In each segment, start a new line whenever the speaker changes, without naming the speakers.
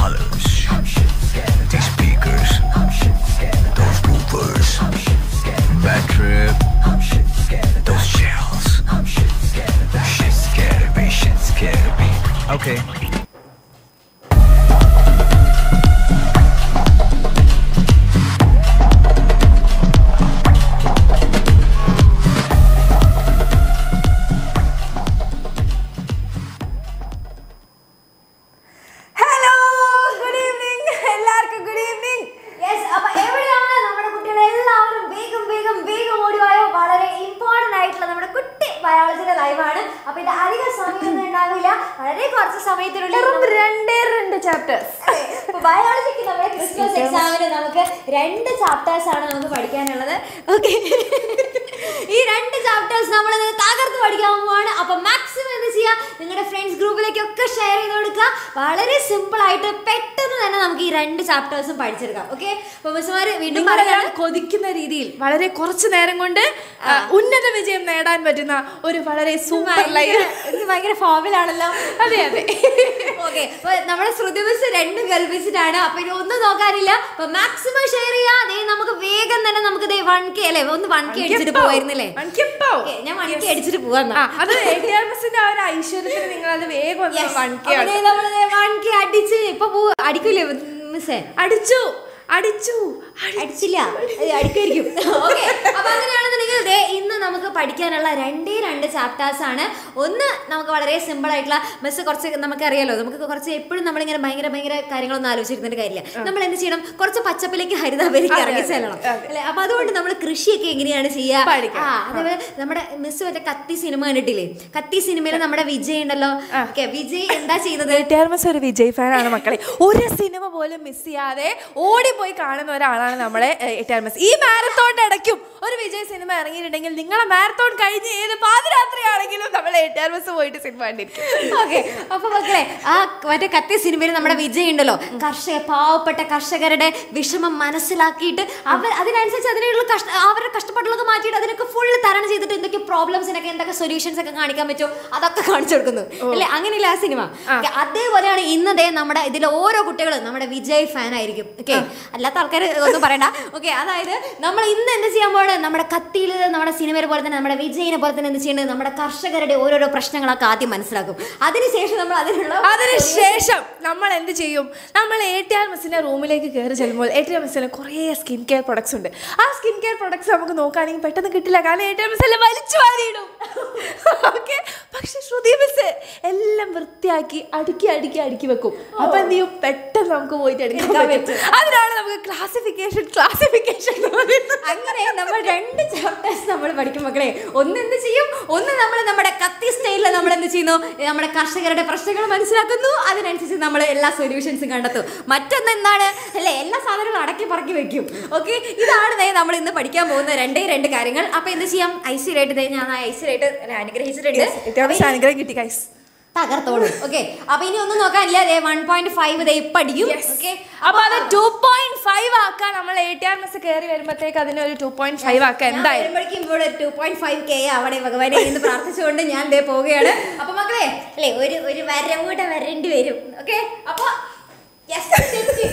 colors, these speakers, those woofers, bad trip, those shells. Shit scared me, shit scared me. Okay.
Hello good evening എല്ലാവർക്കും good evening
yes അപ്പൊ എവിടെയാണ് നമ്മുടെ കുട്ടികൾ എല്ലാവരും വേഗം വേഗം വേഗം ഓടിവായോ വളരെ ഇമ്പോർട്ടന്റ് ആയിട്ടുള്ള നമ്മുടെ കുട്ടി ബയോളജിയുടെ ലൈവാണ് അപ്പൊ ഇത് അധിക സമയമൊന്നും ഉണ്ടാവില്ല വളരെ കുറച്ച് സമയത്തിനുള്ളിൽ
വെറും രണ്ടേ രണ്ട് ചാപ്റ്റേഴ്സ്
ബയോളജിക്ക് നമ്മുടെ ക്രിസ്മസ് എക്സാമിന് നമുക്ക് രണ്ട് ചാപ്റ്റേഴ്സ് ആണ് നമുക്ക് പഠിക്കാനുള്ളത് ഓക്കെ ഈ രണ്ട് ചാപ്റ്റേഴ്സ് നമ്മൾ ഇന്ന് തകർത്ത് പഠിക്കാൻ പോവാണ് അപ്പൊ മാക്സിമം എന്ത് ചെയ്യുക നിങ്ങളുടെ ഫ്രണ്ട്സ് ഗ്രൂപ്പിലേക്കൊക്കെ ഷെയർ ചെയ്ത് കൊടുക്കുക വളരെ സിമ്പിൾ ആയിട്ട് പെട്ടെന്ന് തന്നെ നമുക്ക് ഈ രണ്ട് ചാപ്റ്റേഴ്സും പഠിച്ചെടുക്കാം ഓക്കെ അപ്പൊ മിസ്സുമാര് വീണ്ടും
നിങ്ങളെല്ലാം
പറയാണ്
കൊതിക്കുന്ന രീതിയിൽ വളരെ കുറച്ച് നേരം കൊണ്ട് ആ, ഉന്നത വിജയം നേടാൻ പറ്റുന്ന ഒരു വളരെ സൂപ്പർ ലൈഫ്
ഇത് ഭയങ്കര ഫോമിലാണല്ലോ
അതെ അതെ
ഓക്കെ നമ്മുടെ ശ്രുതി മിസ് രണ്ടും കൽപ്പിച്ചിട്ടാണ് അപ്പൊ ഇനി ഒന്നും നോക്കാനില്ല അപ്പൊ മാക്സിമം ഷെയർ ചെയ്യാ ദേ നമുക്ക് വേഗം തന്നെ നമുക്ക് ദേ വൺ കെ അല്ലേ ഒന്ന് വൺ കെ അടിച്ചിട്ട് പോവായിരുന്നില്ലേ
എനിക്കിപ്പോ
Okay, ഞാൻ വൺ കെ അടിച്ചിട്ട് പോവാന്നാ
ആ അത് എ ടി ആർ ബസിന്റെ ആ ഒരു ഐശ്വര്യത്തിന് നിങ്ങൾ അത് വേഗം ഒന്ന് വൺ കെ
അപ്പൊ ദേ നമ്മള് വൺ കെ അടിച്ച് ഇപ്പൊ പോവാ അടിക്കൂലേ മിസ്സേ
അടിച്ചു അടിച്ചു
അടിച്ചില്ല അത് അടിക്കുമായിരിക്കും ഓക്കെ അപ്പൊ അങ്ങനെയാണെന്നുണ്ടെങ്കിൽ ദേ ഇന്ന് നമുക്ക് പഠിക്കാനുള്ള രണ്ടേ രണ്ട് ചാപ്റ്റേഴ്സ് ആണ് ഒന്ന് നമുക്ക് വളരെ സിമ്പിൾ ആയിട്ടുള്ള മിസ് കുറച്ച് നമുക്കറിയാലോ നമുക്ക് കുറച്ച് എപ്പോഴും നമ്മളിങ്ങനെ ഭയങ്കര ഭയങ്കര കാര്യങ്ങളൊന്നും ആലോചിച്ചിരുന്നിട്ട് കാര്യമില്ല നമ്മൾ എന്ത് ചെയ്യണം കുറച്ച് പച്ചപ്പിലേക്ക് ഹരിതാപരിക്ക്
അതെ,
ഇറങ്ങി
അതെ,
ചെല്ലണം
അതെ.
അല്ലെ അപ്പൊ അതുകൊണ്ട് നമ്മൾ കൃഷിയൊക്കെ എങ്ങനെയാണ് ചെയ്യുക
പഠിക്കണം.
ആ അതേപോലെ നമ്മുടെ മിസ് മറ്റേ കത്തി സിനിമ കണ്ടിട്ടില്ലേ കത്തി സിനിമയിൽ നമ്മുടെ വിജയ് ഉണ്ടല്ലോ ഓക്കെ വിജയ് എന്താ ചെയ്യുന്നത്
ടെർമസ് ഒരു വിജയ് ഫാനാണ് മക്കളെ ഒരു സിനിമ പോലും മിസ് ചെയ്യാതെ ഓടിപ്പോയി കാണുന്ന ഒരാളാണ് നമ്മളെ ടെർമസ് ഈ മാരത്തോണിന്റെ ഇടയ്ക്കും ഒരു വിജയ് സിനിമ ഇറങ്ങിയിട്ടുണ്ടെങ്കിൽ നിങ്ങളെ മാരത്തോൺ കഴിഞ്ഞ് ഏത് പാതിരാത്രി ആണെങ്കിലും നമ്മളെ ടെർമസ് പോയിട്ട് സിനിമ കണ്ടിരിക്കും
ഓക്കെ അപ്പൊ മക്കളെ ആ മറ്റേ കത്തി സിനിമയിൽ നമ്മുടെ വിജയ് ഉണ്ടല്ലോ കർഷക പാവപ്പെട്ട കർഷകരുടെ വിഷമം മനസ്സിലാക്കിയിട്ട് അവർ അതിനനുസരിച്ച് അതിനുള്ള കഷ്ട അവരുടെ കഷ്ടപ്പാടുകളൊക്കെ മാറ്റിയിട്ട് അതിനൊക്കെ ഫുള്ള് തരണം ചെയ്തിട്ട് എന്തൊക്കെ പ്രോബ്ലംസിനൊക്കെ എന്തൊക്കെ സൊല്യൂഷൻസ് ഒക്കെ കാണിക്കാൻ പറ്റുമോ അതൊക്കെ കാണിച്ചു കൊടുക്കുന്നു അല്ലേ അങ്ങനെയില്ല ആ സിനിമ Okay, അതേപോലെയാണ് ഇന്നതേ നമ്മുടെ ഇതിലെ ഓരോ കുട്ടികളും നമ്മുടെ വിജയ് ഫാൻ ആയിരിക്കും ഓക്കെ അല്ലാത്ത ആൾക്കാർ ഒന്നും പറയണ്ട ഓക്കെ അതായത് നമ്മൾ ഇന്ന് എന്ത് ചെയ്യാൻ പോകണം നമ്മുടെ കത്തിയിൽ നമ്മുടെ സിനിമയെ പോലെ തന്നെ നമ്മുടെ വിജയിനെ പോലെ തന്നെ എന്ത് ചെയ്യുന്നത് നമ്മുടെ കർഷകരുടെ ഓരോരോ പ്രശ്നങ്ങളൊക്കെ ആദ്യം മനസ്സിലാക്കും അതിനുശേഷം നമ്മൾ അതിനുള്ള
അതിനുശേഷം നമ്മൾ എന്ത് ചെയ്യും നമ്മൾ എ ടി ആർ മെസ്സിന്റെ റൂമിലേക്ക് കയറി ചെല്ലുമ്പോൾ എ ടി ആർ മെസ്സിന് കുറേ സ്കിൻ കെയർ പ്രൊഡക്ട്സ് ഉണ്ട് ആ സ്കിൻ കെയർ പ്രൊഡക്ട്സ് നമുക്ക് നോക്കുകയാണെങ്കിൽ പെട്ടെന്ന് കിട്ടില്ല കാരണം എ ടി ആർ മെസ് എല്ലാം വലിച്ചു വാരിയിടും ഓക്കെ പക്ഷെ ശ്രുതി മിസ് എല്ലാം വൃത്തിയാക്കി അടുക്കി അടുക്കി അടുക്കി വെക്കും അപ്പൊ എന്ത് ചെയ്യും പെട്ടെന്ന് നമുക്ക് പോയിട്ട് എടുക്കാൻ പറ്റും അതിനാണ് നമുക്ക് ക്ലാസിഫിക്കേഷൻ ക്ലാസിഫിക്കേഷൻ
അങ്ങനെ നമ്മൾ രണ്ട് ചാപ്റ്റേഴ്സ് നമ്മൾ പഠിക്കും മക്കളെ ഒന്ന് എന്ത് ചെയ്യും ഒന്ന് നമ്മൾ നമ്മുടെ കത്തി സ്റ്റൈലിൽ നമ്മൾ എന്ത് ചെയ്യുന്നു നമ്മുടെ കർഷകരുടെ പ്രശ്നങ്ങൾ മനസ്സിലാക്കുന്നു അതിനനുസരിച്ച് നമ്മൾ എല്ലാ സൊല്യൂഷൻസും കണ്ടെത്തും മറ്റൊന്ന് എന്താണ് അല്ലെ എല്ലാ സാധനങ്ങളും അടക്കി പറക്കി വെക്കും ഓക്കെ ഇതാണ് ദേ നമ്മൾ ഇന്ന് പഠിക്കാൻ പോകുന്ന രണ്ടേ രണ്ട് കാര്യങ്ങൾ അപ്പൊ എന്ത് ചെയ്യാം ഐശ്വര്യമായിട്ട് ദേ ഞാൻ ഐശ്വര്യമായിട്ട് അനുഗ്രഹിച്ചിട്ടുണ്ട്
എ ടി ആർ മെസ് അനുഗ്രഹം കിട്ടി ഗൈസ്
തകർത്തോളൂ ഓക്കെ അപ്പൊ ഇനി ഒന്നും നോക്കാനില്ല ദേ വൺ പോയിന്റ് ഫൈവ് ദേ ഇപ്പൊ അടിക്കും ഓക്കെ
അപ്പൊ അത് ടു പോയിന്റ് ഫൈവ് ആക്കാൻ നമ്മൾ എ ടി ആർ മെസ് കയറി വരുമ്പോഴത്തേക്ക് അതിനെ ഒരു ടു പോയിന്റ് ഫൈവ് ആക്കാൻ എന്തായാലും
വരുമ്പോഴേക്കും ഇവിടെ ടു പോയിന്റ് ഫൈവ് കെ അവിടെ ഭഗവാനെ എന്ന് പ്രാർത്ഥിച്ചുകൊണ്ട് ഞാൻ ദേ പോവുകയാണ് അപ്പൊ മക്കളെ അല്ലേ ഒരു ഒരു വരം കൂടെ വരേണ്ടി വരും ഓക്കെ അപ്പൊ yes, തെറ്റി.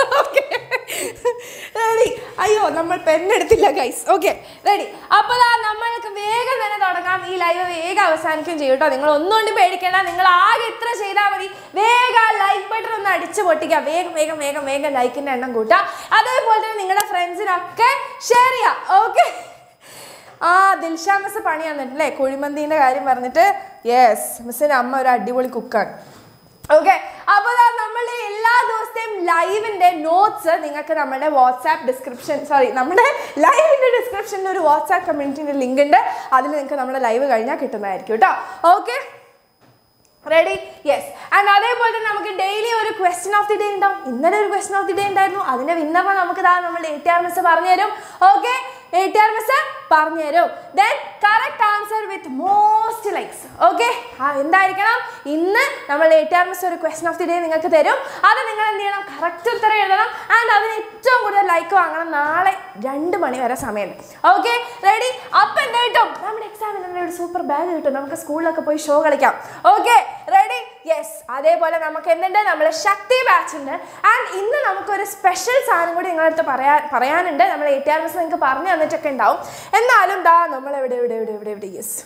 റെഡി അയ്യോ നമ്മൾ പെണ്ണെടുത്തില്ല ഗൈസ് ഓക്കെ റെഡി അപ്പോൾ ദാ നമ്മൾക്ക് വേഗം തന്നെ തുടങ്ങാം ഈ ലൈവ് വേഗം അവസാനിക്കും ചെയ്യും കേട്ടോ നിങ്ങൾ ഒന്നുകൊണ്ടും പേടിക്കേണ്ട നിങ്ങൾ ആകെ ഇത്ര ചെയ്താൽ മതി വേഗം ലൈക്ക് ബട്ടൺ ഒന്ന് അടിച്ച് പൊട്ടിക്കുക വേഗം വേഗം വേഗം വേഗം ലൈക്കിന്റെ എണ്ണം കൂട്ടുക അതേപോലെ തന്നെ നിങ്ങളുടെ ഫ്രണ്ട്സിനൊക്കെ ഷെയർ ചെയ്യാം ഓക്കെ ആ ദിൽഷ മിസ് പണി തന്നിട്ടില്ലേ കുഴിമന്തിന്റെ കാര്യം പറഞ്ഞിട്ട് യെസ് മിസ്സിന്റെ അമ്മ ഒരു അടിപൊളി കുക്കാണ് ഓക്കെ അപ്പൊ ദാ നമ്മളുടെ എല്ലാ ദിവസത്തെയും ലൈവിന്റെ നോട്ട്സ് നിങ്ങൾക്ക് നമ്മുടെ വാട്സാപ്പ് ഡിസ്ക്രിപ്ഷൻ സോറി നമ്മുടെ ലൈവിന്റെ ഡിസ്ക്രിപ്ഷനിൽ ഒരു വാട്സാപ്പ് കമ്മ്യൂണിറ്റിന്റെ ലിങ്ക് ഉണ്ട് അതിൽ നിങ്ങൾക്ക് നമ്മുടെ ലൈവ് കഴിഞ്ഞാൽ കിട്ടുന്നതായിരിക്കും കേട്ടോ ഓക്കെ റെഡി യെസ് ആൻഡ് അതേപോലെ തന്നെ നമുക്ക് ഡെയിലി ഒരു ക്വസ്റ്റ്യൻ ഓഫ് ദി ഡേ ഉണ്ടാവും ഇന്നലെ ഒരു ക്വസ്റ്റ്യൻ ഓഫ് ദി ഡേ ഉണ്ടായിരുന്നു അതിന്റെ വിന്നറിനെ നമുക്ക് ഇതാ നമ്മുടെ എ ടി ആർ മിസ് പറഞ്ഞു തരും okay A T R miss പറഞ്ഞു തരും then correct answer with most likes okay ആ എന്തായിരിക്കണം ഇന്ന് നമ്മൾ എ ടി ആർ മിസ് ഒരു ക്വസ്റ്റ്യൻ ഓഫ് ദി ഡേ നിങ്ങൾക്ക് തരും അത് നിങ്ങൾ എന്ത് ചെയ്യണം കറക്റ്റ് ഉത്തരം എഴുതണം ആൻഡ് അതിന് ഏറ്റവും കൂടുതൽ ലൈക്ക് വാങ്ങണം നാളെ രണ്ട് മണി വരെ സമയമുണ്ട് ഓക്കെ റെഡി അപ്പം എന്താ കിട്ടും നമ്മുടെ എക്സാമിന് ഒരു സൂപ്പർ ബാഗ് കിട്ടും നമുക്ക് സ്കൂളിലൊക്കെ പോയി ഷോ കളിക്കാം ഓക്കെ റെഡി യെസ് അതേപോലെ നമുക്ക് എന്തുണ്ട് നമ്മൾ ശക്തി ബാച്ച് ഉണ്ട് ആൻഡ് ഇന്ന് നമുക്കൊരു സ്പെഷ്യൽ സാധനം കൂടി നിങ്ങളുടെ അടുത്ത് പറയാൻ പറയാനുണ്ട് നമ്മൾ എ ടി ആർ എസ് നിങ്ങൾക്ക് പറഞ്ഞു തന്നിട്ടൊക്കെ ഉണ്ടാവും എന്നാലും ദാ നമ്മൾ എവിടെ എവിടെ എവിടെ എവിടെ എവിടെ യെസ്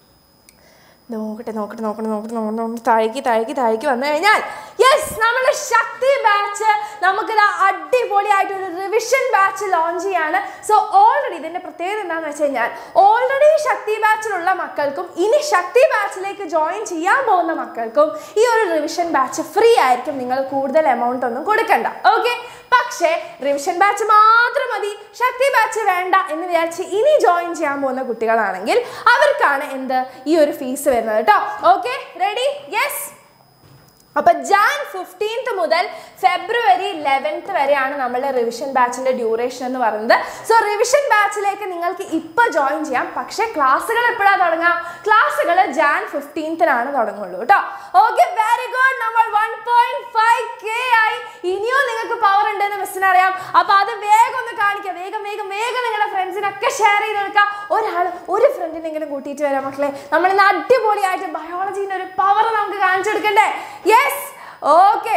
നോക്കട്ടെ നോക്കട്ടെ നോക്കട്ടെ നോക്കട്ടെ നോക്കട്ടെ നോക്കട്ടെ താഴേക്ക് താഴേക്ക് താഴേക്ക് വന്നു കഴിഞ്ഞാൽ യെസ് നമ്മുടെ ശക്തി ബാച്ച് നമുക്കിത് അടിപൊളിയായിട്ട് ഒരു റിവിഷൻ ബാച്ച് ലോഞ്ച് ചെയ്യാണ് സോ ഓൾറെഡി ഇതിന്റെ പ്രത്യേകത എന്താണെന്ന് വെച്ച് കഴിഞ്ഞാൽ ഓൾറെഡി ശക്തി ബാച്ചിലുള്ള മക്കൾക്കും ഇനി ശക്തി ബാച്ചിലേക്ക് ജോയിൻ ചെയ്യാൻ പോകുന്ന മക്കൾക്കും ഈ ഒരു റിവിഷൻ ബാച്ച് ഫ്രീ ആയിരിക്കും നിങ്ങൾ കൂടുതൽ എമൗണ്ട് ഒന്നും കൊടുക്കണ്ട ഓക്കെ പക്ഷേ റിവിഷൻ ബാച്ച് മാത്രം മതി ശക്തി ബാച്ച് വേണ്ട എന്ന് വിചാരിച്ച് ഇനി ജോയിൻ ചെയ്യാൻ പോകുന്ന കുട്ടികളാണെങ്കിൽ അവർക്കാണ് എന്ത് ഈ ഒരു ഫീസ് വരുന്നത് കേട്ടോ ഓക്കെ റെഡി യെസ് അപ്പൊ ജാൻ ഫിഫ്റ്റീൻത്ത് മുതൽ ഫെബ്രുവരി ലെവൻത്ത് വരെയാണ് നമ്മളുടെ റിവിഷൻ ബാച്ചിന്റെ ഡ്യൂറേഷൻ എന്ന് പറയുന്നത് സോ റിവിഷൻ ബാച്ചിലേക്ക് നിങ്ങൾക്ക് ഇപ്പൊ ജോയിൻ ചെയ്യാം പക്ഷേ ക്ലാസ്സുകൾ എപ്പോഴാണ് തുടങ്ങുക ക്ലാസ്സുകൾ ജാൻ ഫിഫ്റ്റീൻത്തിനാണ് തുടങ്ങുള്ളൂ കേട്ടോ ഓക്കെ വെരി ഗുഡ് നമ്മൾ വൺ പോയിന്റ് ഫൈവ് കെ ആയി ഇനിയും നിങ്ങൾക്ക് പവർ ഉണ്ടെന്ന് മിസ്സിന് അറിയാം അപ്പൊ അത് വേഗം ഒന്ന് കാണിക്കുക വേഗം വേഗം വേഗം നിങ്ങളുടെ ഫ്രണ്ട്സിനൊക്കെ ഷെയർ ചെയ്ത് കൊടുക്കുക ഒരാൾ ഒരു ഫ്രണ്ടിനെങ്കിലും കൂട്ടിയിട്ട് വരാം മക്കളെ നമ്മൾ ഇന്ന് അടിപൊളിയായിട്ട് ബയോളജീൻ്റെ ഒരു പവർ നമുക്ക് കാണിച്ചു കൊടുക്കണ്ടേ യെസ് ഓക്കെ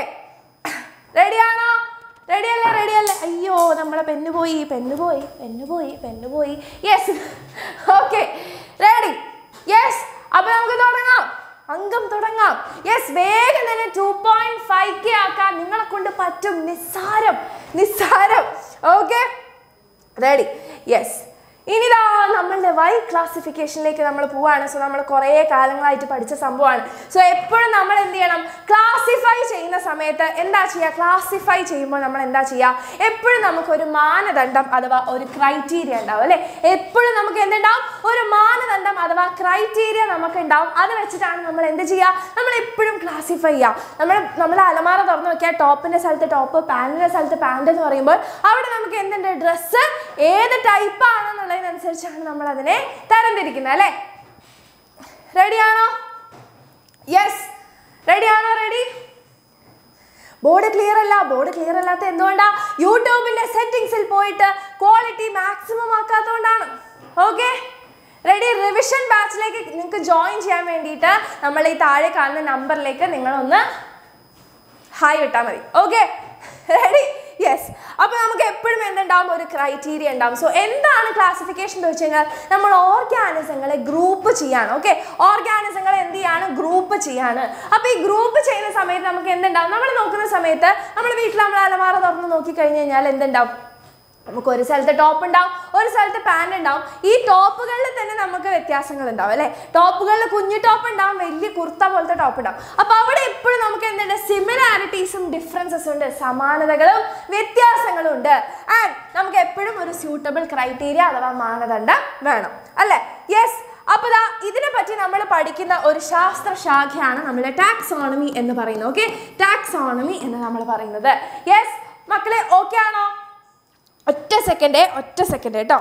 റെഡിയാണോ റെഡിയല്ലേ റെഡിയല്ലേ അയ്യോ നമ്മളെ പെണ്ണ് പോയി പെണ്ണ് പോയി പെണ്ണ് പോയി പെണ്ണ് പോയി യെസ് ഓക്കെ റെഡി യെസ് അപ്പൊ നമുക്ക് തുടങ്ങാം അംഗം തുടങ്ങാം യെസ് വേഗം തന്നെ ടു പോയിന്റ് ഫൈവ് കെ ആക്കാൻ നിങ്ങളെ കൊണ്ട് പറ്റും നിസ്സാരം നിസ്സാരം ഓക്കെ റെഡി യെസ് ഇനിതാ നമ്മളുടെ വൈ ക്ലാസിഫിക്കേഷനിലേക്ക് നമ്മൾ പോവാണ് സോ നമ്മൾ കുറേ കാലങ്ങളായിട്ട് പഠിച്ച സംഭവമാണ് സോ എപ്പോഴും നമ്മൾ എന്ത് ചെയ്യണം ക്ലാസിഫൈ ചെയ്യുന്ന സമയത്ത് എന്താ ചെയ്യുക ക്ലാസിഫൈ ചെയ്യുമ്പോൾ നമ്മൾ എന്താ ചെയ്യുക എപ്പോഴും നമുക്കൊരു മാനദണ്ഡം അഥവാ ഒരു ക്രൈറ്റീരിയ ഉണ്ടാവും അല്ലേ എപ്പോഴും നമുക്ക് എന്തുണ്ടാവും ഒരു മാനദണ്ഡം അഥവാ ക്രൈറ്റീരിയ നമുക്ക് ഉണ്ടാവും അത് വെച്ചിട്ടാണ് നമ്മൾ എന്ത് ചെയ്യുക നമ്മൾ എപ്പോഴും ക്ലാസിഫൈ ചെയ്യുക നമ്മൾ നമ്മൾ അലമാര തുറന്ന് നോക്കിയാൽ ടോപ്പിൻ്റെ സ്ഥലത്ത് ടോപ്പ് പാൻറ്റിൻ്റെ സ്ഥലത്ത് പാൻറ് എന്ന് പറയുമ്പോൾ അവിടെ നമുക്ക് എന്തുണ്ട് ഡ്രസ്സ് ഏത് ടൈപ്പ് ആണെന്നുള്ളതിനനുസരിച്ചാണ് നമ്മൾ അതിനെ തരംതിരിക്കുന്നത് അല്ലേ റെഡിയാണോ യെസ് റെഡിയാണോ റെഡി ബോർഡ് ക്ലിയർ അല്ല ബോർഡ് ക്ലിയർ അല്ലാത്ത എന്തുകൊണ്ടാ യൂട്യൂബിന്റെ സെറ്റിംഗ്സിൽ പോയിട്ട് ക്വാളിറ്റി മാക്സിമം ആക്കാത്തതുകൊണ്ടാണ് ഓക്കെ റെഡി റിവിഷൻ ബാച്ചിലേക്ക് നിങ്ങൾക്ക് ജോയിൻ ചെയ്യാൻ വേണ്ടിയിട്ട് നമ്മൾ ഈ താഴെ കാണുന്ന നമ്പറിലേക്ക് നിങ്ങളൊന്ന് ഹായ് വിട്ടാൽ മതി ഓക്കെ റെഡി യെസ് അപ്പോൾ നമുക്ക് എപ്പോഴും എന്തുണ്ടാവും ഒരു ക്രൈറ്റീരിയ ഉണ്ടാവും സോ എന്താണ് ക്ലാസിഫിക്കേഷൻ എന്ന് വെച്ച് കഴിഞ്ഞാൽ നമ്മൾ ഓർഗാനിസങ്ങളെ ഗ്രൂപ്പ് ചെയ്യാണ് ഓക്കെ ഓർഗാനിസങ്ങളെ എന്ത് ചെയ്യാണ് ഗ്രൂപ്പ് ചെയ്യാണ് അപ്പോൾ ഈ ഗ്രൂപ്പ് ചെയ്യുന്ന സമയത്ത് നമുക്ക് എന്തുണ്ടാവും നമ്മൾ നോക്കുന്ന സമയത്ത് നമ്മൾ വീട്ടിൽ നമ്മൾ അലമാറ തുറന്ന് നോക്കി കഴിഞ്ഞ് കഴിഞ്ഞാൽ എന്തുണ്ടാവും നമുക്ക് ഒരു സ്ഥലത്ത് ടോപ്പ് ഉണ്ടാവും ഒരു സ്ഥലത്ത് പാൻറ് ഉണ്ടാവും ഈ ടോപ്പുകളിൽ തന്നെ നമുക്ക് വ്യത്യാസങ്ങൾ ഉണ്ടാവും അല്ലേ ടോപ്പുകളിൽ കുഞ്ഞു ടോപ്പ് ഉണ്ടാവും വലിയ കുർത്ത പോലത്തെ ടോപ്പ് ഉണ്ടാവും അപ്പൊ അവിടെ എപ്പോഴും നമുക്ക് എന്തുണ്ട് സിമിലാരിറ്റീസും ഡിഫറൻസസും ഉണ്ട് സമാനതകളും വ്യത്യാസങ്ങളും ഉണ്ട് ആൻഡ് നമുക്ക് എപ്പോഴും ഒരു സ്യൂട്ടബിൾ ക്രൈറ്റീരിയ അഥവാ മാനദണ്ഡം വേണം അല്ലേ യെസ് അപ്പോൾ ദാ ഇതിനെ പറ്റി നമ്മൾ പഠിക്കുന്ന ഒരു ശാസ്ത്ര ശാഖയാണ് നമ്മുടെ ടാക്സോണമി എന്ന് പറയുന്നത് ഓക്കെ ടാക്സോണമി എന്ന് നമ്മൾ പറയുന്നത് യെസ് മക്കളെ ഓക്കെ ആണോ ഒറ്റ സെക്കൻഡേ ഒറ്റ സെക്കൻഡ് കേട്ടോ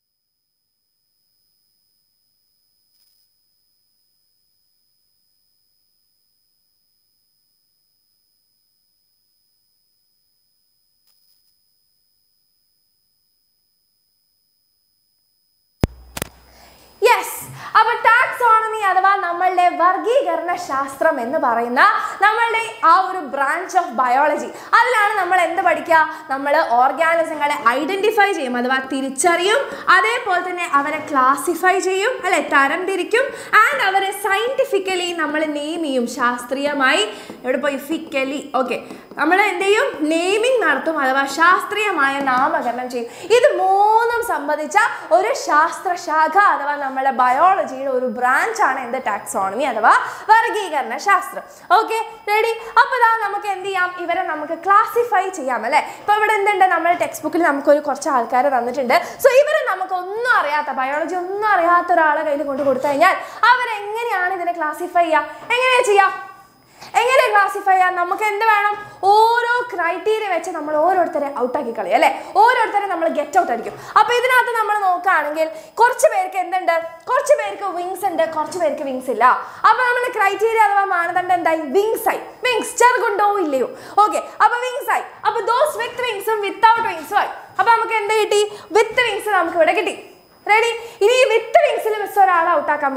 യെസ് അപ്പൊ ടാക്സോണമി അഥവാ നമ്മളുടെ വർഗീകരണ ശാസ്ത്രം എന്ന് പറയുന്ന നമ്മളുടെ ആ ഒരു ബ്രാഞ്ച് ഓഫ് ബയോളജി അതിലാണ് നമ്മൾ എന്ത് പഠിക്കുക നമ്മൾ ഓർഗാനിസങ്ങളെ ഐഡന്റിഫൈ ചെയ്യും അഥവാ തിരിച്ചറിയും അതേപോലെ തന്നെ അവരെ ക്ലാസിഫൈ ചെയ്യും അല്ലെ തരംതിരിക്കും ആൻഡ് അവരെ സയന്റിഫിക്കലി നമ്മൾ നെയിം ചെയ്യും ശാസ്ത്രീയമായി എവിടെ പോയി ഫിക്കലി ഓക്കെ നമ്മൾ എന്ത് ചെയ്യും നെയിമിംഗ് നടത്തും അഥവാ ശാസ്ത്രീയമായ നാമകരണം ചെയ്യും ഇത് മൂന്നും സംബന്ധിച്ച ഒരു ശാസ്ത്രശാഖ അഥവാ നമ്മുടെ ബയോളജിയുടെ ഒരു ബ്രാഞ്ചാണ് എന്ത് ടാക്സോണമി അഥവാ വർഗീകരണ ശാസ്ത്രം ഓക്കെ റെഡി അപ്പോൾ ഇതാ നമുക്ക് എന്ത് ചെയ്യാം ഇവരെ നമുക്ക് ക്ലാസിഫൈ ചെയ്യാം അല്ലേ ഇപ്പോൾ ഇവിടെ എന്തുണ്ട് നമ്മുടെ ടെക്സ്റ്റ് ബുക്കിൽ നമുക്കൊരു കുറച്ച് ആൾക്കാർ തന്നിട്ടുണ്ട് സോ ഇവരെ നമുക്ക് ഒന്നും അറിയാത്ത ബയോളജി ഒന്നും അറിയാത്ത ഒരാളെ കയ്യിൽ കൊണ്ട് കൊടുത്തു കഴിഞ്ഞാൽ അവരെങ്ങനെയാണ് ഇതിനെ ക്ലാസിഫൈ ചെയ്യുക എങ്ങനെയാ ചെയ്യാം എങ്ങനെ ക്ലാസിഫൈ ചെയ്യാം നമുക്ക് എന്ത് വേണം ഓരോ ക്രൈറ്റീരിയ വെച്ച് നമ്മൾ ഓരോരുത്തരെ ഔട്ടാക്കി കളയും അല്ലേ ഓരോരുത്തരെ നമ്മൾ ഗെറ്റ് ഔട്ട് അടിക്കും അപ്പൊ ഇതിനകത്ത് നമ്മൾ നോക്കുകയാണെങ്കിൽ കുറച്ച് പേർക്ക് എന്തുണ്ട് കുറച്ച് പേർക്ക് വിങ്സ് ഉണ്ട് കുറച്ച് പേർക്ക് വിങ്സ് ഇല്ല അപ്പൊ നമ്മൾ ക്രൈറ്റീരിയ അഥവാ മാനദണ്ഡം എന്തായി വിങ്സ് ആയി വിങ്സ് ചെറുകുണ്ടോ ഇല്ലയോ ഓക്കെ അപ്പൊ വിങ്സ് ആയി അപ്പൊ ദോസ് വിത്ത് വിങ്സും വിത്തൗട്ട് വിങ്സും ആയി അപ്പൊ നമുക്ക് എന്ത് കിട്ടി വിത്ത് വിങ്സ് നമുക്ക് ഇവിടെ കിട്ടി റെഡി ഇനി ഈ വിത്ത് വിങ്സിൽ മിസ് ഒരാളെ ഔട്ടാക്കാൻ പോവാണ്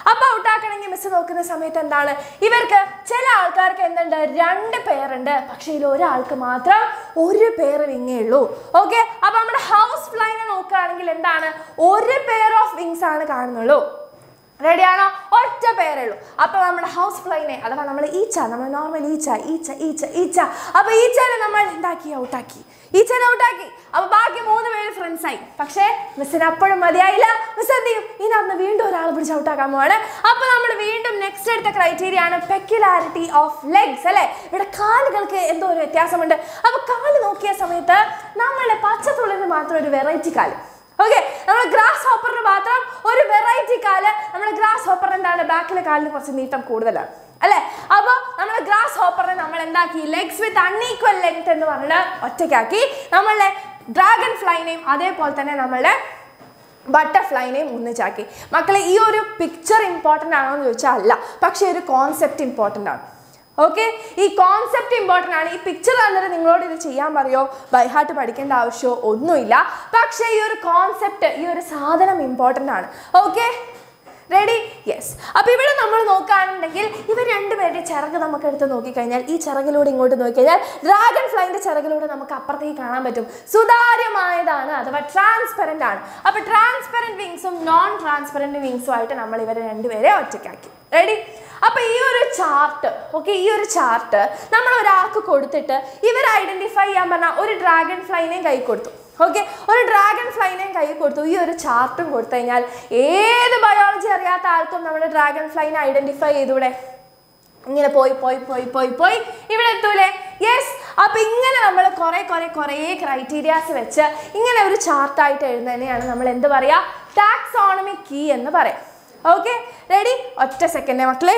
അപ്പൊ ഔട്ടാക്കണമെങ്കിൽ മിസ് നോക്കുന്ന സമയത്ത് എന്താണ് ഇവർക്ക് ചില ആൾക്കാർക്ക് എന്തുണ്ട് രണ്ട് പേരുണ്ട് പക്ഷെ ഇതിൽ ഒരാൾക്ക് മാത്രം ഒരു പേർ വിങ്ങേ ഉള്ളൂ ഓക്കെ അപ്പൊ നമ്മുടെ ഹൗസ് ഫ്ലൈനെ നോക്കുകയാണെങ്കിൽ എന്താണ് ഒരു പെയർ ഓഫ് വിങ്സ് ആണ് കാണുന്നുള്ളൂ റെഡിയാണോ ഒറ്റ പേരേ ഉള്ളൂ അപ്പൊ നമ്മുടെ ഹൗസ് ഫ്ലൈനെ അഥവാ നമ്മൾ ഈച്ച നമ്മൾ നോർമൽ ഈച്ച ഈച്ച ഈച്ച ഈച്ച അപ്പൊ ഈച്ചനെ നമ്മൾ എന്താക്കി ഔട്ടാക്കി ഈച്ചനെ ഔട്ടാക്കി അപ്പൊ ബാക്കി മൂന്ന് പേര് ഫ്രണ്ട്സ് ആയി പക്ഷേ മിസ്സിന് അപ്പോഴും മതിയായില്ല മിസ് എന്ത് ചെയ്യും ഇതിനകത്ത് വീണ്ടും ഒരാളെ പിടിച്ച് ഔട്ടാക്കാൻ പോവാണ് അപ്പൊ നമ്മൾ വീണ്ടും നെക്സ്റ്റ് എടുത്ത ക്രൈറ്റീരിയ ആണ് പെക്യുലാരിറ്റി ഓഫ് ലെഗ്സ് അല്ലെ ഇവിടെ കാലുകൾക്ക് എന്തോ ഒരു വ്യത്യാസമുണ്ട് അപ്പൊ കാല് നോക്കിയ സമയത്ത് നമ്മളുടെ പച്ചത്തുള്ളിന് മാത്രം ഒരു വെറൈറ്റി കാല് ഓക്കെ നമ്മൾ ഗ്രാസ് ഹോപ്പറിന് മാത്രം ഒരു വെറൈറ്റി കാല് നമ്മുടെ ഗ്രാസ് ഹോപ്പറിന് എന്താണ് ബാക്കിലെ കാലിന് കുറച്ച് നീട്ടം കൂടുതലാണ് അല്ലെ അപ്പൊ നമ്മുടെ ഗ്രാസ് ഹോപ്പറിനെ നമ്മൾ എന്താക്കി ലെഗ്സ് വിത്ത് അൺഈക്വൽ ലെങ്ത് എന്ന് പറഞ്ഞിട്ട് ഒറ്റയ്ക്കാക്കി നമ്മളുടെ ഡ്രാഗൺ ഫ്ലൈനെയും അതേപോലെ തന്നെ നമ്മളുടെ ബട്ടർഫ്ലൈനെയും ഒന്നിച്ചാക്കി മക്കളെ ഈ ഒരു പിക്ചർ ഇമ്പോർട്ടൻ്റ് ആണോ എന്ന് ചോദിച്ചാൽ അല്ല പക്ഷേ ഒരു കോൺസെപ്റ്റ് ഇമ്പോർട്ടൻ്റ് ആണ് ഓക്കെ ഈ കോൺസെപ്റ്റ് ഇമ്പോർട്ടൻ്റ് ആണ് ഈ പിക്ചർ തന്നിട്ട് നിങ്ങളോട് ഇത് ചെയ്യാൻ പറയോ ബൈഹാർട്ട് പഠിക്കേണ്ട ആവശ്യമോ ഒന്നുമില്ല പക്ഷേ ഈ ഒരു കോൺസെപ്റ്റ് ഈ ഒരു സാധനം ഇമ്പോർട്ടൻ്റ് ആണ് ഓക്കെ റെഡി യെസ് അപ്പൊ ഇവിടെ നമ്മൾ നോക്കുകയാണെന്നുണ്ടെങ്കിൽ ഇവർ രണ്ടുപേരുടെ ചിറക് നമുക്ക് എടുത്ത് നോക്കിക്കഴിഞ്ഞാൽ ഈ ചിറകിലൂടെ ഇങ്ങോട്ട് നോക്കിക്കഴിഞ്ഞാൽ ഡ്രാഗൺ ഫ്ലൈൻ്റെ ചിറകിലൂടെ നമുക്ക് അപ്പുറത്തേക്ക് കാണാൻ പറ്റും സുതാര്യമായതാണ് അഥവാ ട്രാൻസ്പെറൻ്റ് ആണ് അപ്പൊ ട്രാൻസ്പെറൻറ്റ് വിങ്സും നോൺ ട്രാൻസ്പെറൻറ്റ് വിങ്സും ആയിട്ട് നമ്മൾ ഇവരെ രണ്ടുപേരെ ഒറ്റയ്ക്കാക്കി റെഡി അപ്പൊ ഈ ഒരു ചാർട്ട് ഓക്കെ ഈ ഒരു ചാർട്ട് നമ്മൾ ഒരാൾക്ക് കൊടുത്തിട്ട് ഇവർ ഐഡന്റിഫൈ ചെയ്യാൻ പറഞ്ഞ ഒരു ഡ്രാഗൺ ഫ്ലൈനെയും കൈ കൊടുത്തു ഓക്കെ ഒരു ഡ്രാഗൺ ഫ്ലൈനെയും കൈ കൊടുത്തു ഈ ഒരു ചാർട്ടും കൊടുത്തു കഴിഞ്ഞാൽ ഏത് ബയോളജി അറിയാത്ത ആൾക്കും നമ്മുടെ ഡ്രാഗൺ ഫ്ലൈനെ ഐഡന്റിഫൈ ചെയ്തൂടെ ഇങ്ങനെ പോയി പോയി പോയി പോയി പോയി ഇവിടെ എത്തൂലേ യെസ് അപ്പൊ ഇങ്ങനെ നമ്മൾ കുറെ കുറെ കുറേ ക്രൈറ്റീരിയാസ് വെച്ച് ഇങ്ങനെ ഒരു ചാർട്ടായിട്ട് എഴുതുന്നതിനെയാണ് നമ്മൾ എന്ത് പറയാ ടാക്സോണമി കീ എന്ന് പറയാം ഓക്കെ റെഡി ഒറ്റ സെക്കൻഡ് മക്കളെ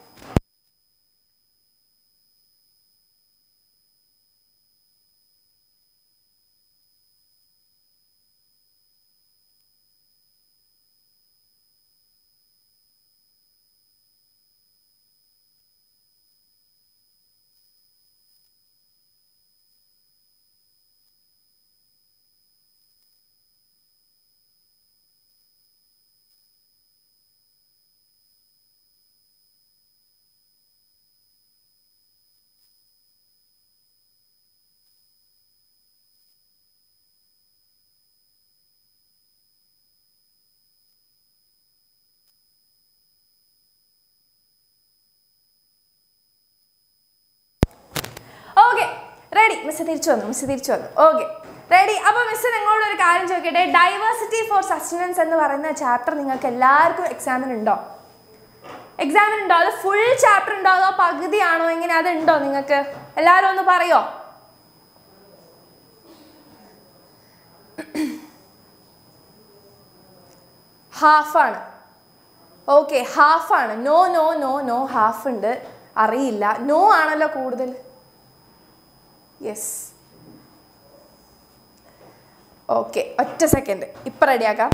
ഓക്കെ റെഡി മിസ് തിരിച്ചു വന്നു മിസ് തിരിച്ചു വന്നു ഓക്കെ റെഡി അപ്പോൾ മിസ് നിങ്ങളോട് ഒരു കാര്യം ചോദിക്കട്ടെ ഡൈവേഴ്സിറ്റി ഫോർ സസ്റ്റനൻസ് എന്ന് പറയുന്ന ചാപ്റ്റർ നിങ്ങൾക്ക് എല്ലാവർക്കും എക്സാമിന് ഉണ്ടോ എക്സാമിന് ഉണ്ടോ അത് ഫുൾ ചാപ്റ്റർ ഉണ്ടോ അതോ പകുതിയാണോ എങ്ങനെ അതുണ്ടോ നിങ്ങൾക്ക് എല്ലാവരും ഒന്ന് പറയോ ഹാഫാണ് ഓക്കെ ഹാഫാണ് no no no no half ഉണ്ട് അറിയില്ല നോ ആണല്ലോ കൂടുതൽ യെസ് ഓക്കെ ഒറ്റ സെക്കൻഡ് ഇപ്പം റെഡിയാക്കാം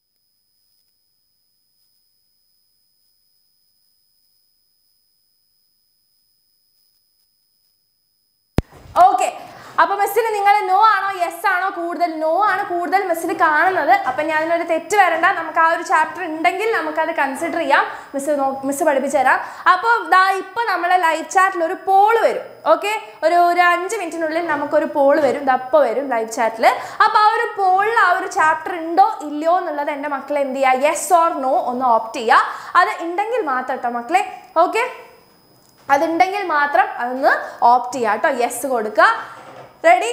ഓക്കെ അപ്പൊ മിസ്സിന് നിങ്ങൾ നോ ആണോ യെസ് ആണോ കൂടുതൽ നോ ആണ് കൂടുതൽ മിസ്സിന് കാണുന്നത് അപ്പൊ ഞാൻ അതിനൊരു തെറ്റ് വരണ്ട നമുക്ക് ആ ഒരു ചാപ്റ്റർ ഉണ്ടെങ്കിൽ നമുക്കത് കൺസിഡർ ചെയ്യാം മിസ് മിസ് പഠിപ്പിച്ചു തരാം അപ്പോൾ ദാ ഇപ്പൊ നമ്മളെ ലൈവ് ചാറ്റിൽ ഒരു പോൾ വരും ഓക്കെ ഒരു ഒരു അഞ്ച് മിനിറ്റിനുള്ളിൽ നമുക്കൊരു പോൾ വരും ദപ്പോൾ വരും ലൈവ് ചാറ്റിൽ അപ്പോൾ ആ ഒരു പോളിൽ ആ ഒരു ചാപ്റ്റർ ഉണ്ടോ ഇല്ലയോ എന്നുള്ളത് എൻ്റെ മക്കളെ എന്ത് ചെയ്യുക യെസ് ഓർ നോ ഒന്ന് ഓപ്റ്റ് ചെയ്യുക അത് ഉണ്ടെങ്കിൽ മാത്രം കേട്ടോ മക്കളെ ഓക്കെ അതുണ്ടെങ്കിൽ മാത്രം അതൊന്ന് ഓപ്റ്റ് ചെയ്യുക കേട്ടോ യെസ് കൊടുക്കുക റെഡി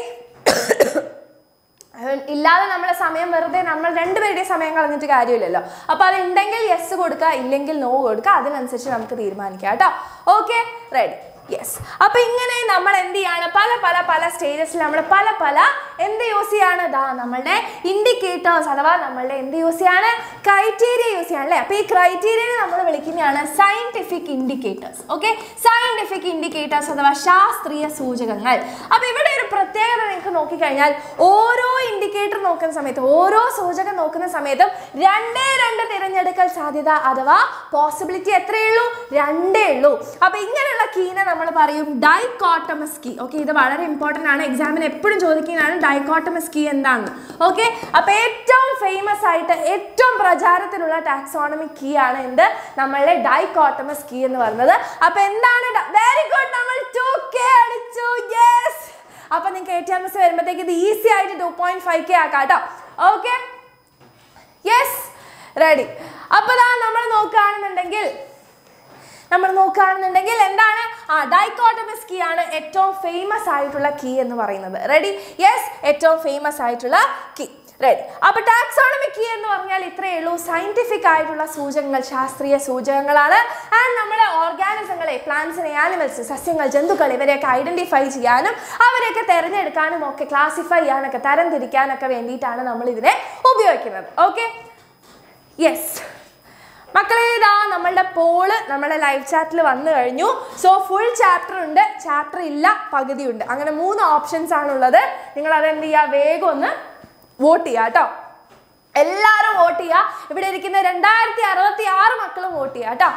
ഇല്ലാതെ നമ്മളെ സമയം വെറുതെ നമ്മൾ രണ്ടുപേരുടെയും സമയം കളഞ്ഞിട്ട് കാര്യമില്ലല്ലോ അപ്പോൾ അത് ഉണ്ടെങ്കിൽ യെസ് കൊടുക്കുക ഇല്ലെങ്കിൽ നോ കൊടുക്കുക അതിനനുസരിച്ച് നമുക്ക് തീരുമാനിക്കാം കേട്ടോ ഓക്കെ റെഡി യെസ് അപ്പൊ ഇങ്ങനെ നമ്മൾ എന്ത് ചെയ്യാണ് പല പല പല സ്റ്റേജസിൽ നമ്മൾ പല പല എന്ത് യൂസ് ചെയ്യാണ് ദാ നമ്മളുടെ ഇൻഡിക്കേറ്റേഴ്സ് അഥവാ നമ്മളുടെ എന്ത് യൂസ് ചെയ്യാണ് ക്രൈറ്റീരിയ യൂസ് ചെയ്യാണ് അല്ലേ അപ്പൊ ഈ ക്രൈറ്റീരിയനെ നമ്മൾ വിളിക്കുന്നതാണ് scientific indicators okay scientific indicators അഥവാ ശാസ്ത്രീയ സൂചകങ്ങൾ അപ്പൊ ഇവിടെ ഒരു പ്രത്യേകത നിങ്ങൾക്ക് നോക്കിക്കഴിഞ്ഞാൽ ഓരോ ഇൻഡിക്കേറ്റർ നോക്കുന്ന സമയത്ത് ഓരോ സൂചകം നോക്കുന്ന സമയത്തും രണ്ടേ രണ്ട് തിരഞ്ഞെടുക്കൽ സാധ്യത അഥവാ പോസിബിലിറ്റി എത്രയേ ഉള്ളൂ രണ്ടേ ഉള്ളൂ അപ്പൊ ഇങ്ങനെയുള്ള കീനെ നമ്മൾ നമ്മൾ പറയും ഡൈക്കോട്ടമസ് കീ ഓക്കെ ഇത് വളരെ ഇമ്പോർട്ടൻ്റ് ആണ് എക്സാമിന് എപ്പോഴും ചോദിക്കുന്നതാണ് ഡൈക്കോട്ടമസ് കീ എന്താണെന്ന് ഓക്കെ അപ്പോൾ ഏറ്റവും ഫേമസ് ആയിട്ട് ഏറ്റവും പ്രചാരത്തിലുള്ള ടാക്സോണമിക് കീ ആണ് എന്ത് നമ്മളുടെ ഡൈക്കോട്ടമസ് കീ എന്ന് പറയുന്നത് അപ്പോൾ എന്താണ് വെരി ഗുഡ് നമ്മൾ ടു കെ അടിച്ചു യെസ് അപ്പോൾ നിങ്ങൾക്ക് എ ടി എം എസ് വരുമ്പോഴത്തേക്ക് ഇത് ഈസി ആയിട്ട് ടു പോയിന്റ് ഫൈവ് കെ ആക്കാം കേട്ടോ ഓക്കെ യെസ് റെഡി അപ്പോൾ ദാ നമ്മൾ നോക്കുകയാണെന്നുണ്ടെങ്കിൽ നമ്മൾ നോക്കുകയാണെന്നുണ്ടെങ്കിൽ എന്താണ് ആ ഡൈക്കോട്ടമസ് കീ ആണ് ഏറ്റവും ഫേമസ് ആയിട്ടുള്ള കീ എന്ന് പറയുന്നത് റെഡി യെസ് ഏറ്റവും ഫേമസ് ആയിട്ടുള്ള കീ റെഡി അപ്പൊ ടാക്സോണമിക് കീ എന്ന് പറഞ്ഞാൽ ഇത്രയേ ഉള്ളൂ സയന്റിഫിക് ആയിട്ടുള്ള സൂചകങ്ങൾ ശാസ്ത്രീയ സൂചകങ്ങളാണ് ആൻഡ് നമ്മുടെ ഓർഗാനിസങ്ങളെ പ്ലാന്റ്സിനെ ആനിമൽസ് സസ്യങ്ങൾ ജന്തുക്കൾ ഇവരെയൊക്കെ ഐഡന്റിഫൈ ചെയ്യാനും അവരെയൊക്കെ തിരഞ്ഞെടുക്കാനും ഒക്കെ ക്ലാസിഫൈ ചെയ്യാനൊക്കെ തരംതിരിക്കാനൊക്കെ വേണ്ടിയിട്ടാണ് നമ്മൾ ഇതിനെ ഉപയോഗിക്കുന്നത് ഓക്കെ യെസ് മക്കളെ ഇതാ നമ്മളുടെ പോള് നമ്മുടെ ലൈവ് ചാറ്റിൽ വന്നു കഴിഞ്ഞു സോ ഫുൾ ചാപ്റ്റർ ഉണ്ട് ചാപ്റ്റർ ഇല്ല പകുതി ഉണ്ട് അങ്ങനെ മൂന്ന് ഓപ്ഷൻസ് ആണുള്ളത് നിങ്ങൾ അതെന്ത് ചെയ്യുക വേഗം ഒന്ന് വോട്ട് ചെയ്യുക കേട്ടോ എല്ലാവരും വോട്ട് ചെയ്യുക ഇവിടെ ഇരിക്കുന്ന രണ്ടായിരത്തി അറുപത്തി ആറ് മക്കളും വോട്ട് ചെയ്യുക കേട്ടോ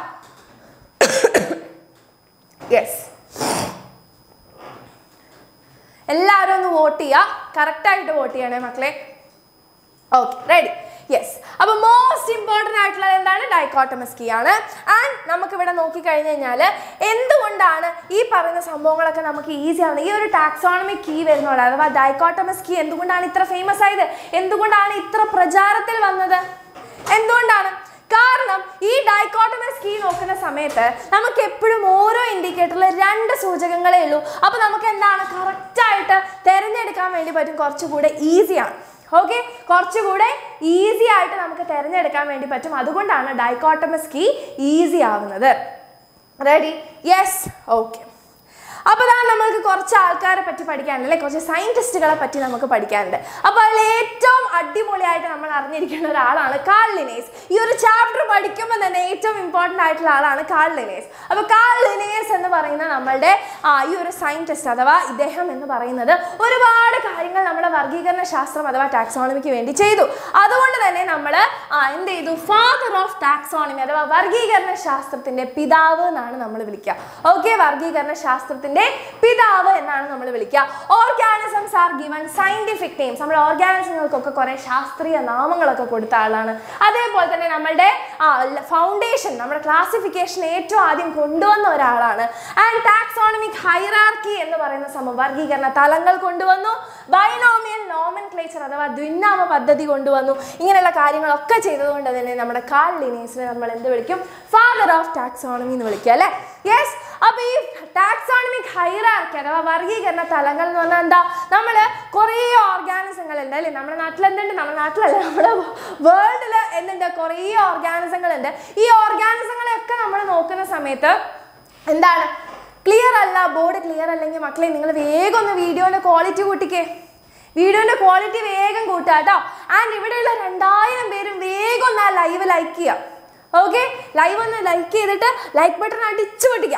യെസ് എല്ലാവരും ഒന്ന് വോട്ട് ചെയ്യുക കറക്റ്റായിട്ട് വോട്ട് ചെയ്യണേ മക്കളെ ഓക്കെ റെഡി യെസ് അപ്പൊ മോസ്റ്റ് ഇമ്പോർട്ടൻ്റ് ആയിട്ടുള്ളത് എന്താണ് ഡൈക്കോട്ടമസ് കീ ആണ് ആൻഡ് നമുക്ക് ഇവിടെ നോക്കിക്കഴിഞ്ഞ് കഴിഞ്ഞാൽ എന്തുകൊണ്ടാണ് ഈ പറയുന്ന സംഭവങ്ങളൊക്കെ നമുക്ക് ഈസി ആണ് ഈ ഒരു ടാക്സോണമിക് കീ വരുന്നത് അഥവാ ഡൈക്കോട്ടമസ് കീ എന്തുകൊണ്ടാണ് ഇത്ര ഫേമസ് ആയത് എന്തുകൊണ്ടാണ് ഇത്ര പ്രചാരത്തിൽ വന്നത് എന്തുകൊണ്ടാണ് കാരണം ഈ ഡൈക്കോട്ടമസ് കീ നോക്കുന്ന സമയത്ത് നമുക്ക് എപ്പോഴും ഓരോ ഇൻഡിക്കേറ്ററിൽ രണ്ട് സൂചകങ്ങളേ ഉള്ളൂ അപ്പോൾ നമുക്ക് എന്താണ് കറക്റ്റായിട്ട് തിരഞ്ഞെടുക്കാൻ വേണ്ടി പറ്റും കുറച്ചുകൂടെ ഈസിയാണ് ഓക്കെ കുറച്ചുകൂടെ ഈസി ആയിട്ട് നമുക്ക് തിരഞ്ഞെടുക്കാൻ വേണ്ടി പറ്റും അതുകൊണ്ടാണ് ഡൈക്കോട്ടമസ് കീ ഈസി ആവുന്നത് റെഡി യെസ് ഓക്കെ അപ്പോൾ അതാ നമ്മൾക്ക് കുറച്ച് ആൾക്കാരെ പറ്റി പഠിക്കാനുണ്ട് അല്ലെ കുറച്ച് സയൻറ്റിസ്റ്റുകളെ പറ്റി നമുക്ക് പഠിക്കാനുണ്ട് അപ്പോൾ അതിൽ ഏറ്റവും അടിപൊളിയായിട്ട് നമ്മൾ അറിഞ്ഞിരിക്കുന്ന ഒരാളാണ് കാൾ ലിനേസ് ഈ ഒരു ചാപ്റ്റർ പഠിക്കുമ്പോൾ തന്നെ ഏറ്റവും ഇമ്പോർട്ടൻ്റ് ആയിട്ടുള്ള ആളാണ് കാൾ ലിനേസ് അപ്പോൾ കാൾ ലിനേസ് എന്ന് പറയുന്ന നമ്മളുടെ ആ, ഈ ഒരു സയൻറ്റിസ്റ്റ് അഥവാ ഇദ്ദേഹം എന്ന് പറയുന്നത് ഒരുപാട് കാര്യങ്ങൾ നമ്മുടെ വർഗീകരണ ശാസ്ത്രം അഥവാ ടാക്സോണമിക്ക് വേണ്ടി ചെയ്തു അതുകൊണ്ട് തന്നെ നമ്മൾ എന്ത് ചെയ്തു ഫാദർ ഓഫ് ടാക്സോണമി അഥവാ വർഗീകരണ ശാസ്ത്രത്തിന്റെ പിതാവ് എന്നാണ് നമ്മൾ വിളിക്കുക ഓക്കെ വർഗീകരണ ശാസ്ത്രത്തിന്റെ പിതാവ് എന്നാണ് നമ്മൾ വിളിക്കുക organisms are given scientific names നമ്മൾ ഓർഗാനിസങ്ങൾക്കൊക്കെ കുറെ ശാസ്ത്രീയ നാമങ്ങളൊക്കെ കൊടുത്ത ആളാണ് അതേപോലെ തന്നെ നമ്മളുടെ ഫൗണ്ടേഷൻ നമ്മുടെ ക്ലാസിഫിക്കേഷൻ ഏറ്റവും ആദ്യം കൊണ്ടുവന്ന ഒരാളാണ് ആൻഡ് ടാക്സോണമിക് ഹൈറാർക്കി എന്ന് പറയുന്ന സംഭവം വർഗീകരണ തലങ്ങൾ കൊണ്ടുവന്നു ബൈനോമിയൽ നോമൻ ക്ലേച്ചർ അഥവാ ദ്വിനാമ പദ്ധതി കൊണ്ടുവന്നു ഇങ്ങനെയുള്ള കാര്യങ്ങളൊക്കെ ചെയ്തതുകൊണ്ട് തന്നെ നമ്മുടെ കാൾ ലിനേസിനെ നമ്മൾ എന്ത് വിളിക്കും ഫാദർ ഓഫ് ടാക്സോണമി എന്ന് വിളിക്കുക അല്ലേ യെസ് അപ്പൊ ഈ ടാക്സോണമിക് ഹൈറാർക്കി അഥവാ വർഗീകരണ തലങ്ങൾ എന്ന് പറഞ്ഞാൽ എന്താ നമ്മൾ കുറേ ഓർഗാനിസങ്ങൾ ഉണ്ട് അല്ലേ നമ്മുടെ നാട്ടിൽ എന്തുണ്ട് നമ്മുടെ നാട്ടിലല്ല നമ്മുടെ വേൾഡിൽ എന്തുണ്ട് കുറേ ഓർഗാനിസങ്ങൾ ഉണ്ട് ഈ ഓർഗാനിസങ്ങളെയൊക്കെ നമ്മൾ നോക്കുന്ന സമയത്ത് എന്താണ് ക്ലിയർ അല്ല ബോർഡ് ക്ലിയർ അല്ലെങ്കിൽ മക്കളെ നിങ്ങൾ വേഗം ഒന്ന് വീഡിയോന്റെ ക്വാളിറ്റി കൂട്ടിക്കേ വീഡിയോന്റെ ക്വാളിറ്റി വേഗം കൂട്ടുക കേട്ടോ ആൻഡ് ഇവിടെയുള്ള രണ്ടായിരം പേരും വേഗം ഒന്ന് ആ ലൈവ് ലൈക്ക് ചെയ്യാം ഓക്കെ ലൈവ് ഒന്ന് ലൈക്ക് ചെയ്തിട്ട് ലൈക്ക് ബട്ടൺ അടിച്ചു പൊട്ടിക്കാം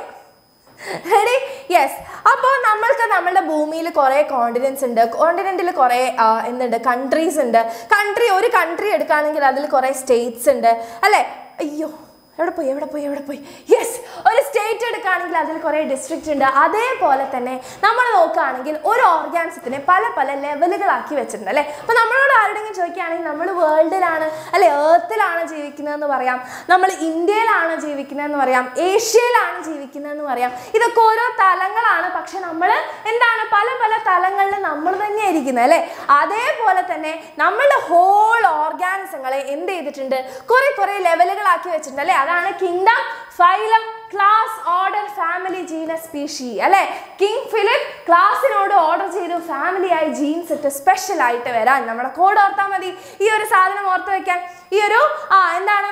റെഡി യെസ് അപ്പോൾ നമ്മൾക്ക് നമ്മുടെ ഭൂമിയിൽ കുറേ കോണ്ടിനെൻസ് ഉണ്ട് കോണ്ടിനെൻറ്റിൽ കുറേ ആ, എന്തുണ്ട് കൺട്രീസ് ഉണ്ട് കൺട്രി ഒരു കൺട്രി എടുക്കുകയാണെങ്കിൽ അതിൽ കുറേ സ്റ്റേറ്റ്സ് ഉണ്ട് അല്ലേ അയ്യോ എവിടെ പോയി എവിടെ പോയി എവിടെ പോയി യെസ് ഒരു സ്റ്റേറ്റ് എടുക്കുകയാണെങ്കിൽ അതിൽ കുറേ ഡിസ്ട്രിക്റ്റ് ഉണ്ട് അതേപോലെ തന്നെ നമ്മൾ നോക്കുകയാണെങ്കിൽ ഒരു ഓർഗാനിസത്തിനെ പല പല ലെവലുകളാക്കി വെച്ചിട്ടുണ്ട് അല്ലേ അപ്പോൾ നമ്മളോട് ആരുടെങ്കിലും ചോദിക്കുകയാണെങ്കിൽ നമ്മൾ വേൾഡിലാണ് അല്ലെ ഏർത്തിലാണ് ജീവിക്കുന്നതെന്ന് പറയാം നമ്മൾ ഇന്ത്യയിലാണ് ജീവിക്കുന്നതെന്ന് പറയാം ഏഷ്യയിലാണ് ജീവിക്കുന്നതെന്ന് പറയാം ഇതൊക്കെ ഓരോ തലങ്ങളാണ് പക്ഷെ നമ്മൾ എന്താണ് പല പല തലങ്ങളിൽ നമ്മൾ തന്നെ ഇരിക്കുന്നത് അല്ലേ അതേപോലെ തന്നെ നമ്മളുടെ ഹോൾ ഓർഗാനിസങ്ങളെ എന്ത് ചെയ്തിട്ടുണ്ട് കുറെ കുറെ ലെവലുകളാക്കി വെച്ചിട്ടുണ്ട് അല്ലേ അതാണ് kingdom phylum class order family genus species അല്ലെ കിങ് ഫിലിപ്പ് ക്ലാസ്സിനോട് ഓർഡർ ചെയ്തു ഫാമിലി ആയി ജീൻസ് ഇട്ട് സ്പെഷ്യൽ ആയിട്ട് വരാൻ നമ്മുടെ കോഡ് ഓർത്താൽ മതി ഈ ഒരു സാധനം ഓർത്ത് വെക്കാൻ ഈ ഒരു ആ എന്താണ്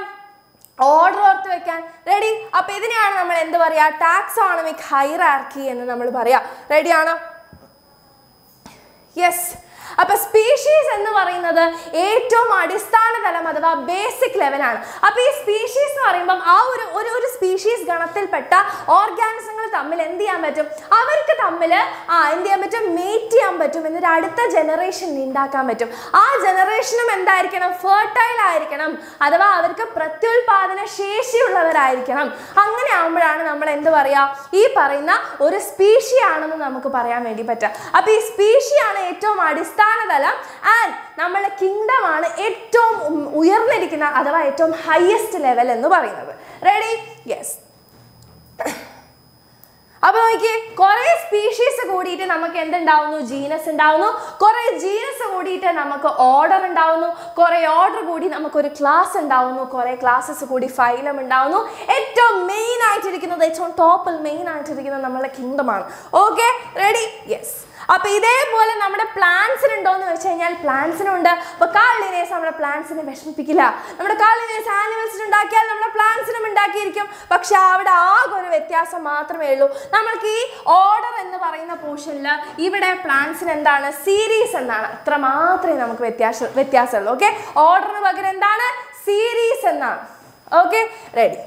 ഓർഡർ ഓർത്ത് വെക്കാൻ റെഡി അപ്പൊ ഇതിനെയാണ് നമ്മൾ എന്ത് പറയാ ടാക്സോണമിക് ഹൈറാർക്കി എന്ന് നമ്മൾ പറയാ റെഡിയാണോ യെസ് അപ്പൊ സ്പീഷീസ് എന്ന് പറയുന്നത് ഏറ്റവും അടിസ്ഥാന തലം അഥവാ ബേസിക് ലെവലാണ് അപ്പൊ ഈ സ്പീഷീസ് എന്ന് പറയുമ്പം ആ ഒരു ഒരു ഒരു സ്പീഷീസ് ഗണത്തിൽപ്പെട്ട ഓർഗാനിസങ്ങൾ തമ്മിൽ എന്ത് ചെയ്യാൻ പറ്റും അവർക്ക് തമ്മിൽ ആ എന്ത് ചെയ്യാൻ പറ്റും മേറ്റ് ചെയ്യാൻ പറ്റും എന്നിട്ട് അടുത്ത ജനറേഷൻ ഉണ്ടാക്കാൻ പറ്റും ആ ജനറേഷനും എന്തായിരിക്കണം ഫെർട്ടൈൽ ആയിരിക്കണം അഥവാ അവർക്ക് പ്രത്യുൽപാദന ശേഷിയുള്ളവരായിരിക്കണം അങ്ങനെ ആകുമ്പോഴാണ് നമ്മൾ എന്ത് പറയാ ഈ പറയുന്ന ഒരു സ്പീഷി ആണെന്ന് നമുക്ക് പറയാൻ വേണ്ടി പറ്റുക അപ്പൊ ഈ സ്പീഷിയാണ് ഏറ്റവും അടിസ്ഥാന തലം ആൻഡ് നമ്മളെ കിങ്ഡം ആണ് ഏറ്റവും ഉം ഉയർന്നിരിക്കുന്ന അഥവാ ഏറ്റവും ഹയസ്റ്റ് ലെവൽ എന്ന് പറയുന്നത് റെഡി യെസ് അപ്പൊ നോക്കിയേ കുറെ സ്പീഷീസ് കൂടിയിട്ട് നമുക്ക് എന്തുണ്ടാവുന്നു ജീനസ് ഉണ്ടാവുന്നു കുറെ ജീനസ് കൂടിയിട്ട് നമുക്ക് ഓർഡർ ഉണ്ടാവുന്നു കുറെ ഓർഡർ കൂടി നമുക്ക് ഒരു ക്ലാസ് ഉണ്ടാവുന്നു കുറെ ക്ലാസ്സസ് കൂടി ഫൈലം ഉണ്ടാവുന്നു ഏറ്റവും മെയിൻ ആയിട്ടിരിക്കുന്നത് ഏറ്റവും ടോപ്പിൽ മെയിൻ ആയിട്ടിരിക്കുന്നത് നമ്മളെ കിങ്ഡം ആണ് ഓക്കെ റെഡി യെസ് അപ്പൊ ഇതേപോലെ നമ്മുടെ പ്ലാന്റ്സിന് ഉണ്ടോ എന്ന് വെച്ച് കഴിഞ്ഞാൽ പ്ലാന്റ്സിനുണ്ട് അപ്പൊ കാളിനേസ് നമ്മുടെ പ്ലാന്റ്സിനെ വിഷമിപ്പിക്കില്ല നമ്മുടെ കാളിനേസ് ആനിമൽസിന് ഉണ്ടാക്കിയാൽ നമ്മുടെ പ്ലാന്റ്സിനും ഉണ്ടാക്കിയിരിക്കും പക്ഷെ അവിടെ ആകെ ഒരു വ്യത്യാസം മാത്രമേ ഉള്ളൂ നമ്മൾക്ക് ഈ ഓർഡർ എന്ന് പറയുന്ന പോർഷനിൽ ഇവിടെ പ്ലാന്റ്സിന് എന്താണ് സീരീസ് എന്നാണ് അത്ര മാത്രമേ നമുക്ക് വ്യത്യാസം വ്യത്യാസമുള്ളൂ ഓക്കെ ഓർഡറിന് പകരം എന്താണ് സീരീസ് എന്നാണ് ഓക്കെ റെഡി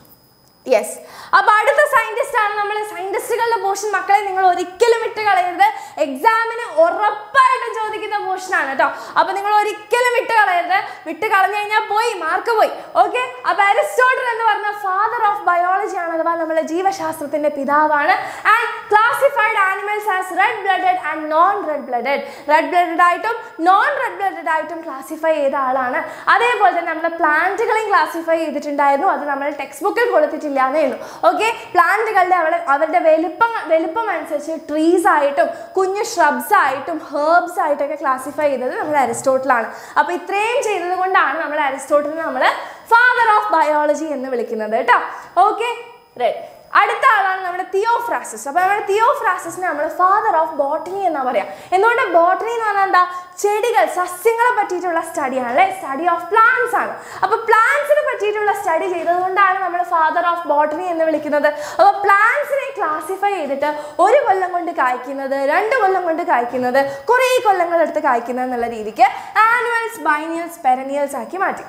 യെസ് അപ്പൊ അടുത്ത സയന്റിസ്റ്റ് ആണ് നമ്മൾ സയന്റിസ്റ്റുകളുടെ പോർഷൻ മക്കളെ നിങ്ങൾ ഒരിക്കലും വിട്ട് കളയരുത് എക്സാമിന് ഉറപ്പായിട്ടും ചോദിക്കുന്ന പോർഷൻ ആണ് കേട്ടോ അപ്പൊ നിങ്ങൾ ഒരിക്കലും വിട്ട് കളയരുത് വിട്ട് കളഞ്ഞു കഴിഞ്ഞാൽ പോയി മാർക്ക് പോയി ഓക്കെ അപ്പൊ അരിസ്റ്റോട്ടൽ എന്ന് പറഞ്ഞ ഫാദർ ഓഫ് ബയോളജി ആണ് അഥവാ നമ്മുടെ ജീവശാസ്ത്രത്തിന്റെ പിതാവാണ് and classified animals as red blooded and non red blooded red blooded ആയിട്ടും നോൺ റെഡ് ബ്ലഡഡ് ആയിട്ടും ക്ലാസിഫൈ ചെയ്ത ആളാണ് അതേപോലെ തന്നെ നമ്മുടെ പ്ലാന്റുകളെയും ക്ലാസിഫൈ ചെയ്തിട്ടുണ്ടായിരുന്നു അത് നമ്മൾ ടെക്സ്റ്റ് ബുക്കിൽ കൊടുത്തിട്ടില്ല എന്നേ ഉള്ളൂ ഓക്കെ പ്ലാന്റുകളുടെ അവിടെ അവരുടെ വലിപ്പം വലിപ്പം അനുസരിച്ച് ട്രീസ് ആയിട്ടും കുഞ്ഞു ഷ്രബ്സ് ആയിട്ടും ഹേർബ്സ് ആയിട്ടൊക്കെ ക്ലാസിഫൈ ചെയ്തത് നമ്മൾ അരിസ്റ്റോട്ടിലാണ് അപ്പോൾ ഇത്രയും ചെയ്തത് കൊണ്ടാണ് നമ്മൾ അരിസ്റ്റോട്ടിലിനെ നമ്മൾ ഫാദർ ഓഫ് ബയോളജി എന്ന് വിളിക്കുന്നത് കേട്ടോ ഓക്കെ റെഡി അടുത്ത ആളാണ് നമ്മുടെ തിയോഫ്രാസിസ് അപ്പോൾ നമ്മുടെ തിയോഫ്രാസിസിനെ നമ്മൾ ഫാദർ ഓഫ് ബോട്ടണി എന്നാ പറയാം എന്തുകൊണ്ട് ബോട്ടണി എന്ന് പറഞ്ഞാൽ എന്താ ചെടികൾ സസ്യങ്ങളെ പറ്റിയിട്ടുള്ള സ്റ്റഡിയാണ് അല്ലേ സ്റ്റഡി ഓഫ് പ്ലാന്റ്സ് ആണ് അപ്പോൾ പ്ലാന്റ്സിനെ പറ്റിയിട്ടുള്ള സ്റ്റഡി ചെയ്തതുകൊണ്ടാണ് നമ്മൾ ഫാദർ ഓഫ് ബോട്ടണി എന്ന് വിളിക്കുന്നത് അപ്പോൾ പ്ലാന്റ്സിനെ ക്ലാസിഫൈ ചെയ്തിട്ട് ഒരു കൊല്ലം കൊണ്ട് കായ്ക്കുന്നത് രണ്ട് കൊല്ലം കൊണ്ട് കായ്ക്കുന്നത് കുറേ കൊല്ലങ്ങൾ എടുത്ത് കായ്ക്കുന്നത് എന്നുള്ള രീതിക്ക് ആനുവൽസ് ബൈനിയൽസ് പെരനിയൽസ് ആക്കി മാറ്റി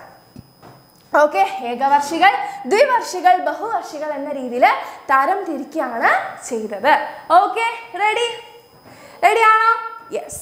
ഓക്കെ ഏകവർഷികൾ ദ്വിവർഷികൾ ബഹുവർഷികൾ എന്ന രീതിയിൽ തരം തിരിക്കുകയാണ് ചെയ്തത് ഓക്കെ റെഡി റെഡി ആണോ യെസ്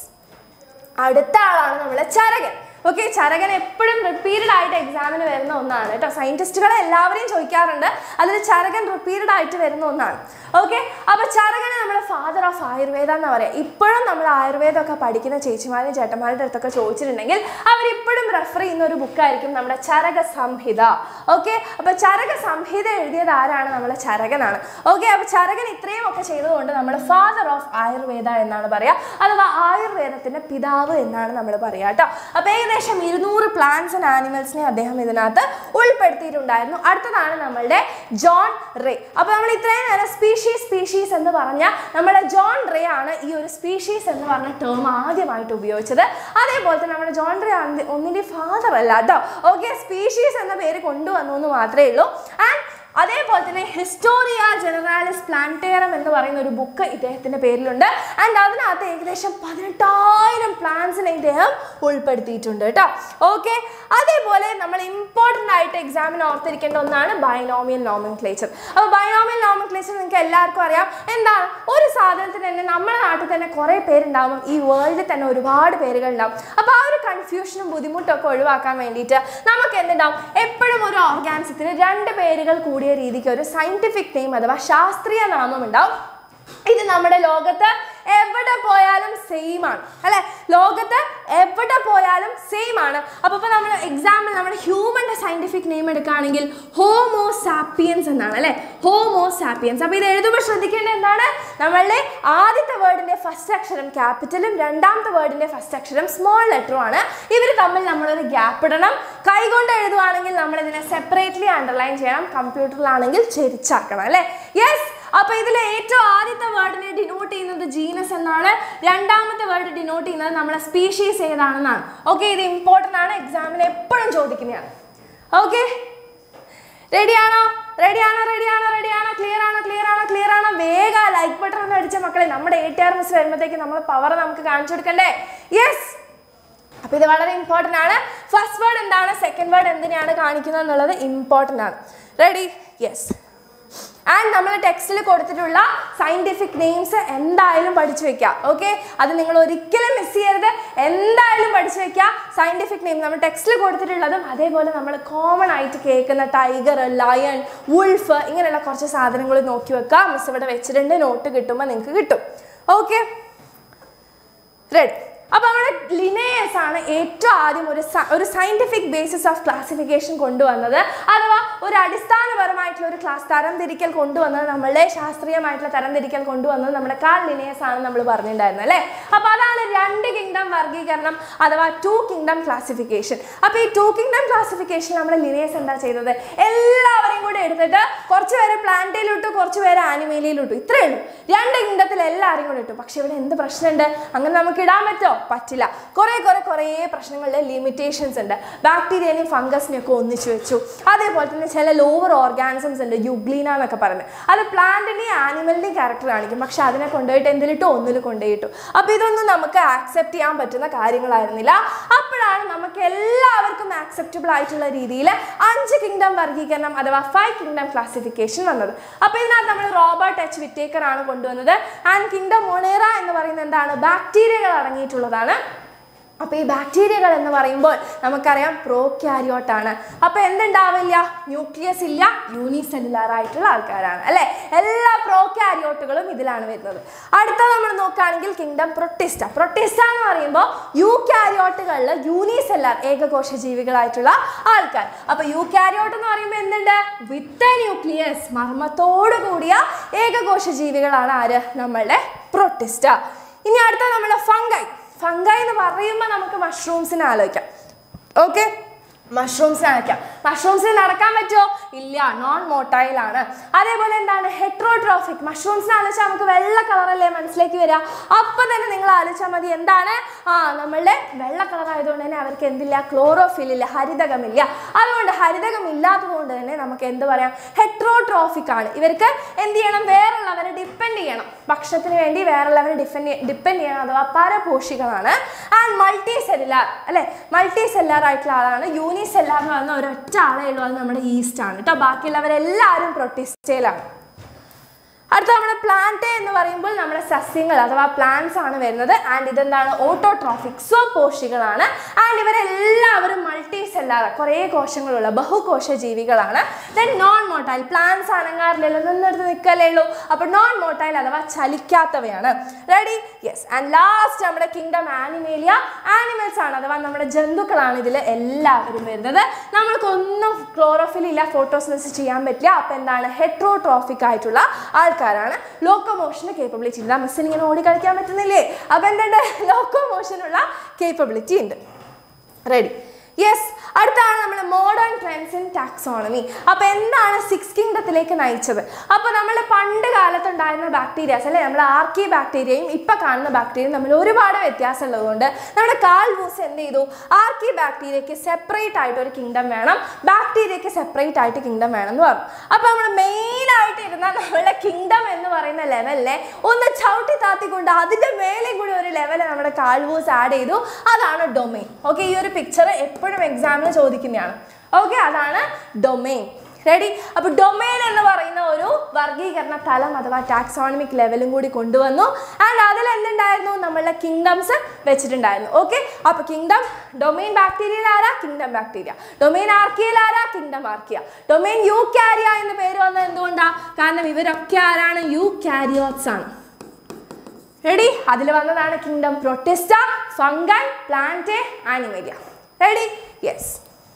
അടുത്ത ആളാണ് നമ്മളെ ചരകൻ ഓക്കെ ചരകൻ എപ്പോഴും റിപ്പീറ്റഡ് ആയിട്ട് എക്സാമിന് വരുന്ന ഒന്നാണ് കേട്ടോ സയന്റിസ്റ്റുകളെ എല്ലാവരെയും ചോദിക്കാറുണ്ട് അതിൽ ചരകൻ റിപ്പീറ്റഡ് ആയിട്ട് വരുന്ന ഒന്നാണ് ഓക്കെ അപ്പോൾ ചരകനെ നമ്മൾ ഫാദർ ഓഫ് ആയുർവേദ എന്ന് പറയാം ഇപ്പോഴും നമ്മൾ ആയുർവേദമൊക്കെ പഠിക്കുന്ന ചേച്ചിമാരും ചേട്ടന്മാരുടെ അടുത്തൊക്കെ ചോദിച്ചിട്ടുണ്ടെങ്കിൽ അവരിപ്പോഴും റെഫർ ചെയ്യുന്ന ഒരു ബുക്കായിരിക്കും നമ്മുടെ ചരക സംഹിത ഓക്കെ അപ്പോൾ ചരക സംഹിത എഴുതിയത് ആരാണ് നമ്മുടെ ചരകനാണ് ഓക്കെ അപ്പോൾ ചരകൻ ഇത്രയും ഒക്കെ ചെയ്തതുകൊണ്ട് നമ്മൾ ഫാദർ ഓഫ് ആയുർവേദ എന്നാണ് പറയുക അഥവാ ആയുർവേദത്തിന്റെ പിതാവ് എന്നാണ് നമ്മൾ പറയുക കേട്ടോ അപ്പോൾ ഏകദേശം ഇരുന്നൂറ് പ്ലാന്റ്സ് ആൻഡ് ആനിമൽസിനെ അദ്ദേഹം ഇതിനകത്ത് ഉൾപ്പെടുത്തിയിട്ടുണ്ടായിരുന്നു അടുത്തതാണ് നമ്മളുടെ ജോൺ റേ അപ്പോൾ നമ്മൾ ഇത്രയും നേരം സ്പീഷീസ് സ്പീഷീസ് എന്ന് പറഞ്ഞ നമ്മുടെ ജോൺ റേ ആണ് ഈ ഒരു സ്പീഷീസ് എന്ന് പറഞ്ഞ ടേം ആദ്യമായിട്ട് ഉപയോഗിച്ചത് അതേപോലെ തന്നെ നമ്മുടെ ജോൺ റേ ഒന്നിൻ്റെ ഫാദർ അല്ല കേട്ടോ ഓക്കെ സ്പീഷീസ് എന്ന പേര് കൊണ്ടുവന്നു എന്ന് മാത്രമേ ഉള്ളൂ ആൻഡ് അതേപോലെ തന്നെ ഹിസ്റ്റോറിയ ജനറാലിസ് പ്ലാന്റേറം എന്ന് പറയുന്ന ഒരു ബുക്ക് ഇദ്ദേഹത്തിന്റെ പേരിലുണ്ട് ആൻഡ് അതിനകത്ത് ഏകദേശം പതിനെട്ടായിരം പ്ലാന്റ്സിനെ ഇദ്ദേഹം ഉൾപ്പെടുത്തിയിട്ടുണ്ട് കേട്ടോ ഓക്കെ അതേപോലെ നമ്മൾ ഇമ്പോർട്ടൻ്റ് ആയിട്ട് എക്സാമിന് ഓർത്തിരിക്കേണ്ട ഒന്നാണ് ബൈനോമിയൽ നോമൻക്ലേച്ചർ അപ്പോൾ ബൈനോമിയൽ നോമൻക്ലേച്ചർ നിങ്ങൾക്ക് എല്ലാവർക്കും അറിയാം എന്താണ് ഒരു സാധനത്തിന് തന്നെ നമ്മുടെ നാട്ടിൽ തന്നെ കുറേ പേരുണ്ടാവും ഈ വേൾഡിൽ തന്നെ ഒരുപാട് പേരുകൾ ഉണ്ടാവും അപ്പോൾ ആ ഒരു കൺഫ്യൂഷനും ബുദ്ധിമുട്ടും ഒക്കെ ഒഴിവാക്കാൻ വേണ്ടിയിട്ട് നമുക്ക് എന്തുണ്ടാവും എപ്പോഴും ഒരു ഓർഗാനിസത്തിന് രണ്ട് പേരുകൾ കൂടിയ രീതിക്ക് ഒരു സയന്റിഫിക് നെയിം അഥവാ ശാസ്ത്രീയ നാമം ഉണ്ടാവും ഇത് നമ്മുടെ ലോകത്ത് എവിടെ പോയാലും സെയിം ആണ് അല്ലെ ലോകത്ത് എവിടെ പോയാലും സെയിം ആണ് അപ്പോൾ ഇപ്പോൾ നമ്മൾ എക്സാമ്പിൾ നമ്മുടെ ഹ്യൂമൻ്റെ സയൻറ്റിഫിക് നെയിം എടുക്കുകയാണെങ്കിൽ ഹോമോ സാപ്പിയൻസ് എന്നാണ് അല്ലെ ഹോമോ സാപ്പിയൻസ് അപ്പോൾ ഇത് എഴുതുമ്പോൾ ശ്രദ്ധിക്കേണ്ടത് എന്താണ് നമ്മളുടെ ആദ്യത്തെ വേർഡിൻ്റെ ഫസ്റ്റ് അക്ഷരം ക്യാപിറ്റലും രണ്ടാമത്തെ വേർഡിൻ്റെ ഫസ്റ്റ് അക്ഷരം സ്മോൾ ലെറ്ററും ആണ് ഇവർ തമ്മിൽ നമ്മളൊരു ഗ്യാപ്പ് ഇടണം കൈകൊണ്ട് എഴുതുവാണെങ്കിൽ നമ്മൾ ഇതിനെ സെപ്പറേറ്റ്ലി അണ്ടർലൈൻ ചെയ്യണം കമ്പ്യൂട്ടറിലാണെങ്കിൽ ചെരിച്ചാക്കണം അല്ലേ യെസ് അപ്പൊ ഇതിലെ ഏറ്റവും ആദ്യത്തെ വേർഡിനെ ഡിനോട്ട് ചെയ്യുന്നത് ജീനസ് എന്നാണ് രണ്ടാമത്തെ വേർഡ് ഡിനോട്ട് ചെയ്യുന്നത് നമ്മളെ സ്പീഷീസ് ഏതാണെന്നാണ് ഓക്കെ ഇത് ഇമ്പോർട്ടൻ്റ് ആണ് എക്സാമിന് എപ്പോഴും ചോദിക്കുന്നതാണ് ഓക്കെ റെഡിയാണോ റെഡിയാണോ റെഡിയാണോ റെഡിയാണോ ക്ലിയർ ആണോ ക്ലിയർ ആണോ ക്ലിയർ ആണോ വേഗം ലൈക്ക് ബട്ടൺ ഒന്ന് അടിച്ച മക്കളെ നമ്മുടെ എ ടി ആർ മിസ് വരുമ്പോഴത്തേക്ക് നമ്മൾ പവർ നമുക്ക് കാണിച്ചു കൊടുക്കണ്ടേ യെസ് അപ്പൊ ഇത് വളരെ ഇമ്പോർട്ടൻ്റ് ആണ് ഫസ്റ്റ് വേർഡ് എന്താണ് സെക്കൻഡ് വേർഡ് എന്തിനാണ് കാണിക്കുന്നത് എന്നുള്ളത് ഇമ്പോർട്ടൻ്റ് ആണ് റെഡി യെസ് ആൻഡ് നമ്മൾ ടെക്സ്റ്റിൽ കൊടുത്തിട്ടുള്ള സയന്റിഫിക് നെയിംസ് എന്തായാലും പഠിച്ചു വെക്കുക ഓക്കെ അത് നിങ്ങൾ ഒരിക്കലും മിസ് ചെയ്യരുത് എന്തായാലും പഠിച്ചു വെക്കുക സയന്റിഫിക് നെയിം നമ്മൾ ടെക്സ്റ്റിൽ കൊടുത്തിട്ടുള്ളതും അതേപോലെ നമ്മൾ കോമൺ ആയിട്ട് കേൾക്കുന്ന ടൈഗർ ലയൺ വുൾഫ് ഇങ്ങനെയുള്ള കുറച്ച് സാധനങ്ങൾ നോക്കി വെക്കുക മിസ് ഇവിടെ വെച്ചിട്ടുണ്ട് നോട്ട് കിട്ടുമ്പോൾ നിങ്ങൾക്ക് കിട്ടും ഓക്കെ റെഡി അപ്പോൾ നമ്മുടെ ലിനേയസ് ആണ് ഏറ്റവും ആദ്യം ഒരു സ- ഒരു സയന്റിഫിക് ബേസിസ് ഓഫ് ക്ലാസിഫിക്കേഷൻ കൊണ്ടുവന്നത് അഥവാ ഒരു അടിസ്ഥാനപരമായിട്ടുള്ള ഒരു ക്ലാസ് തരംതിരിക്കൽ കൊണ്ടുവന്നത് നമ്മളുടെ ശാസ്ത്രീയമായിട്ടുള്ള തരംതിരിക്കൽ കൊണ്ടുവന്നത് നമ്മുടെ കാൾ ലിനേയസ് ആണ് നമ്മൾ പറഞ്ഞിട്ടുണ്ടായിരുന്നത് അല്ലേ അപ്പോൾ അതാണ് രണ്ട് കിങ്ഡം വർഗീകരണം അഥവാ ടു കിങ്ഡം ക്ലാസിഫിക്കേഷൻ അപ്പോൾ ഈ ടു കിങ്ഡം ക്ലാസിഫിക്കേഷൻ നമ്മുടെ ലിനേയസ് എന്താ ചെയ്തത് എല്ലാവരെയും കൂടെ എടുത്തിട്ട് കുറച്ച് പേരെ പ്ലാന്റയിലിട്ടു കുറച്ച് പേരെ ആനിമേലിയിലിട്ടു ഇത്രയേ ഉള്ളൂ രണ്ട് കിങ്ഡത്തിൽ എല്ലാവരെയും കൂടെ ഇട്ടു പക്ഷെ ഇവിടെ എന്ത് പ്രശ്നമുണ്ട് അങ്ങനെ നമുക്ക് ഇടാൻ പറ്റുമോ പറ്റില്ല കുറേ കുറേ കുറേ പ്രശ്നങ്ങളുടെ ലിമിറ്റേഷൻസ് ഉണ്ട് ബാക്ടീരിയനെയും ഫംഗസിനെയും ഒക്കെ ഒന്നിച്ചു വെച്ചു അതേപോലെ തന്നെ ചില ലോവർ ഓർഗാനിസംസ് ഉണ്ട് യുഗ്ലീന എന്നൊക്കെ പറയുന്നത് അത് പ്ലാന്റിൻ്റെയും ആനിമലിൻ്റെയും ക്യാരക്ടർ കാണിക്കും പക്ഷെ അതിനെ കൊണ്ടുപോയിട്ട് എന്തിലിട്ടു ഒന്നിൽ കൊണ്ടുപോയിട്ടു അപ്പോൾ ഇതൊന്നും നമുക്ക് ആക്സെപ്റ്റ് ചെയ്യാൻ പറ്റുന്ന കാര്യങ്ങളായിരുന്നില്ല അപ്പോഴാണ് നമുക്ക് എല്ലാവർക്കും ആക്സെപ്റ്റബിൾ ആയിട്ടുള്ള രീതിയിൽ അഞ്ച് കിങ്ഡം വർഗീകരണം അഥവാ ഫൈവ് കിങ്ഡം ക്ലാസിഫിക്കേഷൻ വന്നത് അപ്പോൾ ഇതിനകത്ത് നമ്മൾ റോബർട്ട് എച്ച് വിറ്റേക്കർ ആണ് കൊണ്ടുവന്നത് ആൻഡ് കിങ്ഡം മൊണേറ എന്ന് പറയുന്നത് എന്താണ് ബാക്ടീരിയകൾ അടങ്ങിയിട്ടുള്ളതാണ് അപ്പോൾ ഈ ബാക്ടീരിയകൾ എന്ന് പറയുമ്പോൾ നമുക്കറിയാം പ്രോക്യാരിയോട്ടാണ് അപ്പോൾ എന്തുണ്ടാവില്ല ന്യൂക്ലിയസ് ഇല്ല യൂണിസെല്ലുലാർ ആയിട്ടുള്ള ആൾക്കാരാണ് അല്ലേ എല്ലാ പ്രോക്യാരിയോട്ടുകളും ഇതിലാണ് വരുന്നത് അടുത്ത നമ്മൾ നോക്കുകയാണെങ്കിൽ കിങ്ഡം പ്രൊട്ടിസ്റ്റ പ്രൊട്ടിസ്റ്റ എന്ന് പറയുമ്പോൾ യൂക്യാരിയോട്ടുകളിൽ യൂണിസെല്ലാർ ഏകകോശ ജീവികളായിട്ടുള്ള ആൾക്കാർ അപ്പോൾ യൂക്യാരിയോട്ട് എന്ന് പറയുമ്പോൾ എന്തുണ്ട് വിത്ത് ന്യൂക്ലിയസ് മർമ്മത്തോടു കൂടിയ ഏകകോശ ജീവികളാണ് ആര് നമ്മളുടെ പ്രൊട്ടിസ്റ്റ ഇനി അടുത്ത നമ്മുടെ ഫംഗൈ ഫംഗൈ എന്ന് പറയുമ്പോൾ നമുക്ക് മഷ്റൂംസിനെ ആലോചിക്കാം ഓക്കെ മഷ്റൂംസിനെ ആലോചിക്കാം മഷ്റൂംസിന് നടക്കാൻ പറ്റുമോ ഇല്ല നോൺ മോട്ടൈൽ ആണ് അതേപോലെ എന്താണ് ഹെട്രോട്രോഫിക് മഷ്റൂംസിനെ ആലോചിച്ചാൽ നമുക്ക് വെള്ള കളറല്ലേ മനസ്സിലേക്ക് വരിക അപ്പം തന്നെ നിങ്ങൾ ആലോചിച്ചാൽ മതി എന്താണ് ആ നമ്മളുടെ വെള്ള കളർ ആയതുകൊണ്ട് തന്നെ അവർക്ക് എന്തില്ല ക്ലോറോഫിൽ ഇല്ല ഹരിതകമില്ല അതുകൊണ്ട് ഹരിതകം ഇല്ലാത്തത് കൊണ്ട് തന്നെ നമുക്ക് എന്ത് പറയാം ഹെട്രോട്രോഫിക് ആണ് ഇവർക്ക് എന്ത് ചെയ്യണം വേറുള്ളവരെ ഡിപ്പെൻഡ് ചെയ്യണം ഭക്ഷണത്തിന് വേണ്ടി വേറുള്ളവരെ ഡിപ്പെൻഡ് ഡിപ്പെൻഡ് ചെയ്യണം അഥവാ പരപോഷികളാണ് ആൻഡ് മൾട്ടി സെല്ലുലാർ അല്ലെ മൾട്ടി സെല്ലാർ ആയിട്ടുള്ള ആളാണ് യൂണിസെല്ലാർ എന്ന് പറയുന്ന ഒരൊറ്റ ആളേ ഉള്ളൂ അത് നമ്മുടെ ഈസ്റ്റ് ആണ് കേട്ടോ ബാക്കിയുള്ളവരെല്ലാവരും പ്രൊട്ടിസ്റ്റയിലാണ് അടുത്ത നമ്മുടെ പ്ലാന്റ് എന്ന് പറയുമ്പോൾ നമ്മുടെ സസ്യങ്ങൾ അഥവാ പ്ലാന്റ്സ് ആണ് വരുന്നത് ആൻഡ് ഇതെന്താണ് ഓട്ടോട്രോഫിക് സ്വപോഷികളാണ് ആൻഡ് ഇവരെല്ലാവരും മൾട്ടി സെല്ലാർ കുറേ കോശങ്ങളുള്ള ബഹുകോശ ജീവികളാണ് ദെൻ നോൺ മോട്ടൈൽ പ്ലാന്റ്സ് അനങ്ങാറില്ലല്ലോ നിന്നെടുത്ത് നിൽക്കലേ ഉള്ളൂ അപ്പോൾ നോൺ മോട്ടൈൽ അഥവാ ചലിക്കാത്തവയാണ് റെഡി യെസ് ആൻഡ് ലാസ്റ്റ് നമ്മുടെ കിങ്ഡം ആനിമേലിയ ആനിമൽസ് ആണ് അഥവാ നമ്മുടെ ജന്തുക്കളാണ് ഇതിൽ എല്ലാവരും വരുന്നത് നമ്മൾക്കൊന്നും ക്ലോറോഫിൽ ഇല്ല ഫോട്ടോസിനസ് ചെയ്യാൻ പറ്റില്ല അപ്പോൾ എന്താണ് ഹെട്രോട്രോഫിക് ആയിട്ടുള്ള ആൾക്കാരാണ് ലോക്കോമോഷന് കേപ്പബിലിറ്റി ഉണ്ട് മിസ്സിന് ഇങ്ങനെ ഓടി കളിക്കാൻ പറ്റുന്നില്ലേ അപ്പം എന്തുണ്ട് ലോക്കോമോഷനുള്ള കേപ്പബിലിറ്റി ഉണ്ട് റെഡി യെസ് അടുത്താണ് നമ്മൾ മോഡേൺ ട്രെൻഡ്സ് ഇൻ ടാക്സോണമി അപ്പോൾ എന്താണ് സിക്സ് കിങ്ഡത്തിലേക്ക് നയിച്ചത് അപ്പോൾ നമ്മൾ പണ്ട് കാലത്തുണ്ടായിരുന്ന ബാക്ടീരിയാസ് അല്ലെ നമ്മൾ ആർക്കി ബാക്ടീരിയയും ഇപ്പം കാണുന്ന ബാക്ടീരിയയും തമ്മിൽ ഒരുപാട് വ്യത്യാസം ഉള്ളതുകൊണ്ട് നമ്മുടെ കാൽ വൂസ് എന്ത് ചെയ്തു ആർക്കി ബാക്ടീരിയയ്ക്ക് സെപ്പറേറ്റ് ആയിട്ട് ഒരു കിങ്ഡം വേണം ബാക്ടീരിയയ്ക്ക് സെപ്പറേറ്റ് ആയിട്ട് കിങ്ഡം വേണം എന്ന് പറഞ്ഞു അപ്പോൾ നമ്മൾ മെയിൻ ആയിട്ട് ഇരുന്ന നമ്മളുടെ കിങ്ഡം എന്ന് പറയുന്ന ലെവലിനെ ഒന്ന് ചവിട്ടി താത്തിക്കൊണ്ട് അതിൻ്റെ മേലെ കൂടി ഒരു ലെവൽ നമ്മുടെ കാൽവൂസ് ആഡ് ചെയ്തു അതാണ് ഡൊമെയിൻ ഓക്കെ ഈ ഒരു പിക്ചർ എപ്പോഴും എക്സാമിന് ചോദിക്കുന്നതാണ് ഓക്കെ അതാണ് ഡൊമെയിൻ റെഡി അപ്പോൾ ഡൊമെയിൻ എന്ന് പറയുന്ന ഒരു വർഗീകരണ തലം അഥവാ ടാക്സോണമിക് ലെവലും കൂടി കൊണ്ടുവന്നു ആൻഡ് അതിൽ എന്തുണ്ടായിരുന്നു നമ്മളുടെ കിങ്ഡംസ് വെച്ചിട്ടുണ്ടായിരുന്നു ഓക്കെ അപ്പോൾ കിങ്ഡം ഡൊമെയിൻ ബാക്ടീരിയയിൽ ആരാ കിങ്ഡം ബാക്ടീരിയ ഡൊമെയിൻ ആർക്കിയയിൽ ആരാ kingdom archaea domain eukarya എന്ന് പേര് വന്നത് എന്തുകൊണ്ടാണ് കാരണം ഇവരൊക്കെ ആരാണ് യു ക്യാരിയോട്സ് ആണ് റെഡി അതിൽ വന്നതാണ് kingdom protista fungi plant Animalia ready yes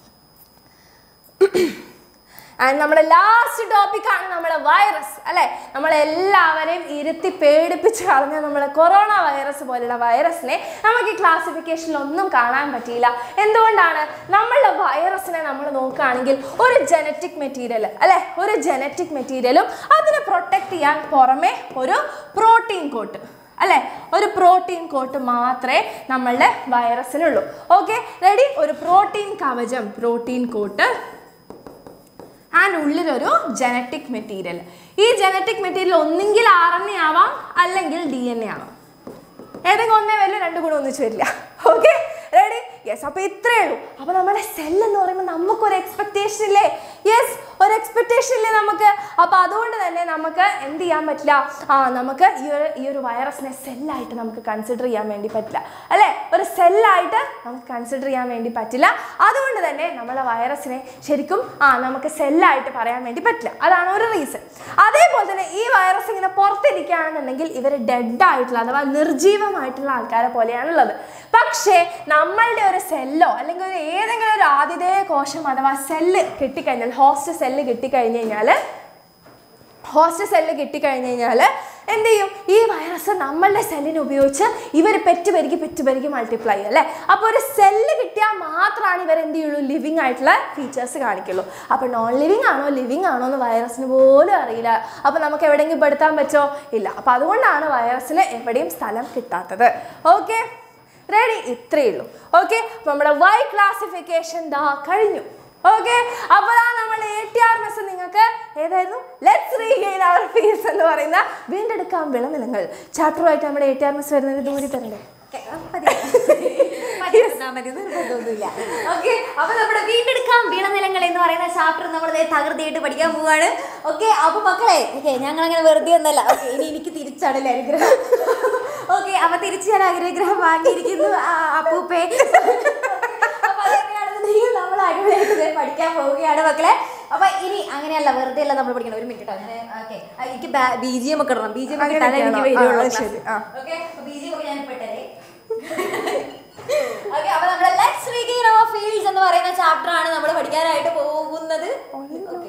and നമ്മുടെ ലാസ്റ്റ് ടോപ്പിക്കാണ് നമ്മുടെ വൈറസ് അല്ലെ നമ്മളെല്ലാവരെയും ഇരുത്തി പേടിപ്പിച്ച് കളഞ്ഞ നമ്മളെ കൊറോണ വൈറസ് പോലുള്ള വൈറസിനെ നമുക്ക് ഈ ക്ലാസിഫിക്കേഷനിൽ ഒന്നും കാണാൻ പറ്റിയില്ല എന്തുകൊണ്ടാണ് നമ്മളുടെ വൈറസിനെ നമ്മൾ നോക്കുകയാണെങ്കിൽ ഒരു ജനറ്റിക് മെറ്റീരിയൽ അല്ലെ ഒരു ജനറ്റിക് മെറ്റീരിയലും അതിനെ പ്രൊട്ടക്ട് ചെയ്യാൻ പുറമെ ഒരു പ്രോട്ടീൻ കോട്ട് അല്ലെ ഒരു പ്രോട്ടീൻ കോട്ട് മാത്രമേ നമ്മളുടെ വൈറസിനുള്ളൂ ഓക്കെ റെഡി ഒരു പ്രോട്ടീൻ കവചം പ്രോട്ടീൻ കോട്ട് ആൻഡ് ഉള്ളിലൊരു ജനറ്റിക് മെറ്റീരിയൽ ഈ ജനറ്റിക് മെറ്റീരിയൽ ഒന്നെങ്കിൽ ആർ എൻ എ ആവാം അല്ലെങ്കിൽ ഡി എൻ എ ആവാം ഏതെങ്കിലും ഒന്നേ വരില്ല രണ്ടും കൂടെ ഒന്നിച്ച് വരില്ല ഓക്കെ റെഡി യെസ് അപ്പോൾ ഇത്രയേ ഉള്ളൂ അപ്പോൾ നമ്മുടെ സെൽ എന്ന് പറയുമ്പോൾ നമുക്കൊരു എക്സ്പെക്ടേഷൻ ഇല്ലേ യെസ് ഒരു എക്സ്പെക്ടേഷൻ സിറ്റുവേഷൻ ഇല്ലേ നമുക്ക് അപ്പൊ അതുകൊണ്ട് തന്നെ നമുക്ക് എന്ത് ചെയ്യാൻ പറ്റില്ല ആ നമുക്ക് ഈ ഒരു ഈ ഒരു വൈറസിനെ സെല്ലായിട്ട് നമുക്ക് കൺസിഡർ ചെയ്യാൻ വേണ്ടി പറ്റില്ല അല്ലെ ഒരു സെല്ലായിട്ട് നമുക്ക് കൺസിഡർ ചെയ്യാൻ വേണ്ടി പറ്റില്ല അതുകൊണ്ട് തന്നെ നമ്മളെ വൈറസിനെ ശരിക്കും ആ നമുക്ക് സെല്ലായിട്ട് പറയാൻ വേണ്ടി പറ്റില്ല അതാണ് ഒരു റീസൺ അതേപോലെ തന്നെ ഈ വൈറസ് ഇങ്ങനെ പുറത്തിരിക്കുകയാണെന്നുണ്ടെങ്കിൽ ഇവർ ഡെഡ് ആയിട്ടുള്ള അഥവാ നിർജീവമായിട്ടുള്ള ആൾക്കാരെ പോലെയാണുള്ളത് പക്ഷേ നമ്മളുടെ ഒരു സെല്ലോ അല്ലെങ്കിൽ ഒരു ഏതെങ്കിലും ഒരു ആതിഥേയ കോശം അഥവാ സെല്ല് കിട്ടിക്കഴിഞ്ഞാൽ ഹോസ്റ്റ് സെല്ല് കിട്ടിക്കഴിഞ്ഞ് കഴിഞ്ഞാൽ ഹോസ്റ്റ് സെല്ല് കിട്ടിക്കഴിഞ്ഞ് കഴിഞ്ഞാൽ എന്ത് ചെയ്യും ഈ വൈറസ് നമ്മളുടെ സെല്ലിനെ ഉപയോഗിച്ച് ഇവർ പെറ്റ് പെരുകി പെറ്റ് പെരുകി മൾട്ടിപ്ലൈ ചെയ്യും അല്ലേ അപ്പോൾ ഒരു സെല്ല് കിട്ടിയാൽ മാത്രമാണ് ഇവർ എന്ത് ചെയ്യുള്ളൂ ലിവിങ് ആയിട്ടുള്ള ഫീച്ചേഴ്സ് കാണിക്കുള്ളൂ അപ്പോൾ നോൺ ലിവിങ് ആണോ ലിവിങ് ആണോ എന്ന് വൈറസിന് പോലും അറിയില്ല അപ്പോൾ നമുക്ക് എവിടെയെങ്കിലും പെടുത്താൻ പറ്റുമോ ഇല്ല അപ്പോൾ അതുകൊണ്ടാണ് വൈറസിന് എവിടെയും സ്ഥലം കിട്ടാത്തത് ഓക്കെ റെഡി ഇത്രയേ ഉള്ളൂ ഓക്കെ നമ്മുടെ വൈ ക്ലാസിഫിക്കേഷൻ ദാ കഴിഞ്ഞു ഓക്കെ അപ്പോൾ ദാ നമ്മൾ എ ടി ആർ മെസ് നിങ്ങൾക്ക് ഏതായിരുന്നു ലെറ്റ്സ് റീഗെയിൻ അവർ ഫീസ് എന്ന് പറയുന്ന വീണ്ടെടുക്കാം വിളനിലങ്ങൾ ചാപ്റ്ററുമായിട്ട് നമ്മുടെ എ ടി ആർ മെസ് വരുന്നത് ദൂരി തരണ്ടേ
ഓക്കെ അപ്പൊ നമ്മുടെ വീണ്ടെടുക്കാം വീണനിലങ്ങൾ എന്ന് പറയുന്ന ചാപ്റ്റർ നമ്മൾ തകൃതിയായിട്ട് പഠിക്കാൻ പോവാണ് ഓക്കെ അപ്പൊ മക്കളെ ഓക്കെ ഞങ്ങൾ അങ്ങനെ വെറുതെ ഒന്നല്ല ഓക്കെ ഇനി എനിക്ക് തിരിച്ചാണല്ലേ അനുഗ്രഹം ഓക്കെ അപ്പൊ തിരിച്ച് ഞാൻ അനുഗ്രഹം വാങ്ങിയിരിക്കുന്നു ആ, അപ്പൂപ്പേ അപ്പൊ അതെങ്ങനെയാണെന്നുണ്ടെങ്കിൽ നമ്മൾ അടിപൊളിയായിട്ട് ദേ പഠിക്കാൻ പോവുകയാണ് മക്കളെ അപ്പൊ ഇനി അങ്ങനെയല്ല വെറുതെ അല്ല നമ്മൾ പഠിക്കണം ഒരു മിനിറ്റ് അങ്ങനെ ഓക്കെ എനിക്ക് ബി ജി എം ഒക്കെ ഇടണം ബി ജി എം ഒക്കെ ഇട്ടാലേ എനിക്ക്
അങ്ങനെയൊക്കെയാണോ? ആ,
വരുള്ളൂ
അത് ശരി, ആ.
ഓക്കെ ബി ജി എം ഒക്കെ ഞാൻ പെട്ടേ ഓക്കെ അപ്പൊ നമ്മുടെ ലെറ്റ്സ് റീഗെയിൻ അവർ ഫീൽഡ്സ് എന്ന് പറയുന്ന ചാപ്റ്റർ ആണ് നമ്മൾ പഠിക്കാനായിട്ട് പോകുന്നത് ഓക്കെ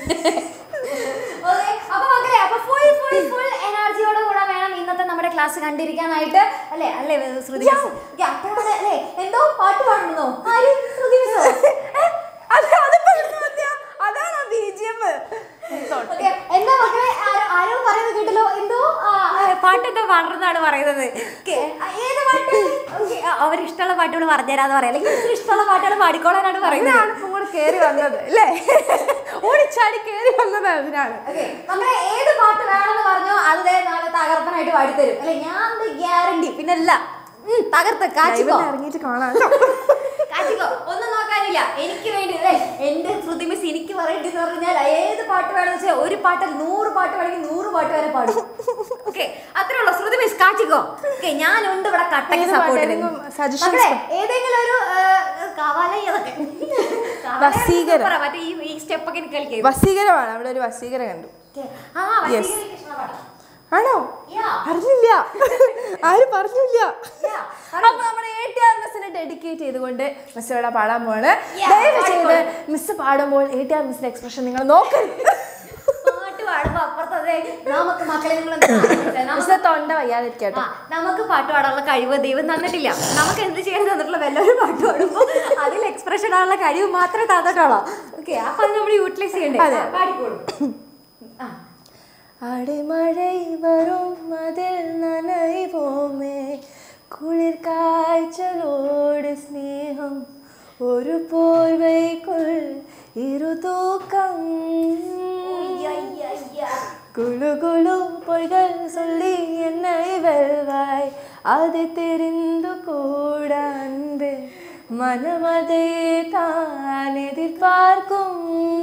അപ്പൊ മക്കളെ അപ്പൊ ഫുൾ ഫുൾ ഫുൾ എനർജിയോടെ കൂടെ വേണം ഇന്നത്തെ നമ്മുടെ ക്ലാസ് കണ്ടിരിക്കാനായിട്ട് അല്ലേ അല്ലേ ശ്രുതി miss? Okay, അപ്പോഴാണ് അല്ലേ എന്തോ പാട്ട് പാടുന്നോ ആര് ശ്രുതി miss ഓ?
അത് അത് പറഞ്ഞു മതിയോ? അതാണോ ബി ജി എം
Okay, എന്താ മക്കളെ ആരോ ആരോ പറയുന്നത് കേട്ടല്ലോ എന്തോ ആ, ആ, പാട്ട് എന്തോ പാടുന്നതാണ് പറയുന്നത് Okay, ആ, ഏത് പാട്ട് Okay, ആ, അവര് ഇഷ്ടമുള്ള പാട്ടുകൾ പറഞ്ഞുതരാന്ന് പറയാം അല്ലെങ്കിൽ മിസ്സിന് ഇഷ്ടമുള്ള പാട്ടുകൾ പാടിക്കോളാനാണ് പറയുന്നത്
അതിനാണ് ഇപ്പം കൂടെ കയറി വന്നത് അല്ലേ ഓടിച്ചാടി കയറി വന്നത് അതിനാണ്
Okay, നമ്മളെ ഏത് പാട്ട് വേണമെന്ന് പറഞ്ഞോ അത് ദേ നാളെ തകർപ്പനായിട്ട് പാടിത്തരും അല്ലെ ഞാൻ ഗ്യാരണ്ടി പിന്നല്ല ഉം, തകർത്ത് കാച്ചിക്കോ
ലൈവിൽ ഇറങ്ങിയിട്ട് കാണാം
കാച്ചിക്കോ ഒന്നും നോക്കാനില്ല എനിക്ക് വേണ്ടി അല്ലേ എന്റെ ശ്രുതി മിസ് എനിക്ക് പറയേണ്ടി എന്ന് പറഞ്ഞാൽ ഏത് പാട്ട് വേണമെന്ന് വെച്ചാൽ ഒരു പാട്ടിൽ നൂറ് പാട്ട് വേണമെങ്കിൽ നൂറ് പാട്ട് വരെ പാടും ഓക്കെ അത്രേ ഉള്ളൂ ശ്രുതി മിസ് കാച്ചിക്കോ ഓക്കെ ഞാനുണ്ട് ഇവിടെ കട്ടക്ക്
ഏത്
സപ്പോർട്ട്
പാട്ടാണെങ്കിലും suggestions
മക്കളെ ഏതെങ്കിലും ഒരു കവാലൈ അതൊക്കെ കവാലൈ
വസീകരം.
സൂപ്പറാ. മറ്റേ ഈ ഈ സ്റ്റെപ്പ് ഒക്കെ എനിക്ക് കളിക്കും
വസീകരമാണ് അവിടെ ഒരു വസീകരം കണ്ടു
ആ വസീകരം എനിക്ക് ഇഷ്ടമുള്ള പാട്ടാ.
ആണോ
Yeah.
അറിഞ്ഞില്ല ആരും പറഞ്ഞില്ല
Yeah.
അപ്പൊ നമ്മുടെ എ ടി ആർ മിസ്സിനെ ഡെഡിക്കേറ്റ് ചെയ്തുകൊണ്ട് മിസ് ഇവിടെ പാടാൻ പോവാണ്
Yeah,
ദയവ് ചെയ്ത്
പാടിക്കോളൂ.
മിസ് പാടുമ്പോൾ എ ടി ആർ മിസ്സിന്റെ എക്സ്പ്രഷൻ നിങ്ങൾ നോക്കരുത്
പാട്ട് പാടുമ്പോ അപ്പുറത്തതെ നമുക്ക് മക്കളെ നിങ്ങൾ നമുക്ക്
മിസ് തൊണ്ട വയ്യാതിരിക്കട്ടെ
ആ, നമുക്ക് പാട്ട് പാടാനുള്ള കഴിവ് ദൈവം തന്നിട്ടില്ല നമുക്ക് എന്ത് ചെയ്യാൻ തന്നിട്ടുള്ള വല്ലവരും പാട്ട് പാടുമ്പോൾ അതിൽ എക്സ്പ്രഷൻ ആണുള്ള കഴിവ് മാത്രമേ തന്നിട്ടുള്ളൂ ഓക്കെ അപ്പൊ അത് നമ്മൾ യൂട്ടിലൈസ് ചെയ്യണ്ടേ
അതെ.
ആ, പാടിക്കോളൂ ആ.
അടിമഴை வரும் அதில் நனைவோமே குளிர் காய்ச்சலோடு ஸ்நேகம் ஒரு போர்வைக்குள் இரு தூக்கம் குழு குழு பொய்கள் சொல்லி என்னை வெல்வாய் அது தெரிந்து கூட அன்பு மனமதை தான் எதிர்பார்க்கும்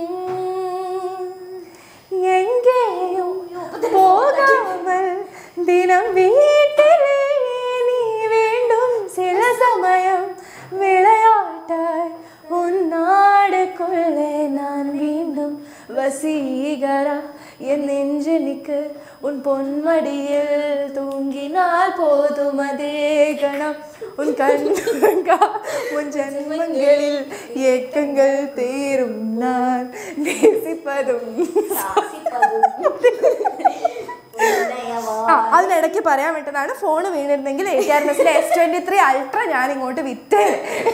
எங்கேயும் போகாமல் தினம் வீட்டிலே நீ வேண்டும் சில சமயம் விளையாட்டாய் உன் நாடுக்குள்ளே நான் மீண்டும் வசீகரா என் நெஞ்சனுக்கு உன் பொன்மடியில் தூங்கினால் போதும் அதே கணம் உன் கண்கா உன் ஜன்மங்களில் ஏக்கங்கள் தீரும் நான் நேசிப்பതും ആ അതിനിടയ്ക്ക് പറയാൻ വിട്ടതാണ് ഫോൺ വീണിരുന്നെങ്കിൽ എ ടി ആർ എസിലെ എസ് ട്വന്റി ത്രീ അൾട്ര ഞാൻ ഇങ്ങോട്ട് വിറ്റേ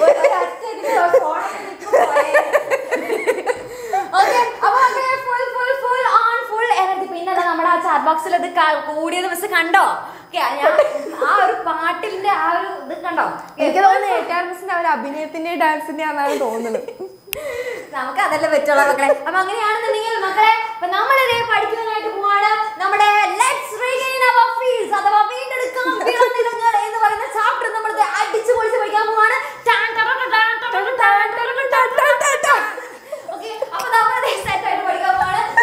Okay, അപ്പൊ മക്കളെ full, full, full on, full energy. പിന്നല്ല നമ്മുടെ ആ ചാറ്റ് ബോക്സിൽ ഇത് ക- കൂടിയത് മിസ് കണ്ടോ Okay, ഞാൻ- ആ ഒരു പാട്ടിന്റെ ആ ഒരു ഇത് കണ്ടോ
എനിക്ക് തോന്നുന്നു എ ടി ആർ എസിന്റെ അവർ അഭിനയത്തിന്റെ ഡാൻസിന്റെ ആണെന്നാണ് തോന്നുന്നത്
നമുക്ക് അതല്ലേ പറ്റുള്ളൂ മക്കളെ അപ്പൊ അങ്ങനെയാണെന്നുണ്ടെങ്കിൽ മക്കളെ അപ്പൊ നമ്മളിതേ പഠിക്കാനായിട്ട് പോവാണ് നമ്മുടെ ലെറ്റ്സ് റീഗെയിൻ അവർ ഫീൽസ് അഥവാ വീണ്ടെടുക്കാം വിളനിലങ്ങൾ എന്ന് പറയുന്ന ചാപ്റ്റർ നമ്മൾ അടിച്ചു പൊളിച്ച് പഠിക്കാൻ പോവാണ് ടാൻ ടറ ട ടാൻ ടറ ട ടാൻ ടറ ട ടാൻ ടറ ട ടാൻ. Okay, അപ്പൊ നമ്മൾ സെറ്റ് ആയിട്ട് പഠിക്കാൻ പോവാണ്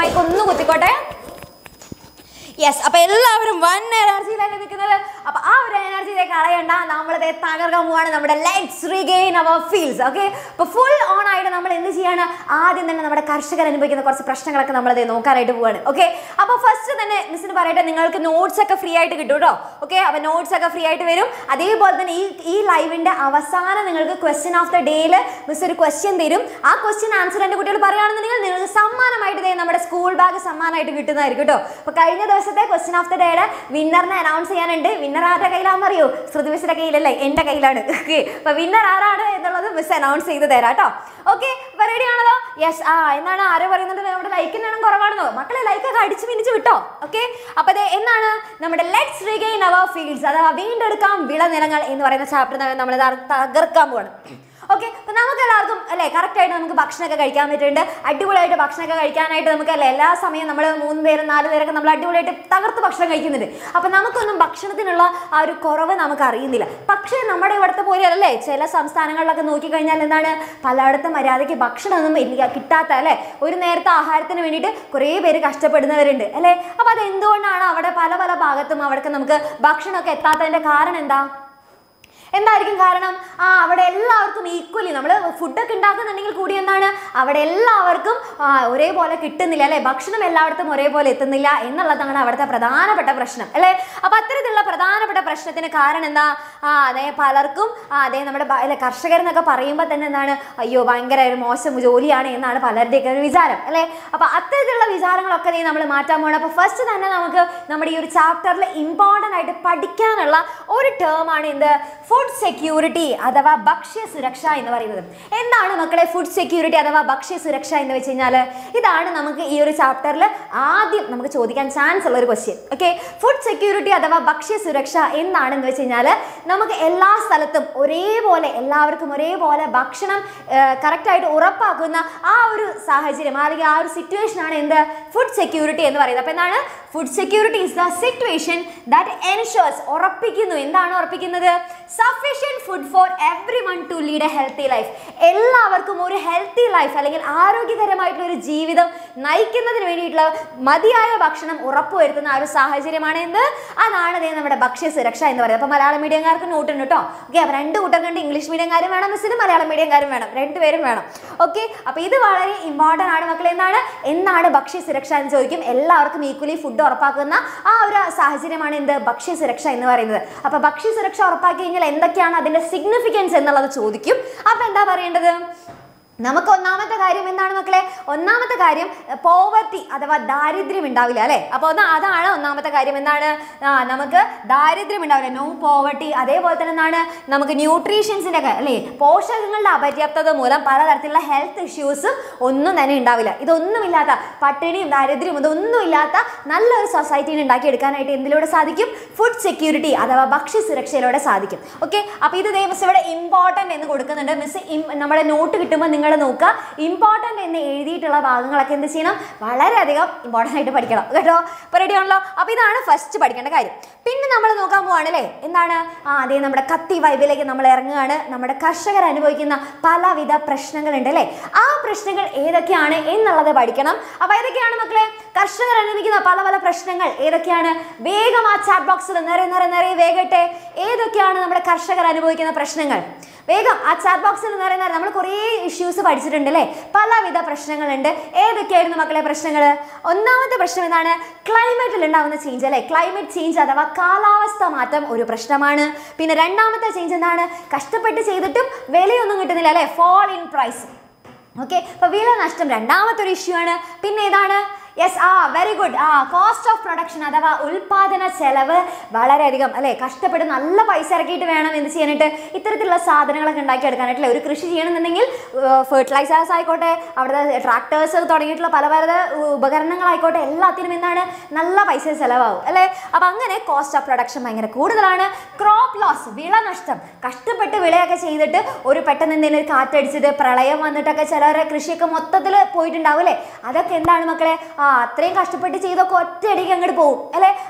മൈക്ക് ഒന്ന് കുത്തിക്കോട്ടെ യെസ് അപ്പൊ എല്ലാവരും വൺ എനർജിയിലല്ലേ നിൽക്കുന്നത് അപ്പൊ ആ ഒരു എനർജിയിലെ കളയണ്ട നമ്മളത് തകർക്കാൻ പോവാണ് നമ്മുടെ let's regain our feels okay അപ്പൊ ഫുൾ ഓൺ ആയിട്ട് നമ്മൾ എന്ത് ചെയ്യാണ് ആദ്യം തന്നെ നമ്മുടെ കർഷകർ അനുഭവിക്കുന്ന കുറച്ച് പ്രശ്നങ്ങളൊക്കെ നമ്മളത് നോക്കാനായിട്ട് പോവാണ് ഓക്കെ അപ്പൊ ഫസ്റ്റ് തന്നെ മിസ്സിന് പറയട്ടെ നിങ്ങൾക്ക് നോട്ട്സ് ഒക്കെ ഫ്രീ ആയിട്ട് കിട്ടും കേട്ടോ ഓക്കെ അപ്പൊ നോട്ട്സ് ഒക്കെ ഫ്രീ ആയിട്ട് വരും അതേപോലെ തന്നെ ഈ ഈ ലൈവിന്റെ അവസാനം നിങ്ങൾക്ക് ക്വസ്റ്റ്യൻ ഓഫ് ദ ഡേയിൽ മിസ് ഒരു ക്വസ്റ്റ്യൻ തരും ആ ക്വസ്റ്റ്യൻ ആൻസർ എൻ്റെ കുട്ടികൾ പറയുകയാണെന്നുണ്ടെങ്കിൽ നിങ്ങൾക്ക് സമ്മാനമായിട്ട് ദേ നമ്മുടെ സ്കൂൾ ബാഗ് സമ്മാനമായിട്ട് കിട്ടുന്നതായിരിക്കും കേട്ടോ അപ്പൊ കഴിഞ്ഞ ദിവസത്തെ ക്വസ്റ്റ്യൻ ഓഫ് ദ ഡേയുടെ വിന്നറിനെ അനൗൺസ് ചെയ്യാനുണ്ട് വിന്നർ ആരുടെ കയ്യിലാണെന്ന് അറിയോ ശ്രുതി മിസ്സിന്റെ കയ്യിലല്ലേ എൻ്റെ കയ്യിലാണ് ഓക്കെ അപ്പൊ വിന്നർ ആരാണ് എന്നുള്ളത് മിസ് അനൗൺസ് ചെയ്ത് തരാം കേട്ടോ ഓക്കെ അപ്പൊ റെഡി ആണല്ലോ യെസ് ആ എന്താണ് ആരോ പറയുന്നത് നമ്മുടെ ലൈക്കിന് എണ്ണം കുറവാണെന്നോ മക്കളെ ലൈക്കൊക്കെ അടിച്ച് മിനിച്ച് വിട്ടോ ഓക്കെ അപ്പൊ ദേ എന്താണ് നമ്മുടെ ലെറ്റ്സ് റിഗെയിൻ അവർ ഫീൽഡ്സ് അഥവാ വീണ്ടെടുക്കാം വിളനിലങ്ങൾ എന്ന് പറയുന്ന ചാപ്റ്റർ നമ്മൾ തകർക്കാൻ പോവാണ് ഓക്കെ അപ്പൊ നമുക്ക് എല്ലാവർക്കും അല്ലേ കറക്റ്റ് ആയിട്ട് നമുക്ക് ഭക്ഷണമൊക്കെ കഴിക്കാൻ പറ്റുന്നുണ്ട് അടിപൊളിയായിട്ട് ഭക്ഷണമൊക്കെ കഴിക്കാനായിട്ട് നമുക്ക് അല്ലേ എല്ലാ സമയം നമ്മൾ മൂന്ന് പേരും നാല് പേരൊക്കെ നമ്മൾ അടിപൊളിയായിട്ട് തകർത്ത് ഭക്ഷണം കഴിക്കുന്നുണ്ട് അപ്പൊ നമുക്കൊന്നും ഭക്ഷണത്തിനുള്ള ആ ഒരു കുറവ് നമുക്ക് അറിയുന്നില്ല പക്ഷേ നമ്മുടെ ഇവിടുത്തെ പോലെ അല്ലേ ചില സംസ്ഥാനങ്ങളിലൊക്കെ നോക്കിക്കഴിഞ്ഞാൽ എന്താണ് പലയിടത്തും മര്യാദയ്ക്ക് ഭക്ഷണമൊന്നും ഇല്ല കിട്ടാത്ത അല്ലേ ഒരു നേരത്തെ ആഹാരത്തിന് വേണ്ടിയിട്ട് കുറേ പേര് കഷ്ടപ്പെടുന്നവരുണ്ട് അല്ലേ അപ്പൊ അത് എന്തുകൊണ്ടാണ് അവിടെ പല പല ഭാഗത്തും അവിടേക്ക് നമുക്ക് ഭക്ഷണമൊക്കെ എത്താത്തതിന്റെ കാരണം എന്താ എന്തായിരിക്കും കാരണം ആ അവിടെ എല്ലാവർക്കും ഈക്വലി നമ്മൾ ഫുഡൊക്കെ ഉണ്ടാക്കുന്നുണ്ടെങ്കിൽ കൂടി എന്താണ് അവിടെ എല്ലാവർക്കും ആ, ഒരേപോലെ കിട്ടുന്നില്ല അല്ലെ ഭക്ഷണം എല്ലായിടത്തും ഒരേപോലെ എത്തുന്നില്ല എന്നുള്ളതാണ് അവിടുത്തെ പ്രധാനപ്പെട്ട പ്രശ്നം അല്ലെ അപ്പൊ അത്തരത്തിലുള്ള പ്രധാനപ്പെട്ട പ്രശ്നത്തിന് കാരണം എന്താ ആ അതെ പലർക്കും ആ അതെ നമ്മുടെ ബ- അല്ലെ കർഷകർ എന്നൊക്കെ പറയുമ്പോൾ തന്നെ എന്താണ് അയ്യോ ഭയങ്കര ഒരു മോശം ജോലിയാണ് എന്നാണ് പലരുടെയൊക്കെ ഒരു വിചാരം അല്ലെ അപ്പൊ അത്തരത്തിലുള്ള വിചാരങ്ങളൊക്കെ നീ നമ്മൾ മാറ്റാൻ പോകണം അപ്പൊ ഫസ്റ്റ് തന്നെ നമുക്ക് നമ്മുടെ ഈ ഒരു ചാപ്റ്ററിൽ ഇമ്പോർട്ടൻ്റ് ആയിട്ട് പഠിക്കാനുള്ള ഒരു ടേം ആണ് എന്ത് ഫുഡ് സെക്യൂരിറ്റി അഥവാ ഭക്ഷ്യ സുരക്ഷ എന്ന് പറയുന്നത് എന്താണ് മക്കളെ ഫുഡ് സെക്യൂരിറ്റി അഥവാ ഭക്ഷ്യ സുരക്ഷ എന്ന് വെച്ച് കഴിഞ്ഞാൽ ഇതാണ് നമുക്ക് ഈ ഒരു ചാപ്റ്ററിൽ ആദ്യം നമുക്ക് ചോദിക്കാൻ ചാൻസ് ഉള്ള ഒരു ക്വസ്റ്റ്യൻ ഓക്കെ ഫുഡ് സെക്യൂരിറ്റി അഥവാ ഭക്ഷ്യ സുരക്ഷ എന്താണെന്ന് വെച്ച് കഴിഞ്ഞാൽ നമുക്ക് എല്ലാ സ്ഥലത്തും ഒരേപോലെ എല്ലാവർക്കും ഒരേപോലെ ഭക്ഷണം കറക്റ്റായിട്ട് ഉറപ്പാക്കുന്ന ആ ഒരു സാഹചര്യം അല്ലെങ്കിൽ ആ ഒരു സിറ്റുവേഷൻ ആണ് എന്ത് ഫുഡ് സെക്യൂരിറ്റി എന്ന് പറയുന്നത് അപ്പോൾ എന്താണ് food security is the situation that ensures ഉറപ്പിക്കുന്നു എന്താണ് ഉറപ്പിക്കുന്നത് sufficient food for everyone to lead a healthy life എല്ലാവർക്കും ഒരു ഹെൽത്തി ലൈഫ് അല്ലെങ്കിൽ ആരോഗ്യകരമായിട്ടുള്ള ഒരു ജീവിതം നയിക്കുന്നതിന് വേണ്ടിയിട്ടുള്ള മതിയായ ഭക്ഷണം ഉറപ്പുവരുത്തുന്ന ആ ഒരു സാഹചര്യമാണ് എന്ത് അതാണ് ദേ നമ്മുടെ ഭക്ഷ്യ സുരക്ഷ എന്ന് പറയുന്നത് അപ്പോൾ മലയാളം മീഡിയംകാർക്ക് നോട്ടുണ്ട് കേട്ടോ ഓക്കെ അപ്പോൾ രണ്ട് കൂട്ടർക്കുണ്ട് ഇംഗ്ലീഷ് മീഡിയംകാരും വേണം മിസ്സിന് മലയാളം മീഡിയംകാരും വേണം രണ്ടുപേരും വേണം ഓക്കെ അപ്പോൾ ഇത് വളരെ ഇമ്പോർട്ടൻ്റ് ആണ് മക്കളെ എന്താണ് എന്താണ് ഭക്ഷ്യ സുരക്ഷ എന്ന് ചോദിക്കും എല്ലാവർക്കും ഈക്വലി ഫുഡ് ഉറപ്പാക്കുന്ന ആ ഒരു സാഹചര്യമാണ് എന്ത് ഭക്ഷ്യ സുരക്ഷ എന്ന് പറയുന്നത് അപ്പോൾ ഭക്ഷ്യ സുരക്ഷ ഉറപ്പാക്കി കഴിഞ്ഞാൽ എന്തൊക്കെയാണ് അതിൻ്റെ സിഗ്നിഫിക്കൻസ് എന്നുള്ളത് ചോദിക്കും അപ്പോൾ എന്താ പറയേണ്ടത് നമുക്ക് ഒന്നാമത്തെ കാര്യം എന്താണ് മക്കളെ ഒന്നാമത്തെ കാര്യം പോവർട്ടി അഥവാ ദാരിദ്ര്യം ഉണ്ടാവില്ല അല്ലേ അപ്പോൾ ഒന്ന് അതാണ് ഒന്നാമത്തെ കാര്യം എന്താണ് ആ, നമുക്ക് ദാരിദ്ര്യം ഉണ്ടാവില്ല നോ പോവർട്ടി അതേപോലെ തന്നെ എന്താണ് നമുക്ക് ന്യൂട്രീഷ്യൻസിൻ്റെ ഒക്കെ അല്ലേ പോഷകങ്ങളുടെ അപര്യാപ്തത മൂലം പലതരത്തിലുള്ള ഹെൽത്ത് ഇഷ്യൂസും ഒന്നും തന്നെ ഉണ്ടാവില്ല ഇതൊന്നുമില്ലാത്ത പട്ടിണിയും ദാരിദ്ര്യവും ഇതൊന്നുമില്ലാത്ത നല്ലൊരു സൊസൈറ്റീനെ ഉണ്ടാക്കിയെടുക്കാനായിട്ട് എന്തിലൂടെ സാധിക്കും ഫുഡ് സെക്യൂരിറ്റി അഥവാ ഭക്ഷ്യ സുരക്ഷയിലൂടെ സാധിക്കും ഓക്കെ അപ്പോൾ ഇത് ദേ മിസ് ഇവിടെ ഇമ്പോർട്ടൻ്റ് എന്ന് കൊടുക്കുന്നുണ്ട് മിസ് നമ്മുടെ നോട്ട് കിട്ടുമ്പോൾ നിങ്ങൾ നോക്കുക ഇമ്പോർട്ടൻ്റ് എന്ന് എഴുതിയിട്ടുള്ള ഭാഗങ്ങളൊക്കെ എന്ത് ചെയ്യണം വളരെയധികം ഇമ്പോർട്ടൻ്റ് ആയിട്ട് പഠിക്കണം കേട്ടോ അപ്പോൾ റെഡി ആണല്ലോ അപ്പോൾ ഇതാണ് ഫസ്റ്റ് പഠിക്കേണ്ട കാര്യം പിന്നെ നമ്മൾ നോക്കാൻ പോവാണ് അല്ലേ എന്താണ് ആ അതേ നമ്മുടെ കത്തി വൈബിലേക്ക് നമ്മൾ ഇറങ്ങുകയാണ് നമ്മുടെ കർഷകർ അനുഭവിക്കുന്ന പലവിധ പ്രശ്നങ്ങളുണ്ട് അല്ലേ ആ പ്രശ്നങ്ങൾ ഏതൊക്കെയാണ് എന്നുള്ളത് പഠിക്കണം അപ്പോൾ ഏതൊക്കെയാണ് മക്കളെ കർഷകർ അനുഭവിക്കുന്ന പല പല പ്രശ്നങ്ങൾ ഏതൊക്കെയാണ് വേഗം ആ ചാറ്റ് ബോക്സിൽ നിറയെ നിറയെ നിറയെ വേഗട്ടെ ഏതൊക്കെയാണ് നമ്മുടെ കർഷകർ അനുഭവിക്കുന്ന പ്രശ്നങ്ങൾ വേഗം ആ ചാറ്റ് ബോക്സിൽ നിറയെ നിറയെ നമ്മൾ കുറേ ഇഷ്യൂസ് പഠിച്ചിട്ടുണ്ട് അല്ലേ പലവിധ പ്രശ്നങ്ങളുണ്ട് ഏതൊക്കെയായിരുന്നു മക്കളെ പ്രശ്നങ്ങൾ ഒന്നാമത്തെ പ്രശ്നം എന്താണ് ക്ലൈമറ്റിൽ ഉണ്ടാകുന്ന ചേഞ്ച് അല്ലേ ക്ലൈമറ്റ് ചേഞ്ച് അഥവാ കാലാവസ്ഥ മാറ്റം ഒരു പ്രശ്നമാണ് പിന്നെ രണ്ടാമത്തെ ചേഞ്ച് എന്താണ് കഷ്ടപ്പെട്ട് ചെയ്തിട്ടും വിലയൊന്നും കിട്ടുന്നില്ല അല്ലേ ഫോൾ ഇൻ പ്രൈസ് ഓക്കെ അപ്പൊ വില നഷ്ടം രണ്ടാമത്തെ ഒരു ഇഷ്യൂ ആണ് പിന്നെ ഏതാണ് യെസ് ആ വെരി ഗുഡ് ആ കോസ്റ്റ് ഓഫ് പ്രൊഡക്ഷൻ അഥവാ ഉൽപാദന ചെലവ് വളരെയധികം അല്ലേ കഷ്ടപ്പെട്ട് നല്ല പൈസ ഇറക്കിയിട്ട് വേണം എന്ത് ചെയ്യാനായിട്ട് ഇത്തരത്തിലുള്ള സാധനങ്ങളൊക്കെ ഉണ്ടാക്കിയെടുക്കാനായിട്ടില്ല ഒരു കൃഷി ചെയ്യണമെന്നുണ്ടെങ്കിൽ ഫെർട്ടിലൈസേഴ്സ് ആയിക്കോട്ടെ അവിടുത്തെ ട്രാക്ടേഴ്സ് തുടങ്ങിയിട്ടുള്ള പല പല ഉപകരണങ്ങളായിക്കോട്ടെ എല്ലാത്തിനും എന്താണ് നല്ല പൈസ ചിലവാകും അല്ലേ അപ്പം അങ്ങനെ കോസ്റ്റ് ഓഫ് പ്രൊഡക്ഷൻ ഭയങ്കര കൂടുതലാണ് ക്രോപ്പ് ലോസ് വിള നഷ്ടം കഷ്ടപ്പെട്ട് വിളയൊക്കെ ചെയ്തിട്ട് ഒരു പെട്ടെന്ന് എന്തെങ്കിലും ഒരു കാറ്റടിച്ചിട്ട് പ്രളയം വന്നിട്ടൊക്കെ ചിലവരെ കൃഷിയൊക്കെ മൊത്തത്തിൽ പോയിട്ടുണ്ടാവും അല്ലേ അതൊക്കെ എന്താണ് മക്കളെ ആ അത്രയും കഷ്ടപ്പെട്ട് ചെയ്തൊക്കെ ഒറ്റയടിക്ക് അങ്ങോട്ട് പോകും അല്ലേ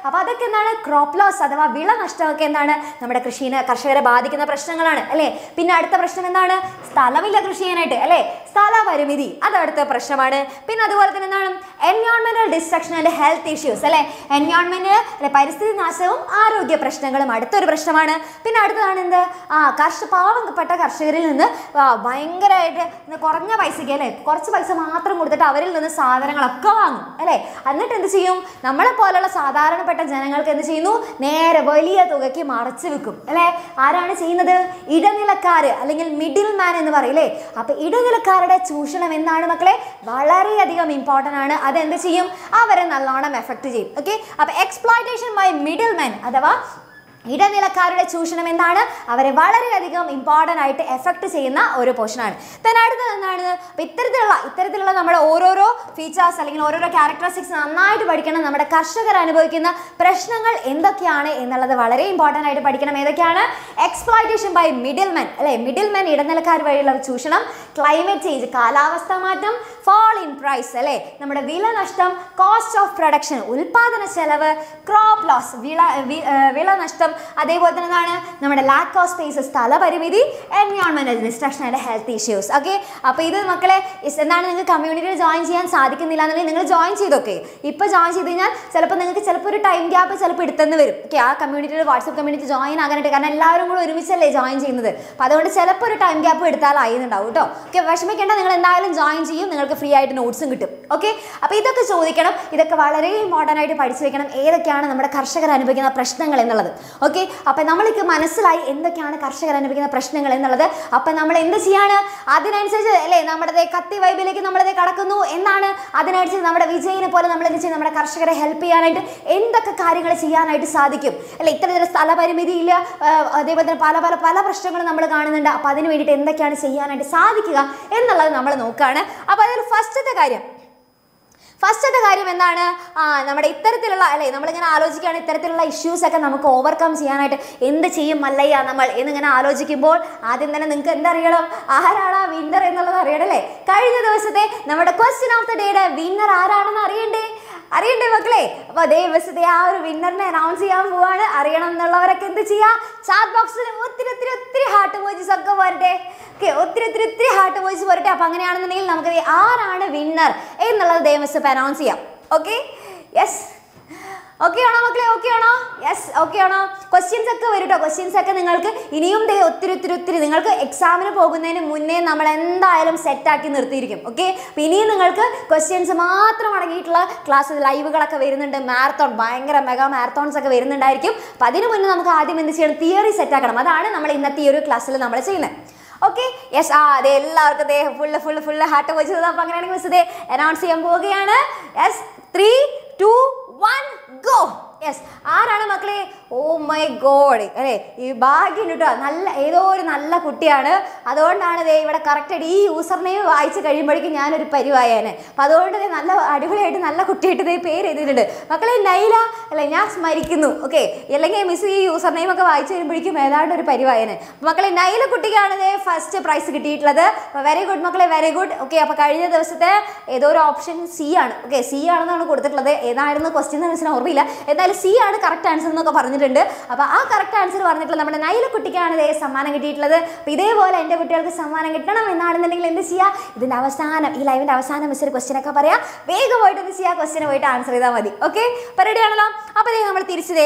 അപ്പോൾ അതൊക്കെ എന്താണ് ക്രോപ്പ് ലോസ് അഥവാ വിള നഷ്ടമൊക്കെ എന്താണ് നമ്മുടെ കൃഷിനെ കർഷകരെ ബാധിക്കുന്ന പ്രശ്നങ്ങളാണ് അല്ലേ പിന്നെ അടുത്ത പ്രശ്നം എന്താണ് സ്ഥലമില്ല കൃഷി ചെയ്യാനായിട്ട് അല്ലേ സ്ഥല പരിമിതി അത് അടുത്ത പ്രശ്നമാണ് പിന്നെ അതുപോലെ തന്നെ എന്താണ് എൻവയോൺമെന്റൽ ഡിസ്ട്രക്ഷൻ ആൻഡ് ഹെൽത്ത് ഇഷ്യൂസ് അല്ലേ എൻവയോൺമെന്റ് അല്ലെ പരിസ്ഥിതി നാശവും ആരോഗ്യ പ്രശ്നങ്ങളും അടുത്തൊരു പ്രശ്നമാണ് പിന്നെ അടുത്തതാണ് എന്ത് ആ കർഷക പാവപ്പെട്ട കർഷകരിൽ നിന്ന് ആ, ഭയങ്കരമായിട്ട് ഇന്ന് കുറഞ്ഞ പൈസയ്ക്ക് അല്ലേ കുറച്ച് പൈസ മാത്രം കൊടുത്തിട്ട് അവരിൽ നിന്ന് സാധനങ്ങളൊക്കെ വാങ്ങും അല്ലേ എന്നിട്ട് എന്ത് ചെയ്യും നമ്മളെ പോലുള്ള സാധാരണപ്പെട്ട ജനങ്ങൾക്ക് എന്ത് ചെയ്യുന്നു നേരെ വലിയ തുകയ്ക്ക് മറച്ചു വെക്കും അല്ലേ ആരാണ് ചെയ്യുന്നത് ഇടനിലക്കാര് അല്ലെങ്കിൽ മിഡിൽ മാൻ എന്ന് പറയില്ലേ അപ്പൊ ഇടനിലക്കാരുടെ ചൂഷണം എന്താണ് മക്കളെ വളരെയധികം ഇമ്പോർട്ടൻ്റ് ആണ് അതെന്ത് ചെയ്യും അവരെ നല്ലോണം എഫക്ട് ചെയ്യും ഓക്കെ അപ്പൊ എക്സ്പ്ലോയിറ്റേഷൻ ബൈ മിഡിൽ മാൻ അഥവാ ഇടനിലക്കാരുടെ ചൂഷണം എന്താണ് അവരെ വളരെയധികം ഇമ്പോർട്ടൻ്റ് ആയിട്ട് എഫക്ട് ചെയ്യുന്ന ഒരു പോർഷനാണ് then അടുത്തത് എന്താണ് അപ്പോൾ ഇത്തരത്തിലുള്ള ഇത്തരത്തിലുള്ള നമ്മുടെ ഓരോരോ ഫീച്ചേഴ്സ് അല്ലെങ്കിൽ ഓരോരോ ക്യാരക്ടറിസ്റ്റിക്സ് നന്നായിട്ട് പഠിക്കണം നമ്മുടെ കർഷകർ അനുഭവിക്കുന്ന പ്രശ്നങ്ങൾ എന്തൊക്കെയാണ് എന്നുള്ളത് വളരെ ഇമ്പോർട്ടൻ്റ് ആയിട്ട് പഠിക്കണം ഏതൊക്കെയാണ് എക്സ്പ്ലോയിറ്റേഷൻ ബൈ മിഡിൽ മെൻ അല്ലെ മിഡിൽ മെൻ ഇടനിലക്കാർ വഴിയുള്ള ചൂഷണം ക്ലൈമറ്റ് ചേഞ്ച് കാലാവസ്ഥാ മാറ്റം ഫാൾ ഇൻ പ്രൈസ് അല്ലെ നമ്മുടെ വില നഷ്ടം കോസ്റ്റ് ഓഫ് പ്രൊഡക്ഷൻ ഉൽപാദന ചെലവ് ക്രോപ്പ് ലോസ് വിള വി- ഏർ വിള നഷ്ടം അതേപോലെ തന്നെ എന്താണ് നമ്മുടെ ലാക്ക് ഓഫ് സ്പേസ് സ്ഥലപരിമിതി എൻവയോൺമെന്റൽ destruction and health issues okay അപ്പോൾ ഇത് മക്കളെ is എന്താണ് നിങ്ങൾക്ക് കമ്മ്യൂണിറ്റിയിൽ ജോയിൻ ചെയ്യാൻ സാധിക്കുന്നില്ല എന്നുണ്ടെങ്കിൽ നിങ്ങൾ ജോയിൻ ചെയ്തൊക്കെ ഇപ്പോൾ ജോയിൻ ചെയ്ത് കഴിഞ്ഞാൽ ചിലപ്പോൾ നിങ്ങൾക്ക് ചിലപ്പോൾ ഒരു ടൈം ഗ്യാപ്പ് ചിലപ്പോൾ എടുത്തെന്ന് വരും ഓക്കെ ആ കമ്മ്യൂണിറ്റിയിൽ വാട്സപ്പ് കമ്മ്യൂണിറ്റി ജോയിൻ ആകാനായിട്ട് കാരണം എല്ലാവരും കൂടെ ഒരുമിച്ചല്ലേ ജോയിൻ ചെയ്യുന്നത് അപ്പോൾ അതുകൊണ്ട് ചിലപ്പോൾ ഒരു ടൈം ഗ്യാപ്പ് എടുത്താലായിരുന്നുണ്ടാവും കേട്ടോ ഓക്കെ വിഷമിക്കേണ്ട നിങ്ങൾ എന്തായാലും ജോയിൻ ചെയ്യും നിങ്ങൾക്ക് ഫ്രീ ആയിട്ട് നോട്ട്സും കിട്ടും ഓക്കെ അപ്പോൾ ഇതൊക്കെ ചോദിക്കണം ഇതൊക്കെ വളരെ ഇമ്പോർട്ടൻ്റ് ആയിട്ട് പഠിച്ചു വെക്കണം ഏതൊക്കെയാണ് നമ്മുടെ കർഷകർ അനുഭവിക്കുന്ന പ്രശ്നങ്ങൾ എന്നുള്ളത് ഓക്കെ അപ്പം നമ്മൾക്ക് മനസ്സിലായി എന്തൊക്കെയാണ് കർഷകർ അനുഭവിക്കുന്ന പ്രശ്നങ്ങൾ എന്നുള്ളത് അപ്പം നമ്മൾ എന്ത് ചെയ്യാണ് അതിനനുസരിച്ച് അല്ലേ നമ്മുടെ ദേ കത്തി വൈബിലേക്ക് നമ്മളത് കടക്കുന്നു എന്നാണ് അതിനനുസരിച്ച് നമ്മുടെ വിജയിനെ പോലെ നമ്മൾ എന്ത് ചെയ്യും നമ്മുടെ കർഷകരെ ഹെൽപ്പ് ചെയ്യാനായിട്ട് എന്തൊക്കെ കാര്യങ്ങൾ ചെയ്യാനായിട്ട് സാധിക്കും അല്ലെ ഇത്തരത്തിലുള്ള സ്ഥലപരിമിതി ഇല്ല ആ, അതേപോലെ തന്നെ പല പല പല പ്രശ്നങ്ങളും നമ്മൾ കാണുന്നുണ്ട് അപ്പം അതിന് വേണ്ടിയിട്ട് എന്തൊക്കെയാണ് ചെയ്യാനായിട്ട് സാധിക്കുക എന്നുള്ളത് നമ്മൾ നോക്കുകയാണ് അപ്പോൾ അതിൽ ഫസ്റ്റത്തെ കാര്യം ഫസ്റ്റത്തെ കാര്യം എന്താണ് ആ നമ്മുടെ ഇത്തരത്തിലുള്ള അല്ലേ നമ്മളിങ്ങനെ ആലോചിക്കുകയാണ് ഇത്തരത്തിലുള്ള ഇഷ്യൂസ് ഒക്കെ നമുക്ക് ഓവർകം ചെയ്യാനായിട്ട് എന്ത് ചെയ്യും മല്ലയ്യ നമ്മൾ എന്നിങ്ങനെ ആലോചിക്കുമ്പോൾ ആദ്യം തന്നെ നിങ്ങൾക്ക് എന്തറിയണം ആരാണ് ആ വിന്നർ എന്നുള്ളത് അറിയണം അല്ലേ കഴിഞ്ഞ ദിവസത്തെ നമ്മുടെ ക്വസ്റ്റ്യൻ ഓഫ് ദ ഡേയുടെ വിന്നർ ആരാണെന്ന് അറിയണ്ടേ അറിയണ്ടേ മക്കളെ അപ്പൊ അതേ ദിവസത്തെ ആ ഒരു വിന്നറിനെ അനൗൺസ് ചെയ്യാൻ പോവാണ് അറിയണം എന്നുള്ളവരൊക്കെ എന്ത് ചെയ്യാ ചാറ്റ് ബോക്സിൽ ഒത്തിരി ഒത്തിരി ഒത്തിരി ഹാർട്ട് മോജീസ് ഒക്കെ വരട്ടെ ഓക്കെ ഒത്തിരി ഒത്തിരി ഒത്തിരി ഹാർട്ട് മോജീസ് വരട്ടെ അപ്പൊ അങ്ങനെയാണെന്നുണ്ടെങ്കിൽ നമുക്ക് ദേ ആരാണ് വിന്നർ എന്നുള്ളത് ദേവസ് അനൗൺസ് ചെയ്യാം ഓക്കെ യെസ് ഓക്കെ ആണോ മക്കളെ ഓക്കെ ആണോ യെസ് ഓക്കെ ആണോ ക്വസ്റ്റ്യൻസ് ഒക്കെ വരും കേട്ടോ ക്വസ്റ്റ്യൻസ് ഒക്കെ നിങ്ങൾക്ക് ഇനിയും ദേ ഒത്തിരി ഒത്തിരി ഒത്തിരി നിങ്ങൾക്ക് എക്സാമിന് പോകുന്നതിന് മുന്നേ നമ്മൾ എന്തായാലും സെറ്റാക്കി നിർത്തിയിരിക്കും ഓക്കെ അപ്പോൾ ഇനിയും നിങ്ങൾക്ക് ക്വസ്റ്റ്യൻസ് മാത്രം അടങ്ങിയിട്ടുള്ള ക്ലാസ് ലൈവുകളൊക്കെ വരുന്നുണ്ട് മാരത്തോൺ ഭയങ്കര മെഗാ മാരത്തോൺസ് ഒക്കെ വരുന്നുണ്ടായിരിക്കും അപ്പോൾ അതിന് മുന്നേ നമുക്ക് ആദ്യം എന്ത് ചെയ്യണം തിയറി സെറ്റാക്കണം അതാണ് നമ്മൾ ഇന്നത്തെ ഈ ഒരു ക്ലാസ്സിൽ നമ്മൾ ചെയ്യുന്നത് ഓക്കെ യെസ് ആ അതെ എല്ലാവർക്കും ദേ ഫുള്ള് ഫുള്ള് ഫുള്ള് ഹാർട്ട് വെച്ചത് അപ്പോൾ അങ്ങനെയാണെങ്കിൽ മിസ് ദേ അനൗൺസ് ചെയ്യാൻ പോവുകയാണ് yes three two one go yes ആരാണ് മക്കളെ ഓ മൈ ഗോഡ് അല്ലേ ഈ ഭാഗ്യം കേട്ടോ നല്ല ഏതോ ഒരു നല്ല കുട്ടിയാണ് അതുകൊണ്ടാണ് ദേ ഇവിടെ കറക്റ്റായിട്ട് ഈ യൂസർ നെയിം വായിച്ച് കഴിയുമ്പോഴേക്കും ഞാനൊരു പരിവായേനെ അപ്പം അതുകൊണ്ട് ദേ നല്ല അടിപൊളിയായിട്ട് നല്ല കുട്ടിയായിട്ട് ദേ പേര് എഴുതിയിട്ടുണ്ട് മക്കളെ നൈല അല്ലെ ഞാൻ സ്മരിക്കുന്നു ഓക്കെ അല്ലെങ്കിൽ മിസ് ഈ യൂസർ നെയിം ഒക്കെ വായിച്ച് കഴിയുമ്പോഴേക്കും ഏതാണ്ട് ഒരു പരിവായനെ മക്കളെ നൈല കുട്ടിക്കാണ് ദേ ഫസ്റ്റ് പ്രൈസ് കിട്ടിയിട്ടുള്ളത് വെരി ഗുഡ് മക്കളെ വെരി ഗുഡ് ഓക്കെ അപ്പോൾ കഴിഞ്ഞ ദിവസത്തെ ഏതോ ഒരു ഓപ്ഷൻ സി ആണ് ഓക്കെ സി ആണെന്നാണ് കൊടുത്തിട്ടുള്ളത് ഏതായിരുന്നു ക്വസ്റ്റ്യൻ മിസ്സിന് ഓർമ്മയില്ല എന്തായാലും സി ആണ് കറക്റ്റ് ആൻസർ എന്നൊക്കെ പറഞ്ഞിട്ടുണ്ട് അപ്പോൾ ആ കറക്റ്റ് ആൻസർ പറഞ്ഞിട്ടുള്ള നമ്മുടെ നൈല കുട്ടിക്കാണ് ഇതേ സമ്മാനം കിട്ടിയിട്ടുള്ളത് അപ്പോൾ ഇതേപോലെ എൻ്റെ കുട്ടികൾക്ക് സമ്മാനം കിട്ടണം എന്നാണെന്നുണ്ടെങ്കിൽ എന്ത് ചെയ്യുക ഇതിൻ്റെ അവസാനം ഈ ലൈവിൻ്റെ അവസാനം മിസ് ഒരു ക്വസ്റ്റ്യൻ ഒക്കെ പറയാം വേഗം പോയിട്ട് എന്ത് ചെയ്യുക ക്വസ്റ്റ്യൻ പോയിട്ട് ആൻസർ ചെയ്താൽ മതി ഓക്കെ അപ്പോൾ റെഡി ആണല്ലോ അപ്പോൾ ഇതേ നമ്മൾ തിരിച്ചതേ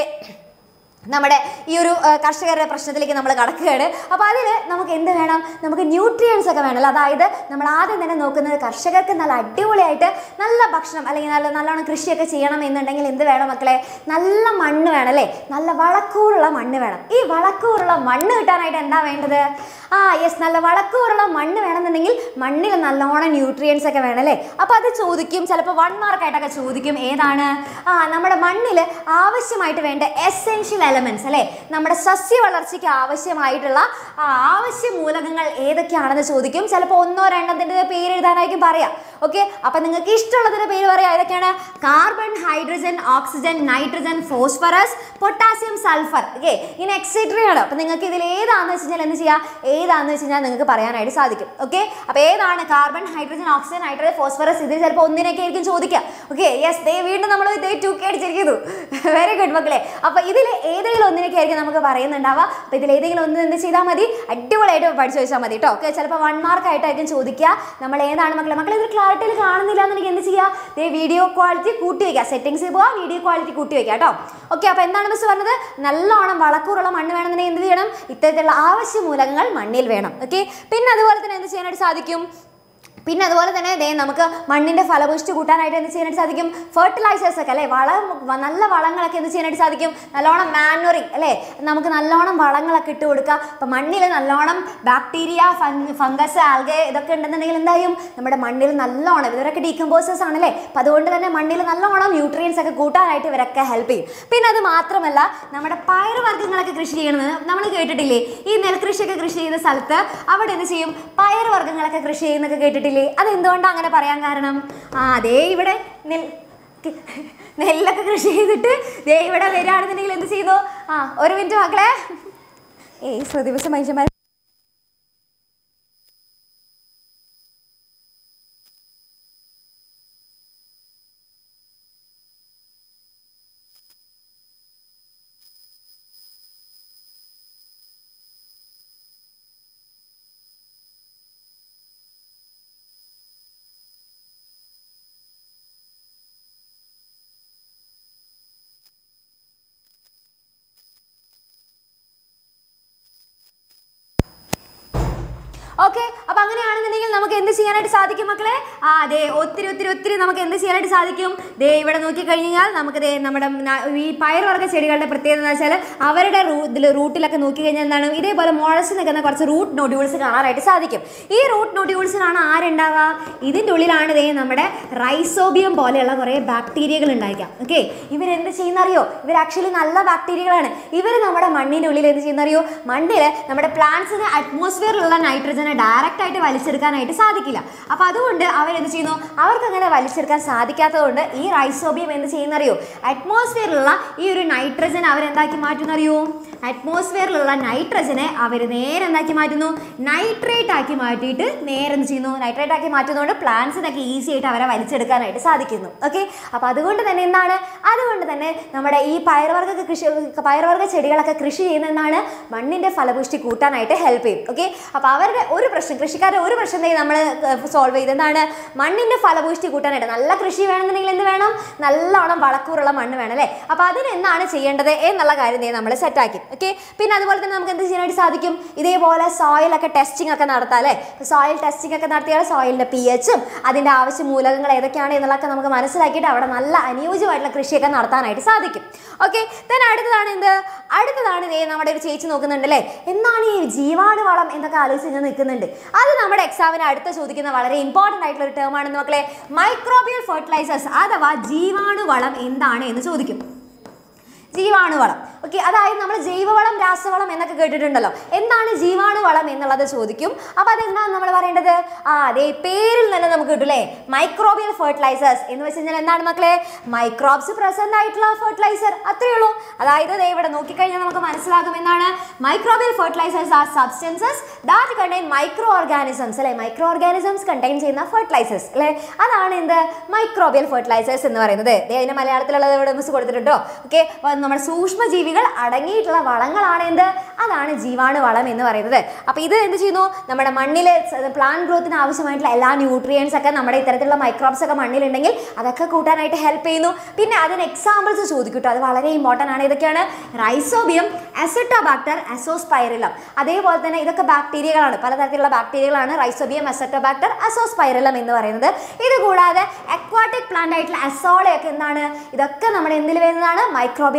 നമ്മുടെ ഈ ഒരു ആ, കർഷകരുടെ പ്രശ്നത്തിലേക്ക് നമ്മൾ കടക്കുകയാണ് അപ്പോൾ അതിൽ നമുക്ക് എന്ത് വേണം നമുക്ക് ന്യൂട്രിയൻസ് ഒക്കെ വേണമല്ലോ അതായത് നമ്മൾ ആദ്യം തന്നെ നോക്കുന്നത് കർഷകർക്ക് നല്ല അടിപൊളിയായിട്ട് നല്ല ഭക്ഷണം അല്ലെങ്കിൽ നല്ല നല്ലോണം കൃഷിയൊക്കെ ചെയ്യണം എന്നുണ്ടെങ്കിൽ എന്ത് വേണം മക്കളെ നല്ല മണ്ണ് വേണം അല്ലേ നല്ല വളക്കൂറുള്ള മണ്ണ് വേണം ഈ വളക്കൂറുള്ള മണ്ണ് കിട്ടാനായിട്ട് എന്താ വേണ്ടത് ആ യെസ് നല്ല വളക്കൂറുള്ള മണ്ണ് വേണമെന്നുണ്ടെങ്കിൽ മണ്ണിൽ നല്ലോണം ന്യൂട്രിയൻസ് ഒക്കെ വേണം അല്ലേ അപ്പോൾ അത് ചോദിക്കും ചിലപ്പോൾ വൺ മാർക്കായിട്ടൊക്കെ ചോദിക്കും ഏതാണ് ആ നമ്മുടെ മണ്ണിൽ ആവശ്യമായിട്ട് വേണ്ട എസെൻഷ്യൽ എലമെന്റ്സ് അല്ലേ നമ്മുടെ സസ്യ വളർച്ചയ്ക്ക് ആവശ്യമായിട്ടുള്ള ആ ആവശ്യ മൂലകങ്ങൾ ഏതൊക്കെയാണെന്ന് ചോദിക്കും ചിലപ്പോൾ ഒന്നോ രണ്ടെണ്ണത്തിൻ്റെ പേര് എഴുതാനായിരിക്കും പറയാം ഓക്കെ അപ്പൊ നിങ്ങൾക്ക് ഇഷ്ടമുള്ളതിന്റെ പേര് പറയാം ഏതൊക്കെയാണ് carbon hydrogen oxygen nitrogen phosphorus potassium sulphur okay ഇങ്ങനെ എക്സെട്രി ആണ് അപ്പൊ നിങ്ങൾക്ക് ഇതിൽ ഏതാണെന്ന് വെച്ച് കഴിഞ്ഞാൽ എന്ത് ചെയ്യാം ഏതാണെന്ന് വെച്ച് കഴിഞ്ഞാൽ നിങ്ങൾക്ക് പറയാനായിട്ട് സാധിക്കും ഓക്കെ അപ്പൊ ഏതാണ് carbon hydrogen oxygen nitrogen phosphorus ഇത് ചിലപ്പോൾ ഒന്നിനൊക്കെ ആയിരിക്കും ചോദിക്കുക ഓക്കെ യെസ് ദേ വീണ്ടും നമ്മൾ ഇതേ ടു കെ അടിച്ചിരിക്കുന്നു വെരി ഗുഡ് മക്കളെ അപ്പൊ ഇതിൽ ഏതെങ്കിലും ഒന്നിനൊക്കെ ആയിരിക്കും നമുക്ക് പറയുന്നുണ്ടാവുക അപ്പൊ ഇതിൽ ഏതെങ്കിലും ഒന്ന് എന്ത് ചെയ്താൽ മതി അടിപൊളിയായിട്ട് പഠിച്ചു വെച്ചാൽ മതി കേട്ടോ ഓക്കെ ചിലപ്പോൾ വൺ മാർക്ക് ആയിട്ടായിരിക്കും ചോദിക്കുക നമ്മൾ ഏതാണ് മക്കളെ മക്കളെ ഇത് ക്ലാരിറ്റിയിൽ കാണുന്നില്ല എന്നുണ്ടെങ്കിൽ എന്ത് ചെയ്യുക ദേ വീഡിയോ ക്വാളിറ്റി കൂട്ടി വയ്ക്കുക സെറ്റിംഗ്സിൽ പോവാ വീഡിയോ ക്വാളിറ്റി കൂട്ടി വയ്ക്കുക കേട്ടോ ഓക്കെ അപ്പോൾ എന്താണ് മിസ് പറഞ്ഞത് നല്ലോണം വളക്കൂറുള്ള മണ്ണ് വേണമെന്നുണ്ടെങ്കിൽ എന്ത് ചെയ്യണം ഇത്തരത്തിലുള്ള ആവശ്യ മൂലകങ്ങൾ മണ്ണിൽ വേണം ഓക്കെ പിന്നെ അതുപോലെ തന്നെ എന്ത് ചെയ്യാനായിട്ട് സാധിക്കും പിന്നെ അതുപോലെ തന്നെ ദേ നമുക്ക് മണ്ണിന്റെ ഫലപുഷ്ടി കൂട്ടാനായിട്ട് എന്ത് ചെയ്യാനായിട്ട് സാധിക്കും ഫെർട്ടിലൈസേഴ്സ് ഒക്കെ അല്ലേ വളം വ- നല്ല വളങ്ങളൊക്കെ എന്ത് ചെയ്യാനായിട്ട് സാധിക്കും നല്ലോണം മാനുറിങ് അല്ലേ നമുക്ക് നല്ലോണം വളങ്ങളൊക്കെ ഇട്ട് കൊടുക്കുക അപ്പം മണ്ണിൽ നല്ലോണം ബാക്ടീരിയ ഫംഗസ് ആൽഗെ ഇതൊക്കെ ഉണ്ടെന്നുണ്ടെങ്കിൽ എന്തായും നമ്മുടെ മണ്ണിൽ നല്ലോണം ഇവരൊക്കെ ഡീകമ്പോസേഴ്സ് ആണല്ലേ അപ്പം അതുകൊണ്ട് തന്നെ മണ്ണിൽ നല്ലോണം ന്യൂട്രിയൻസ് ഒക്കെ കൂട്ടാനായിട്ട് ഇവരൊക്കെ ഹെൽപ്പ് ചെയ്യും പിന്നെ അത് മാത്രമല്ല നമ്മുടെ പയറുവർഗ്ഗങ്ങളൊക്കെ കൃഷി ചെയ്യണത് നമ്മൾ കേട്ടിട്ടില്ലേ ഈ നെൽകൃഷിയൊക്കെ കൃഷി ചെയ്യുന്ന സ്ഥലത്ത് അവിടെ എന്ത് ചെയ്യും പയറുവർഗ്ഗങ്ങളൊക്കെ കൃഷി ചെയ്യുന്നൊക്കെ കേട്ടിട്ടില്ലേ അതെന്തുകൊണ്ടാണ് അങ്ങനെ പറയാൻ കാരണം ആ അതേ ഇവിടെ നെൽ ക- നെല്ലൊക്കെ കൃഷി ചെയ്തിട്ട് ദേ ഇവിടെ വരികയാണെന്നുണ്ടെങ്കിൽ എന്ത് ചെയ്യുന്നു ആ ഒരു മിനിറ്റ് മക്കളെ ഏയ് ശ്രുതിവശ മനുഷ്യന്മാർ ഓക്കെ അപ്പൊ അങ്ങനെയാണെന്നുണ്ടെങ്കിൽ നമുക്ക് എന്ത് ചെയ്യാനായിട്ട് സാധിക്കും മക്കളെ ആ അതെ ഒത്തിരി ഒത്തിരി ഒത്തിരി നമുക്ക് എന്ത് ചെയ്യാനായിട്ട് സാധിക്കും ദേ ഇവിടെ നോക്കിക്കഴിഞ്ഞാൽ നമുക്ക് ദേ നമ്മുടെ ന- ഈ പയർവർഗ്ഗ ചെടികളുടെ പ്രത്യേകത എന്ന് വെച്ചാൽ അവരുടെ റൂ ഇതിൽ റൂട്ടിലൊക്കെ നോക്കിക്കഴിഞ്ഞാൽ എന്താണ് ഇതേപോലെ മുളച്ച് നിൽക്കുന്ന കുറച്ച് റൂട്ട് നോഡ്യൂൾസ് കാണാനായിട്ട് സാധിക്കും ഈ റൂട്ട് നോഡ്യൂൾസിനാണ് ആരുണ്ടാവുക ഇതിൻ്റെ ഉള്ളിലാണ് ദേ നമ്മുടെ റൈസോബിയം പോലെയുള്ള കുറേ ബാക്ടീരിയകൾ ഉണ്ടായിരിക്കാം ഓക്കെ ഇവരെന്ത് ചെയ്യുന്ന അറിയോ ഇവർ ആക്ച്വലി നല്ല ബാക്ടീരിയകളാണ് ഇവർ നമ്മുടെ മണ്ണിൻ്റെ ഉള്ളിൽ എന്ത് ചെയ്യുന്ന അറിയോ മണ്ണിൽ നമ്മുടെ പ്ലാന്റ്സിന് അറ്റ്മോസ്ഫിയറിലുള്ള നൈട്രജനെ ഡയറക്റ്റ് ആയിട്ട് വലിച്ചെടുക്കാനായിട്ട് സാധിക്കില്ല അപ്പോൾ അതുകൊണ്ട് അവരെന്ത് ചെയ്യുന്നു അവർക്ക് അങ്ങനെ വലിച്ചെടുക്കാൻ സാധിക്കാത്തതുകൊണ്ട് ഈ റൈസോബിയം എന്ത് ചെയ്യുന്ന അറിയോ അറ്റ്മോസ്ഫിയറിലുള്ള ഈ ഒരു നൈട്രജൻ അവരെന്താക്കി മാറ്റുന്ന അറിയോ അറ്റ്മോസ്ഫിയറിലുള്ള നൈട്രജനെ അവർ നേരെ എന്താക്കി മാറ്റുന്നു നൈട്രേറ്റ് ആക്കി മാറ്റിയിട്ട് നേരെ എന്ത് ചെയ്യുന്നു നൈട്രേറ്റ് ആക്കി മാറ്റുന്നതുകൊണ്ട് പ്ലാന്റ്സിനൊക്കെ ഈസി ആയിട്ട് അവരെ വലിച്ചെടുക്കാനായിട്ട് സാധിക്കുന്നു ഓക്കെ അപ്പോൾ അതുകൊണ്ട് തന്നെ എന്താണ് അതുകൊണ്ട് തന്നെ നമ്മുടെ ഈ പയർവർഗ്ഗ കൃഷി പയർവർഗ്ഗ ചെടികളൊക്കെ കൃഷി ചെയ്യുന്ന എന്താണ് മണ്ണിന്റെ ഫലപുഷ്ടി കൂട്ടാനായിട്ട് ഹെൽപ്പ് ചെയ്യും ഓക്കെ അപ്പോൾ അവരുടെ ഒരു പ്രശ്നം കൃഷിക്കാരുടെ ഒരു പ്രശ്നം നമ്മൾ സോൾവ് ചെയ്ത് എന്താണ് മണ്ണിന്റെ ഫലപുഷ്ടി കൂട്ടാനായിട്ട് നല്ല കൃഷി വേണമെന്നുണ്ടെങ്കിൽ എന്ത് വേണം നല്ലോണം വളക്കൂറുള്ള മണ്ണ് വേണം അല്ലേ അപ്പോൾ അതിന് എന്താണ് ചെയ്യേണ്ടത് എന്നുള്ള കാര്യം ദേ നമ്മൾ സെറ്റാക്കി ഓക്കെ പിന്നെ അതുപോലെ തന്നെ നമുക്ക് എന്ത് ചെയ്യാനായിട്ട് സാധിക്കും ഇതേപോലെ സോയിലൊക്കെ ടെസ്റ്റിംഗ് ഒക്കെ നടത്താം അല്ലേ സോയിൽ ടെസ്റ്റിംഗ് ഒക്കെ നടത്തിയാൽ സോയിലിന്റെ പി എച്ചും അതിന്റെ ആവശ്യ മൂലകങ്ങൾ ഏതൊക്കെയാണ് എന്നുള്ളതൊക്കെ നമുക്ക് മനസ്സിലാക്കിയിട്ട് അവിടെ നല്ല അനുയോജ്യമായിട്ടുള്ള കൃഷിയൊക്കെ നടത്താനായിട്ട് സാധിക്കും ഓക്കെ then അടുത്തതാണ് എന്ത് അടുത്തതാണ് ദേ നമ്മുടെ ഒരു ചേച്ചി നോക്കുന്നുണ്ട് അല്ലേ എന്താണ് ഈ ജീവാണു വളം എന്നൊക്കെ ആലോചിച്ച് ഞാൻ നിൽക്കുന്നുണ്ട് അത് നമ്മുടെ എക്സാമിന് അടുത്ത ചോദിക്കുന്ന വളരെ ഇമ്പോർട്ടൻ്റ് ആയിട്ടുള്ള ഒരു ടേം ആണെന്ന് മക്കളെ മൈക്രോബിയൽ ഫെർട്ടിലൈസേഴ്സ് അഥവാ ജീവാണു വളം എന്താണ് എന്ന് ചോദിക്കും ജീവാണുവളം ഓക്കെ അതായത് നമ്മൾ ജൈവവളം രാസവളം എന്നൊക്കെ കേട്ടിട്ടുണ്ടല്ലോ എന്താണ് ജീവാണുവളം എന്നുള്ളത് ചോദിക്കും അപ്പോൾ അതെന്താണ് നമ്മൾ പറയേണ്ടത് ആ അതെ പേരിൽ തന്നെ നമുക്ക് കിട്ടും അല്ലേ മൈക്രോബിയൽ ഫെർട്ടിലൈസേഴ്സ് എന്ന് വെച്ച് കഴിഞ്ഞാൽ എന്താണ് മക്കളെ മൈക്രോബ്സ് പ്രസന്റ് ആയിട്ടുള്ള ഫെർട്ടിലൈസർ അത്രയേ ഉള്ളൂ അതായത് ദേ ഇവിടെ നോക്കിക്കഴിഞ്ഞാൽ നമുക്ക് മനസ്സിലാകും എന്താണ് microbial fertilisers are substances that contain micro organisms അല്ലെ മൈക്രോ ഓർഗാനിസംസ് കണ്ടെയ്ൻ ചെയ്യുന്ന ഫെർട്ടിലൈസേഴ്സ് അല്ലെ അതാണ് എന്ത് മൈക്രോബിയൽ ഫെർട്ടിലൈസേഴ്സ് എന്ന് പറയുന്നത് ദേ അതിന്റെ മലയാളത്തിലുള്ളത് ഇവിടെ മിസ് കൊടുത്തിട്ടുണ്ടോ ഓക്കെ നമ്മുടെ സൂക്ഷ്മജീവികൾ അടങ്ങിയിട്ടുള്ള വളങ്ങളാണ് എന്ത് അതാണ് ജീവാണു വളം എന്ന് പറയുന്നത് അപ്പോൾ ഇത് എന്ത് ചെയ്യുന്നു നമ്മുടെ മണ്ണിൽ പ്ലാന്റ് ഗ്രോത്തിന് ആവശ്യമായിട്ടുള്ള എല്ലാ ന്യൂട്രിയൻസ് ഒക്കെ നമ്മുടെ ഇത്തരത്തിലുള്ള മൈക്രോബ്സ് ഒക്കെ മണ്ണിലുണ്ടെങ്കിൽ അതൊക്കെ കൂട്ടാനായിട്ട് ഹെൽപ്പ് ചെയ്യുന്നു പിന്നെ അതിന് എക്സാമ്പിൾസ് ചോദിക്കും കേട്ടോ അത് വളരെ ഇമ്പോർട്ടൻ്റ് ആണ് ഇതൊക്കെയാണ് റൈസോബിയം അസെറ്റോബാക്ടർ അസോസ്പൈറിലം അതേപോലെ തന്നെ ഇതൊക്കെ ബാക്ടീരിയകളാണ് പലതരത്തിലുള്ള ബാക്ടീരിയകളാണ് റൈസോബിയം അസെറ്റോബാക്ടർ അസോസ്പൈറിലം എന്ന് പറയുന്നത് ഇത് കൂടാതെ അക്വാട്ടിക് പ്ലാന്റ് ആയിട്ടുള്ള അസോളയൊക്കെ എന്താണ് ഇതൊക്കെ നമ്മുടെ എന്തിൽ വരുന്നതാണ് മൈക്രോബിയൽ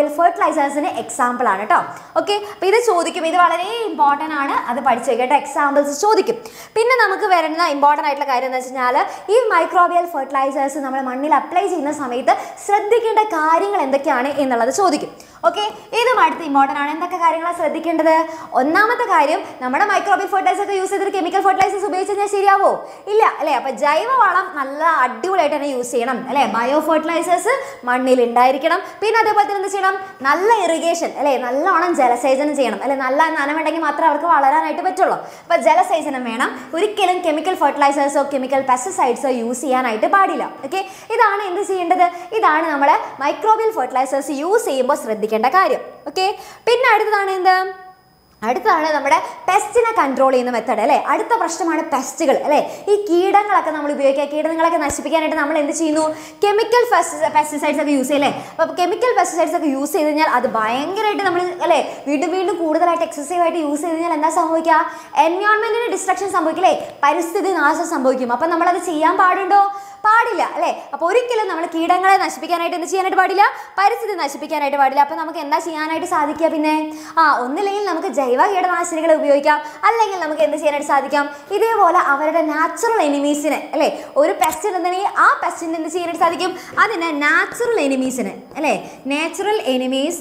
മൈക്രോബിയൽ ഫെർട്ടിലൈസേഴ്സിന് എക്സാമ്പിൾ ആണ് കേട്ടോ ഓക്കെ അപ്പോൾ ഇത് ചോദിക്കും ഇത് വളരെ ഇമ്പോർട്ടൻ്റ് ആണ് അത് പഠിച്ചു വെക്കട്ടെ എക്സാമ്പിൾസ് ചോദിക്കും പിന്നെ നമുക്ക് വരുന്ന ഇമ്പോർട്ടൻ്റ് ആയിട്ടുള്ള കാര്യം എന്ന് വെച്ച് കഴിഞ്ഞാൽ ഈ മൈക്രോബിയൽ ഫെർട്ടിലൈസേഴ്സ് നമ്മൾ മണ്ണിൽ അപ്ലൈ ചെയ്യുന്ന സമയത്ത് ശ്രദ്ധിക്കേണ്ട കാര്യങ്ങൾ എന്തൊക്കെയാണ് എന്നുള്ളത് ചോദിക്കും ഓക്കെ ഇതും അടുത്ത് ഇമ്പോർട്ടൻ്റ് ആണ് എന്തൊക്കെ കാര്യങ്ങളാണ് ശ്രദ്ധിക്കേണ്ടത് ഒന്നാമത്തെ കാര്യം നമ്മുടെ മൈക്രോബിയൽ ഫെർട്ടിലൈസർ ഒക്കെ യൂസ് ചെയ്തിട്ട് കെമിക്കൽ ഫെർട്ടിലൈസേഴ്സ് ഉപയോഗിച്ച് കഴിഞ്ഞാൽ ശരിയാവോ ഇല്ല അല്ലേ അപ്പോൾ ജൈവവളം നല്ല അടിപൊളിയായിട്ട് തന്നെ യൂസ് ചെയ്യണം അല്ലേ ബയോ ഫെർട്ടിലൈസേഴ്സ് മണ്ണിൽ ഉണ്ടായിരിക്കണം പിന്നെ അതേപോലെ തന്നെ എന്ത് ചെയ്യണം നല്ല ഇറിഗേഷൻ അല്ലേ നല്ലോണം ജലസേചനം ചെയ്യണം അല്ലെ നല്ല നനവുണ്ടെങ്കിൽ മാത്രമേ അവർക്ക് വളരാനായിട്ട് പറ്റുള്ളൂ അപ്പോൾ ജലസേചനം വേണം ഒരിക്കലും കെമിക്കൽ ഫെർട്ടിലൈസേഴ്സോ കെമിക്കൽ പെസ്റ്റിസൈഡ്സോ യൂസ് ചെയ്യാനായിട്ട് പാടില്ല ഓക്കെ ഇതാണ് എന്ത് ചെയ്യേണ്ടത് ഇതാണ് നമ്മൾ മൈക്രോബിയൽ ഫെർട്ടിലൈസേഴ്സ് യൂസ് ചെയ്യുമ്പോൾ ശ്രദ്ധിക്കേണ്ട കാര്യം ഓക്കെ പിന്നെ അടുത്തതാണ് എന്ത് അടുത്താണ് നമ്മുടെ പെസ്റ്റിനെ കൺട്രോൾ ചെയ്യുന്ന മെത്തഡ് അല്ലേ അടുത്ത പ്രശ്നമാണ് പെസ്റ്റുകൾ അല്ലേ ഈ കീടങ്ങളൊക്കെ നമ്മൾ ഉപയോഗിക്കുക കീടങ്ങളൊക്കെ നശിപ്പിക്കാനായിട്ട് നമ്മൾ എന്ത് ചെയ്യുന്നു കെമിക്കൽ പെസ്റ്റിസൈഡ്സ് ഒക്കെ യൂസ് ചെയ്യല്ലേ അപ്പോൾ കെമിക്കൽ പെസ്റ്റിസൈഡ്സ് ഒക്കെ യൂസ് ചെയ്ത് കഴിഞ്ഞാൽ അത് ഭയങ്കരമായിട്ട് നമ്മൾ അല്ലേ വീണ്ടും വീണ്ടും കൂടുതലായിട്ട് എക്സസീവ് ആയിട്ട് യൂസ് ചെയ്ത് കഴിഞ്ഞാൽ എന്താ സംഭവിക്കുക എൻവയോൺമെന്റിന് ഡിസ്ട്രക്ഷൻ സംഭവിക്കില്ലേ പരിസ്ഥിതി നാശം സംഭവിക്കും അപ്പം നമ്മളത് ചെയ്യാൻ പാടുണ്ടോ പാടില്ല അല്ലേ അപ്പോൾ ഒരിക്കലും നമ്മൾ കീടങ്ങളെ നശിപ്പിക്കാനായിട്ട് എന്ത് ചെയ്യാനായിട്ട് പാടില്ല പരിസ്ഥിതി നശിപ്പിക്കാനായിട്ട് പാടില്ല അപ്പോൾ നമുക്ക് എന്താ ചെയ്യാനായിട്ട് സാധിക്കുക പിന്നെ ആ ഒന്നില്ലെങ്കിൽ നമുക്ക് ജൈവ കീടനാശിനികൾ ഉപയോഗിക്കാം അല്ലെങ്കിൽ നമുക്ക് എന്ത് ചെയ്യാനായിട്ട് സാധിക്കാം ഇതേപോലെ അവരുടെ നാച്ചുറൽ എനിമീസിനെ അല്ലേ ഒരു പെസ്റ്റ് ഉണ്ടെന്നുണ്ടെങ്കിൽ ആ പെസ്റ്റിന് എന്ത് ചെയ്യാനായിട്ട് സാധിക്കും അതിന് നാച്ചുറൽ എനിമീസിന് അല്ലേ നാച്ചുറൽ എനിമീസ്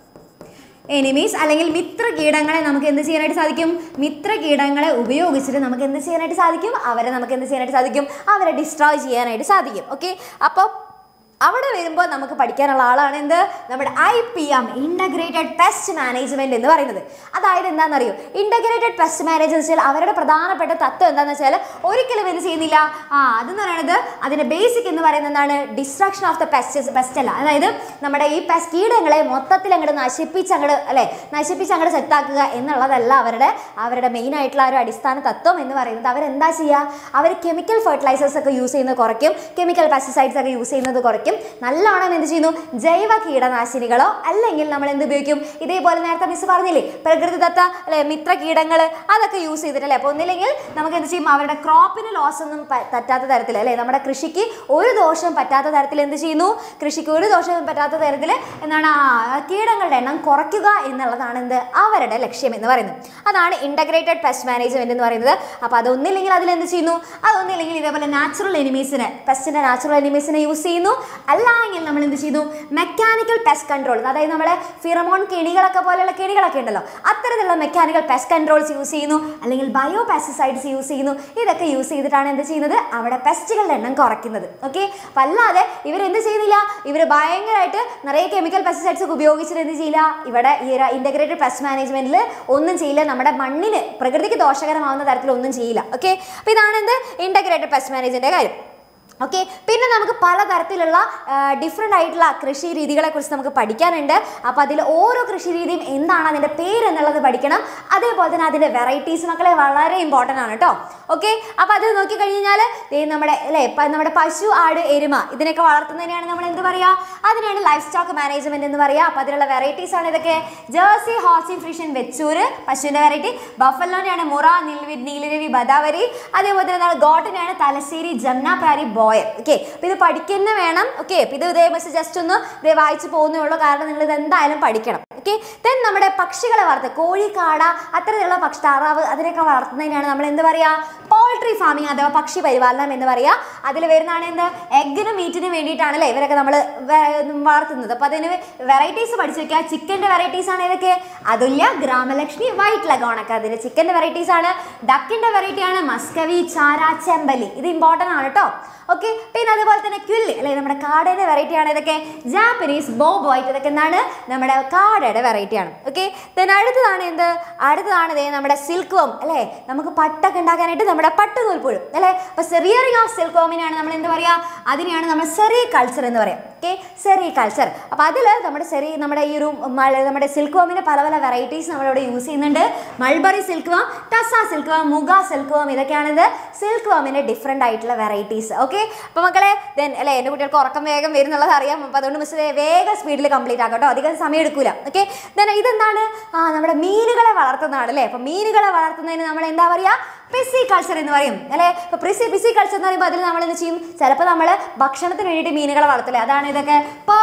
എനിമീസ് അല്ലെങ്കിൽ മിത്ര കീടങ്ങളെ നമുക്ക് എന്ത് ചെയ്യാനായിട്ട് സാധിക്കും മിത്ര കീടങ്ങളെ ഉപയോഗിച്ചിട്ട് നമുക്ക് എന്ത് ചെയ്യാനായിട്ട് സാധിക്കും അവരെ നമുക്ക് എന്ത് ചെയ്യാനായിട്ട് സാധിക്കും അവരെ ഡിസ്ട്രോയ് ചെയ്യാനായിട്ട് സാധിക്കും ഓക്കെ അപ്പോൾ അവിടെ വരുമ്പോൾ നമുക്ക് പഠിക്കാനുള്ള ആളാണ് എന്ത് നമ്മുടെ I P M integrated pest management എന്ന് പറയുന്നത് അതായത് എന്താണെന്നറിയോ ഇൻ്റഗ്രേറ്റഡ് പെസ്റ്റ് മാനേജ് വെച്ചാൽ അവരുടെ പ്രധാനപ്പെട്ട തത്വം എന്താണെന്ന് വെച്ചാൽ ഒരിക്കലും എന്ത് ചെയ്യുന്നില്ല ആ അതെന്ന് പറയുന്നത് അതിൻ്റെ ബേസിക് എന്ന് പറയുന്നത് എന്താണ് destruction of the pest pest അല്ല അതായത് നമ്മുടെ ഈ പെസ്റ്റ് കീടങ്ങളെ മൊത്തത്തിൽ അങ്ങോട്ട് നശിപ്പിച്ച് അങ്ങോട്ട് അല്ലേ നശിപ്പിച്ച് അങ്ങോട്ട് സെറ്റാക്കുക എന്നുള്ളതല്ല അവരുടെ അവരുടെ മെയിൻ ആയിട്ടുള്ള ആ ഒരു അടിസ്ഥാന തത്വം എന്ന് പറയുന്നത് അവരെന്താ ചെയ്യുക അവർ കെമിക്കൽ ഫെർട്ടിലൈസേഴ്സ് ഒക്കെ യൂസ് ചെയ്യുന്നത് കുറയ്ക്കും കെമിക്കൽ പെസ്റ്റിസൈഡ്സ് ഒക്കെ യൂസ് ചെയ്യുന്നത് കുറയ്ക്കും നല്ലോണം എന്ത് ചെയ്യുന്നു ജൈവ കീടനാശിനികളോ അല്ലെങ്കിൽ നമ്മൾ എന്ത് ഉപയോഗിക്കും ഇതേപോലെ നേരത്തെ മിസ് പറഞ്ഞില്ലേ പ്രകൃതിദത്ത അല്ലെ മിത്ര കീടങ്ങൾ അതൊക്കെ യൂസ് ചെയ്തിട്ടല്ലേ അപ്പോൾ ഒന്നില്ലെങ്കിൽ നമുക്ക് എന്ത് ചെയ്യും അവരുടെ ക്രോപ്പിന് ലോസ് ഒന്നും പ- പറ്റാത്ത തരത്തിൽ അല്ലേ നമ്മുടെ കൃഷിക്ക് ഒരു ദോഷം പറ്റാത്ത തരത്തിൽ എന്ത് ചെയ്യുന്നു കൃഷിക്ക് ഒരു ദോഷവും പറ്റാത്ത തരത്തിൽ എന്താണ് ആ കീടങ്ങളുടെ എണ്ണം കുറയ്ക്കുക എന്നുള്ളതാണ് എന്ത് അവരുടെ ലക്ഷ്യം എന്ന് പറയുന്നത് അതാണ് ഇൻ്റഗ്രേറ്റഡ് പെസ്റ്റ് മാനേജ്മെന്റ് എന്ന് പറയുന്നത് അപ്പോൾ അതൊന്നില്ലെങ്കിൽ അതിൽ എന്ത് ചെയ്യുന്നു അതൊന്നില്ലെങ്കിൽ ഇതേപോലെ നാച്ചുറൽ എനിമീസിനെ പെസ്റ്റിന്റെ നാച്ചുറൽ എനിമീസിനെ യൂസ് ചെയ്യുന്നു അല്ല എങ്കിൽ നമ്മൾ എന്ത് ചെയ്തു മെക്കാനിക്കൽ പെസ്റ്റ് കൺട്രോൾ അതായത് നമ്മുടെ ഫിറമോൺ കെണികളൊക്കെ പോലെയുള്ള കെണികളൊക്കെ ഉണ്ടല്ലോ അത്തരത്തിലുള്ള മെക്കാനിക്കൽ പെസ്റ്റ് കൺട്രോൾസ് യൂസ് ചെയ്യുന്നു അല്ലെങ്കിൽ ബയോ പെസ്റ്റിസൈഡ്സ് യൂസ് ചെയ്യുന്നു ഇതൊക്കെ യൂസ് ചെയ്തിട്ടാണ് എന്ത് ചെയ്യുന്നത് അവിടെ പെസ്റ്റുകളുടെ എണ്ണം കുറയ്ക്കുന്നത് ഓക്കെ അപ്പം അല്ലാതെ ഇവരെന്ത് ചെയ്യുന്നില്ല ഇവർ ഭയങ്കരമായിട്ട് നിറയെ കെമിക്കൽ പെസ്റ്റിസൈഡ്സ് ഒക്കെ ഉപയോഗിച്ചിട്ട് എന്ത് ചെയ്യില്ല ഇവിടെ ഈ ഒരു ഇൻ്റഗ്രേറ്റഡ് പെസ്റ്റ് മാനേജ്മെന്റിൽ ഒന്നും ചെയ്യില്ല നമ്മുടെ മണ്ണിന് പ്രകൃതിക്ക് ദോഷകരമാവുന്ന തരത്തിൽ ഒന്നും ചെയ്യില്ല ഓക്കെ അപ്പോൾ ഇതാണ് എന്ത് ഇൻ്റഗ്രേറ്റഡ് പെസ്റ്റ് മാനേജ്മെൻറ്റിൻ്റെ കാര്യം ഓക്കെ പിന്നെ നമുക്ക് പലതരത്തിലുള്ള ഡിഫറെൻ്റ് ആയിട്ടുള്ള കൃഷി രീതികളെ കുറിച്ച് നമുക്ക് പഠിക്കാനുണ്ട് അപ്പോൾ അതിൽ ഓരോ കൃഷി രീതിയും എന്താണ് അതിൻ്റെ പേര് എന്നുള്ളത് പഠിക്കണം അതേപോലെ തന്നെ അതിൻ്റെ വെറൈറ്റീസ് മക്കളെ വളരെ ഇമ്പോർട്ടൻ്റ് ആണ് കേട്ടോ ഓക്കെ അപ്പോൾ അത് നോക്കിക്കഴിഞ്ഞാൽ നമ്മുടെ അല്ലേ ഇപ്പം നമ്മുടെ പശു ആട് എരുമ ഇതിനൊക്കെ വളർത്തുന്നതിനെയാണ് നമ്മൾ എന്ത് പറയുക അതിനാണ് ലൈഫ് സ്റ്റോക്ക് മാനേജ്മെന്റ് എന്ന് പറയുക അപ്പോൾ അതിലുള്ള വെറൈറ്റീസ് ആണ് ഇതൊക്കെ ജേഴ്സി ഹോർസി ഫ്രിഷൻ വെച്ചൂര് പശുവിൻ്റെ വെറൈറ്റി ബഫലോനെയാണ് മുറ നീൽവി നീലരവി ബദാവരി അതേപോലെ തന്നെ നമ്മുടെ ഗോട്ടിനാണ് Thalassery Jamnapari Boer okay അപ്പോൾ ഇത് പഠിക്കുന്ന വേണം ഓക്കെ അപ്പോൾ ഇത് ഇതേ ബസ് ജസ്റ്റ് ഒന്ന് ഇതേ വായിച്ച് പോകുന്നേ ഉള്ളൂ കാരണം നിങ്ങൾ ഇത് എന്തായാലും പഠിക്കണം ഓക്കെ ദെൻ നമ്മുടെ പക്ഷികളെ വളർത്തുക കോഴി കാട അത്തരത്തിലുള്ള പക്ഷി താറാവ് അതിനൊക്കെ വളർത്തുന്നതിനാണ് നമ്മൾ എന്ത് പറയുക പോൾട്രി ഫാമിംഗ് അഥവാ പക്ഷി പരിപാലനം എന്ന് പറയുക അതിൽ വരുന്നതാണ് എന്ത് എഗ്ഗിനും മീറ്റിനും വേണ്ടിയിട്ടാണല്ലേ ഇവരൊക്കെ നമ്മൾ വളർത്തുന്നത് അപ്പോൾ അതിന് വെറൈറ്റീസ് പഠിച്ചു വെക്കുക ചിക്കൻ്റെ വെറൈറ്റീസ് ആണ് ഏതൊക്കെ അതുല്യ ഗ്രാമലക്ഷ്മി വൈറ്റ് ലഗോണൊക്കെ അതിന് ചിക്കൻ്റെ വെറൈറ്റീസ് ആണ് ഡക്കിൻ്റെ വെറൈറ്റി ആണ് മസ്കവി ചാര ചെമ്പല്ലി ഇത് ഇമ്പോർട്ടൻ്റ് ആണ് കേട്ടോ ഓക്കെ പിന്നെ അതുപോലെ തന്നെ ക്വില്ല് അല്ലെ നമ്മുടെ കാടയുടെ വെറൈറ്റി ആണ് ഇതൊക്കെ ജാപ്പനീസ് ബോബ് വൈറ്റ് ഇതൊക്കെ എന്താണ് നമ്മുടെ കാടയുടെ വെറൈറ്റി ആണ് ഓക്കെ ദെൻ അടുത്തതാണ് എന്ത് അടുത്തതാണ് ദേ നമ്മുടെ സിൽക്ക് വം അല്ലേ നമുക്ക് പട്ടൊക്കെ ഉണ്ടാക്കാനായിട്ട് നമ്മുടെ പട്ട് നൂൽപ്പുഴു അല്ലേ അപ്പോൾ സെറിയറിങ് ഓഫ് സിൽക്ക് വോമിനാണ് നമ്മൾ എന്ത് പറയുക അതിനെയാണ് നമ്മൾ സെറി കൾച്ചർ എന്ന് പറയാം ഓക്കെ സെറി കൾച്ചർ അപ്പോൾ അതിൽ നമ്മുടെ സെറി നമ്മുടെ ഈ ഒരു മൾ- നമ്മുടെ സിൽക്ക് വോമിൻ്റെ പല പല വെറൈറ്റീസ് നമ്മളിവിടെ യൂസ് ചെയ്യുന്നുണ്ട് mulberry silkworm tasar silkworm muga silkworm ഇതൊക്കെയാണിത് സിൽക്ക് വാമിൻ്റെ ഡിഫറെൻ്റ് ആയിട്ടുള്ള വെറൈറ്റീസ് ഓക്കെ അപ്പോൾ മക്കളെ ദെൻ അല്ലേ എൻ്റെ കുട്ടികൾക്ക് ഉറക്കം വേഗം വരുന്നുള്ളത് അറിയാം അപ്പോൾ അതുകൊണ്ട് മിസ് വേഗം സ്പീഡിൽ കംപ്ലീറ്റ് ആക്കാം കേട്ടോ അധികം സമയം എടുക്കൂല ഓക്കെ ദെൻ ഇതെന്താണ് ആ നമ്മുടെ മീനുകളെ വളർത്തുന്നതാണ് അല്ലേ അപ്പോൾ മീനുകളെ വളർത്തുന്നതിന് നമ്മൾ എന്താ പറയുക പിസി കൾച്ചർ എന്ന് പറയും അല്ലേ ഇപ്പോൾ പ്രിസി പിസി കൾച്ചർ എന്ന് പറയുമ്പോൾ അതിൽ നമ്മൾ എന്ത് ചെയ്യും ചിലപ്പോൾ നമ്മൾ ഭക്ഷണത്തിന് വേണ്ടിയിട്ട് മീനുകളെ വളർത്തില്ലേ അതാണ് ഇതൊക്കെ പേൾ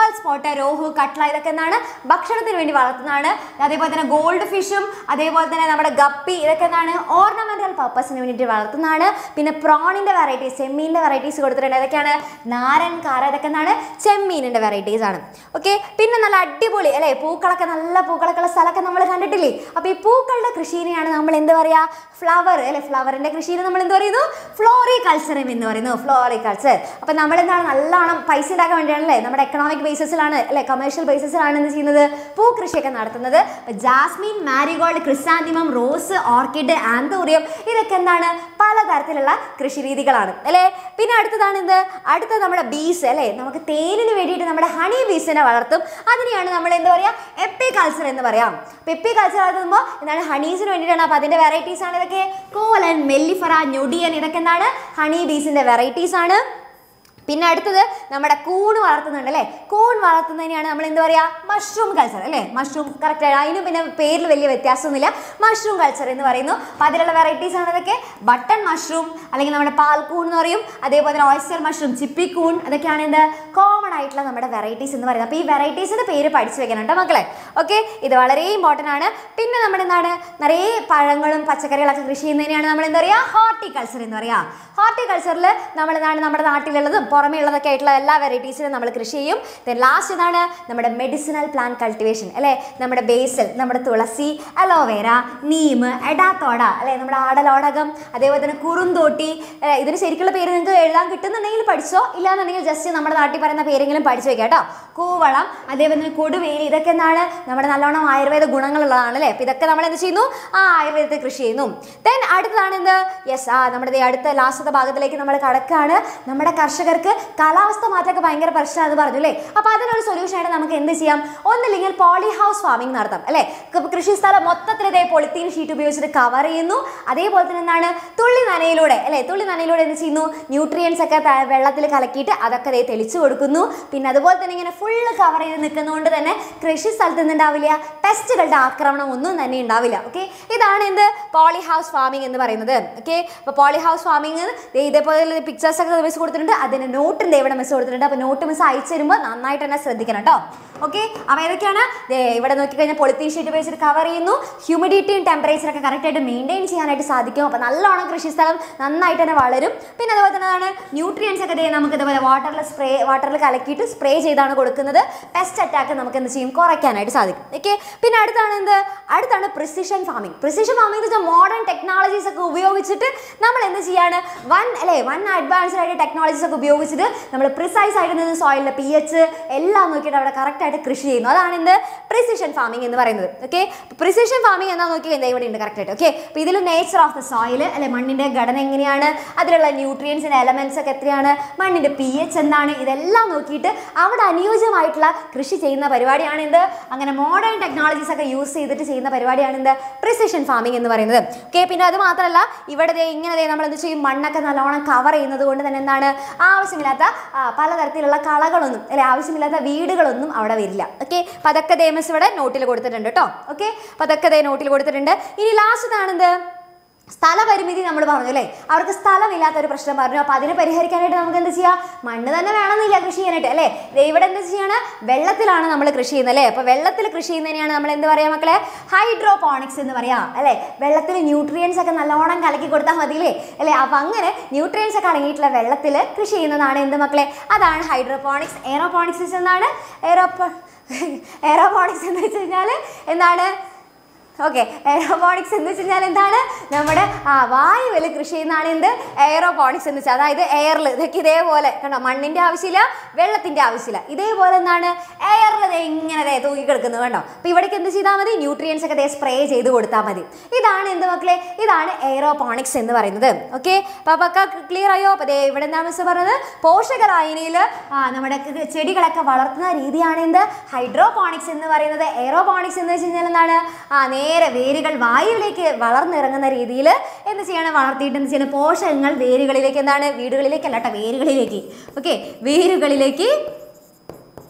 സ്പോട്ട് രോഹു കട്ട്ല ഇതൊക്കെ എന്താണ് ഭക്ഷണത്തിന് വേണ്ടി വളർത്തുന്നതാണ് അതേപോലെ തന്നെ ഗോൾഡ് ഫിഷും അതേപോലെ തന്നെ നമ്മുടെ ഗപ്പി ഇതൊക്കെ എന്താണ് ഓർണമെന്റൽ പർപ്പസിന് വേണ്ടിയിട്ട് വളർത്തുന്നതാണ് പിന്നെ പ്രോണിന്റെ വെറൈറ്റീസ് ചെമ്മീനിന്റെ വെറൈറ്റീസ് കൊടുത്തിട്ടുണ്ട് ഇതൊക്കെയാണ് നാരൻ കാര ഇതൊക്കെ എന്താണ് ചെമ്മീനിന്റെ വെറൈറ്റീസ് ആണ് ഓക്കെ പിന്നെ നല്ല അടിപൊളി അല്ലേ പൂക്കളൊക്കെ നല്ല പൂക്കളൊക്കെ ഉള്ള സ്ഥലമൊക്കെ നമ്മൾ കണ്ടിട്ടില്ലേ അപ്പൊ ഈ പൂക്കളുടെ കൃഷിനെയാണ് നമ്മൾ എന്ത് പറയാ ഫ്ലവർ അല്ലെ ഫ്ലവറിന്റെ കൃഷിനെ നമ്മൾ എന്ത് പറയുന്നു ഫ്ലോറി കൾച്ചറും എന്ന് പറയുന്നു ഫ്ലോറി കൾച്ചർ അപ്പൊ നമ്മൾ എന്താണ് നല്ലോണം പൈസ ഉണ്ടാക്കാൻ വേണ്ടിയാണല്ലേ നമ്മുടെ എക്കണോമിക് ബേസിസിലാണ് അല്ലെ കമേഴ്ഷ്യൽ ബേസിസിലാണ് എന്ത് ചെയ്യുന്നത് പൂ കൃഷിയൊക്കെ നടത്തുന്നത് അപ്പൊ jasmine marigold chrysanthemum rose orchid anthurium ഇതൊക്കെ എന്താണ് പലതരത്തിലുള്ള കൃഷി രീതികളാണ് അല്ലേ പിന്നെ അടുത്തതാണ് എന്ത് അടുത്ത നമ്മുടെ ബീസ് അല്ലേ നമുക്ക് തേനിന് വേണ്ടിയിട്ട് നമ്മുടെ ഹണി ബീസിനെ വളർത്തും അതിനെയാണ് നമ്മൾ എന്താ പറയുക എപ്പി കൾച്ചർ എന്ന് പറയാം അപ്പൊ എപ്പി കൾച്ചർ വളർത്തുമ്പോൾ എന്താണ് ഹണീസിന് വേണ്ടിയിട്ടാണ് അപ്പൊ അതിന്റെ വെറൈറ്റീസ് ആണ് ഇതൊക്കെ കോലൻ മെല്ലിഫറ ഞൊടിയൻ ഇതൊക്കെ എന്താണ് ഹണി ബീസിന്റെ വെറൈറ്റീസ് ആണ് പിന്നെ അടുത്തത് നമ്മുടെ കൂൺ വളർത്തുന്നുണ്ട് അല്ലേ കൂൺ വളർത്തുന്നതിനെയാണ് നമ്മൾ എന്താ പറയുക മഷ്റൂം കൾച്ചർ അല്ലേ മഷ്റൂം കറക്റ്റ് ആണ് അതിനും പിന്നെ പേരിൽ വലിയ വ്യത്യാസമൊന്നുമില്ല മഷ്റൂം കൾച്ചർ എന്ന് പറയുന്നു അപ്പോൾ അതിലുള്ള വെറൈറ്റീസ് ആണ് ഇതൊക്കെ ബട്ടൺ മഷ്റൂം അല്ലെങ്കിൽ നമ്മുടെ പാൽക്കൂൺ എന്ന് പറയും അതേപോലെ തന്നെ ഓയിസ്റ്റർ മഷ്റൂം ചിപ്പിക്കൂൺ അതൊക്കെയാണ് എന്ത് കോമൺ ആയിട്ടുള്ള നമ്മുടെ വെറൈറ്റീസ് എന്ന് പറയുന്നത് അപ്പോൾ ഈ വെറൈറ്റീസിന്റെ പേര് പഠിച്ചു വെക്കണം കേട്ടോ മക്കളെ ഓക്കെ ഇത് വളരെ ഇമ്പോർട്ടൻ്റ് ആണ് പിന്നെ നമ്മുടെ എന്താണ് നിറയെ പഴങ്ങളും പച്ചക്കറികളൊക്കെ കൃഷി ചെയ്യുന്നതിനെയാണ് നമ്മൾ എന്താ പറയുക ഹോർട്ടിക്കൾച്ചർ എന്ന് പറയാം ഹോർട്ടിക്കൾച്ചറിൽ നമ്മൾ എന്താണ് നമ്മുടെ നാട്ടിലുള്ളതും പുറമേ ഉള്ളതൊക്കെ ആയിട്ടുള്ള എല്ലാ വെറൈറ്റീസിനും നമ്മൾ കൃഷി ചെയ്യും ദെൻ ലാസ്റ്റ് ഇതാണ് നമ്മുടെ മെഡിസിനൽ പ്ലാന്റ് കൾട്ടിവേഷൻ അല്ലേ നമ്മുടെ ബേസൽ നമ്മുടെ തുളസി അലോവേര നീം എടാത്തോട അല്ലേ നമ്മുടെ ആടലോടകം അതേപോലെ തന്നെ കുറുന്തോട്ടി അല്ലേ, ഇതിന് ശരിക്കുള്ള പേര് നിങ്ങൾക്ക് എഴുതാൻ കിട്ടുന്നുണ്ടെങ്കിൽ പഠിച്ചോ ഇല്ലാന്നുണ്ടെങ്കിൽ ജസ്റ്റ് നമ്മുടെ നാട്ടിൽ പറയുന്ന പേരെങ്കിലും പഠിച്ചു വെക്കാം കേട്ടോ കൂവളം അതേപോലെ തന്നെ കൊടുവേലി ഇതൊക്കെ എന്താണ് നമ്മുടെ നല്ലോണം ആയുർവേദ ഗുണങ്ങളുള്ളതാണ് അല്ലേ അപ്പോൾ ഇതൊക്കെ നമ്മൾ എന്ത് ചെയ്യുന്നു ആ ആയുർവേദത്തെ കൃഷി ചെയ്യുന്നു ദെൻ അടുത്തതാണ് എന്ത് യെസ് ആ നമ്മുടെ ദേ അടുത്ത ലാസ്റ്റത്തെ ഭാഗത്തിലേക്ക് നമ്മൾ കടക്കാണ് നമ്മുടെ കർഷകർക്ക് കാലാവസ്ഥ മാറ്റമൊക്കെ ഭയങ്കര പ്രശ്നമാണെന്ന് പറഞ്ഞു അല്ലേ അപ്പോൾ അതിനൊരു സൊല്യൂഷൻ ആയിട്ട് നമുക്ക് എന്ത് ചെയ്യാം ഒന്നില്ലെങ്കിൽ പോളി ഹൗസ് ഫാമിംഗ് നടത്താം അല്ലേ ക- കൃഷി സ്ഥലം മൊത്തത്തിൽ ഇതേ പൊളിത്തീൻ ഷീറ്റ് ഉപയോഗിച്ചിട്ട് കവർ ചെയ്യുന്നു അതേപോലെ തന്നെ എന്താണ് തുള്ളി നനയിലൂടെ അല്ലേ തുള്ളി നനയിലൂടെ എന്ത് ചെയ്യുന്നു ന്യൂട്രിയൻസ് ഒക്കെ ത- വെള്ളത്തിൽ കലക്കിയിട്ട് അതൊക്കെ ദേ തെളിച്ചു കൊടുക്കുന്നു പിന്നെ അതുപോലെ തന്നെ ഇങ്ങനെ ഫുള്ള് കവർ ചെയ്ത് നിൽക്കുന്നതുകൊണ്ട് തന്നെ കൃഷി സ്ഥലത്ത് നിന്നുണ്ടാവില്ല പെസ്റ്റുകളുടെ ആക്രമണം ഒന്നും തന്നെ ഉണ്ടാവില്ല ഓക്കെ ഇതാണ് എന്ത് പോളി ഹൗസ് ഫാമിംഗ് എന്ന് പറയുന്നത് ഓക്കെ അപ്പോൾ പോളി ഹൗസ് ഫാമിംഗ് ഇതേപോലെ പിക്ചേഴ്സ് ഒക്കെ മിസ് കൊടുത്തിട്ടുണ്ട് അതിന് നോട്ടിൻ്റെ ഇവിടെ മിസ് കൊടുത്തിട്ടുണ്ട് അപ്പോൾ നോട്ട് മിസ് അയച്ചു തരുമ്പോൾ നന്നായിട്ട് തന്നെ ശ്രദ്ധിക്കണം കേട്ടോ ഓക്കെ അപ്പോൾ ഏതൊക്കെയാണ് ദേ ഇവിടെ നോക്കിക്കഴിഞ്ഞാൽ പൊളിത്തീൻ ഷീറ്റ് ഉപയോഗിച്ചിട്ട് കവർ ചെയ്യുന്നു ഹ്യൂമിഡിറ്റിയും ടെമ്പറേച്ചറൊക്കെ കറക്റ്റായിട്ട് മെയിൻറ്റെയിൻ ചെയ്യാനായിട്ട് സാധിക്കും അപ്പോൾ നല്ലോണം കൃഷി സ്ഥലം നന്നായിട്ട് തന്നെ വളരും പിന്നെ അതുപോലെ തന്നെ എന്താണ് ന്യൂട്രിയൻസ് ഒക്കെ ദേ നമുക്ക് ഇതുപോലെ വാട്ടറിൽ സ്പ്രേ വാട്ടറിൽ കലക്കിയിട്ട് സ്പ്രേ ചെയ്താണ് കൊടുക്കുന്നത് പെസ്റ്റ് അറ്റാക്ക് നമുക്ക് എന്ത് ചെയ്യും കുറയ്ക്കാനായിട്ട് സാധിക്കും ഓക്കെ പിന്നെ അടുത്താണ് എന്ത് അടുത്താണ് പ്രിസിഷൻ ഫാമിംഗ് പ്രിസിഷൻ ഫാമിംഗ് എന്ന് വെച്ചാൽ മോഡേൺ ടെക്നോളജീസ് ഒക്കെ ഉപയോഗിച്ചിട്ട് നമ്മൾ എന്ത് ചെയ്യാണ് വൺ അല്ലേ വൺ അഡ്വാൻസ്ഡ് ആയിട്ട് ടെക്നോളജീസ് ഒക്കെ ഉപയോഗിച്ചിട്ട് നമ്മൾ പ്രിസൈസ് ആയിട്ട് നിന്ന് സോയിലിൻ്റെ പി എച്ച് എല്ലാം നോക്കിയിട്ട് അവിടെ കറക്റ്റ് ആയിട്ട് കൃഷി ചെയ്യുന്നു അതാണ് എന്ത് പ്രിസിഷൻ ഫാമിംഗ് എന്ന് പറയുന്നത് ഓക്കെ പ്രിസിഷൻ ഫാമിംഗ് എന്താ നോക്കി എന്താ ഇവിടെ ഉണ്ട് കറക്റ്റ് ആയിട്ട് ഓക്കെ അപ്പോൾ ഇതിൽ നേച്ചർ ഓഫ് ദ സോയിൽ അല്ലെ മണ്ണിൻ്റെ ഘടന എങ്ങനെയാണ് അതിലുള്ള ന്യൂട്രിയൻസിൻ്റെ എലമെന്റ്സ് ഒക്കെ എത്രയാണ് മണ്ണിൻ്റെ പി എച്ച് എന്താണ് ഇതെല്ലാം നോക്കിയിട്ട് അവിടെ അനുയോജ്യമായിട്ടുള്ള കൃഷി ചെയ്യുന്ന പരിപാടിയാണ് എന്ത് അങ്ങനെ മോഡേൺ ടെക്നോളജീസ് ഒക്കെ യൂസ് ചെയ്തിട്ട് ചെയ്യുന്ന പരിപാടിയാണ് എന്ത് പ്രിസിഷൻ ഫാമിംഗ് എന്ന് പറയുന്നത് ഓക്കെ പിന്നെ അത് മാത്രമല്ല ഇവിടെ ദേ ഇങ്ങനെ ദേ നമ്മൾ എന്ത് ചെയ്യും മണ്ണൊക്കെ നല്ലോണം കവർ ചെയ്യുന്നത് കൊണ്ട് തന്നെ എന്താണ് ആവശ്യമില്ലാത്ത ആ, പലതരത്തിലുള്ള കളകളൊന്നും അല്ലെ ആവശ്യമില്ലാത്ത വീടുകളൊന്നും അവിടെ വരില്ല ഓക്കെ അപ്പോൾ അതൊക്കെ ദേ മിസ് ഇവിടെ നോട്ടിൽ കൊടുത്തിട്ടുണ്ട് കേട്ടോ ഓക്കെ അപ്പോൾ അതൊക്കെ ദേ നോട്ടിൽ കൊടുത്തിട്ടുണ്ട് ഇനി ലാസ്റ്റ് ആണെന്ത് സ്ഥലപരിമിതി നമ്മൾ പറഞ്ഞു അല്ലേ അവർക്ക് സ്ഥലമില്ലാത്ത ഒരു പ്രശ്നം പറഞ്ഞു അപ്പോൾ അതിനെ പരിഹരിക്കാനായിട്ട് നമുക്ക് എന്ത് ചെയ്യാം മണ്ണ് തന്നെ വേണമെന്നില്ല കൃഷി ചെയ്യാനായിട്ട് അല്ലേ ദേ ഇവിടെ എന്ത് ചെയ്യാണ് വെള്ളത്തിലാണ് നമ്മൾ കൃഷി ചെയ്യുന്നത് അല്ലേ അപ്പോൾ വെള്ളത്തിൽ കൃഷി ചെയ്യുന്നതിനെയാണ് നമ്മൾ എന്ത് പറയാ മക്കളെ ഹൈഡ്രോപോണിക്സ് എന്ന് പറയാം അല്ലേ വെള്ളത്തിൽ ന്യൂട്രിയൻസ് ഒക്കെ നല്ലോണം കലക്കി കൊടുത്താൽ മതിയില്ലേ അല്ലേ അപ്പോൾ അങ്ങനെ ന്യൂട്രിയൻസ് ഒക്കെ അടങ്ങിയിട്ടുള്ള വെള്ളത്തിൽ കൃഷി ചെയ്യുന്നതാണ് എന്ത് മക്കളെ അതാണ് ഹൈഡ്രോപോണിക്സ് എയറോപോണിക്സ് എന്നാണ് എയറോപ്പോ എയറോപോണിക്സ് എന്ന് വെച്ച് കഴിഞ്ഞാൽ എന്താണ് ഓക്കെ എയറോപോണിക്സ് എന്ന് വെച്ച് കഴിഞ്ഞാൽ എന്താണ് നമ്മുടെ ആ വായുവിൽ കൃഷി ചെയ്യുന്നതാണ് എന്ത് എയറോപോണിക്സ് എന്ന് വെച്ചാൽ അതായത് എയറിൽ ഇതൊക്കെ ഇതേപോലെ കണ്ടോ മണ്ണിൻ്റെ ആവശ്യമില്ല വെള്ളത്തിൻ്റെ ആവശ്യമില്ല ഇതേപോലെ എന്താണ് എയറിൽ ദേ ഇങ്ങനെ ദേ തൂക്കി കിടക്കുന്നത് കണ്ടോ അപ്പോൾ ഇവിടേക്ക് എന്ത് ചെയ്താൽ മതി ന്യൂട്രിയൻസ് ഒക്കെ ദേ സ്പ്രേ ചെയ്ത് കൊടുത്താൽ മതി ഇതാണ് എന്ത് മക്കളെ ഇതാണ് എയറോപോണിക്സ് എന്ന് പറയുന്നത് ഓക്കെ അപ്പോൾ പക്ക ക്ലിയർ ആയോ അപ്പോൾ ദേ ഇവിടെ എന്താ മിസ് പറഞ്ഞത് പോഷകലായനിയിൽ നമ്മുടെ ക- ചെടികളൊക്കെ വളർത്തുന്ന രീതിയാണ് എന്ത് ഹൈഡ്രോപോണിക്സ് എന്ന് പറയുന്നത് എയറോപോണിക്സ് എന്ന് വെച്ച് കഴിഞ്ഞാൽ എന്താണ് ആ നേരെ വേരുകൾ വായുവിലേക്ക് വളർന്നിറങ്ങുന്ന രീതിയിൽ എന്ത് ചെയ്യണം വളർത്തിയിട്ട് എന്ത് ചെയ്യണം പോഷകങ്ങൾ വേരുകളിലേക്ക് എന്താണ് വീടുകളിലേക്കല്ല കേട്ടോ വേരുകളിലേക്ക് ഓക്കെ വേരുകളിലേക്ക്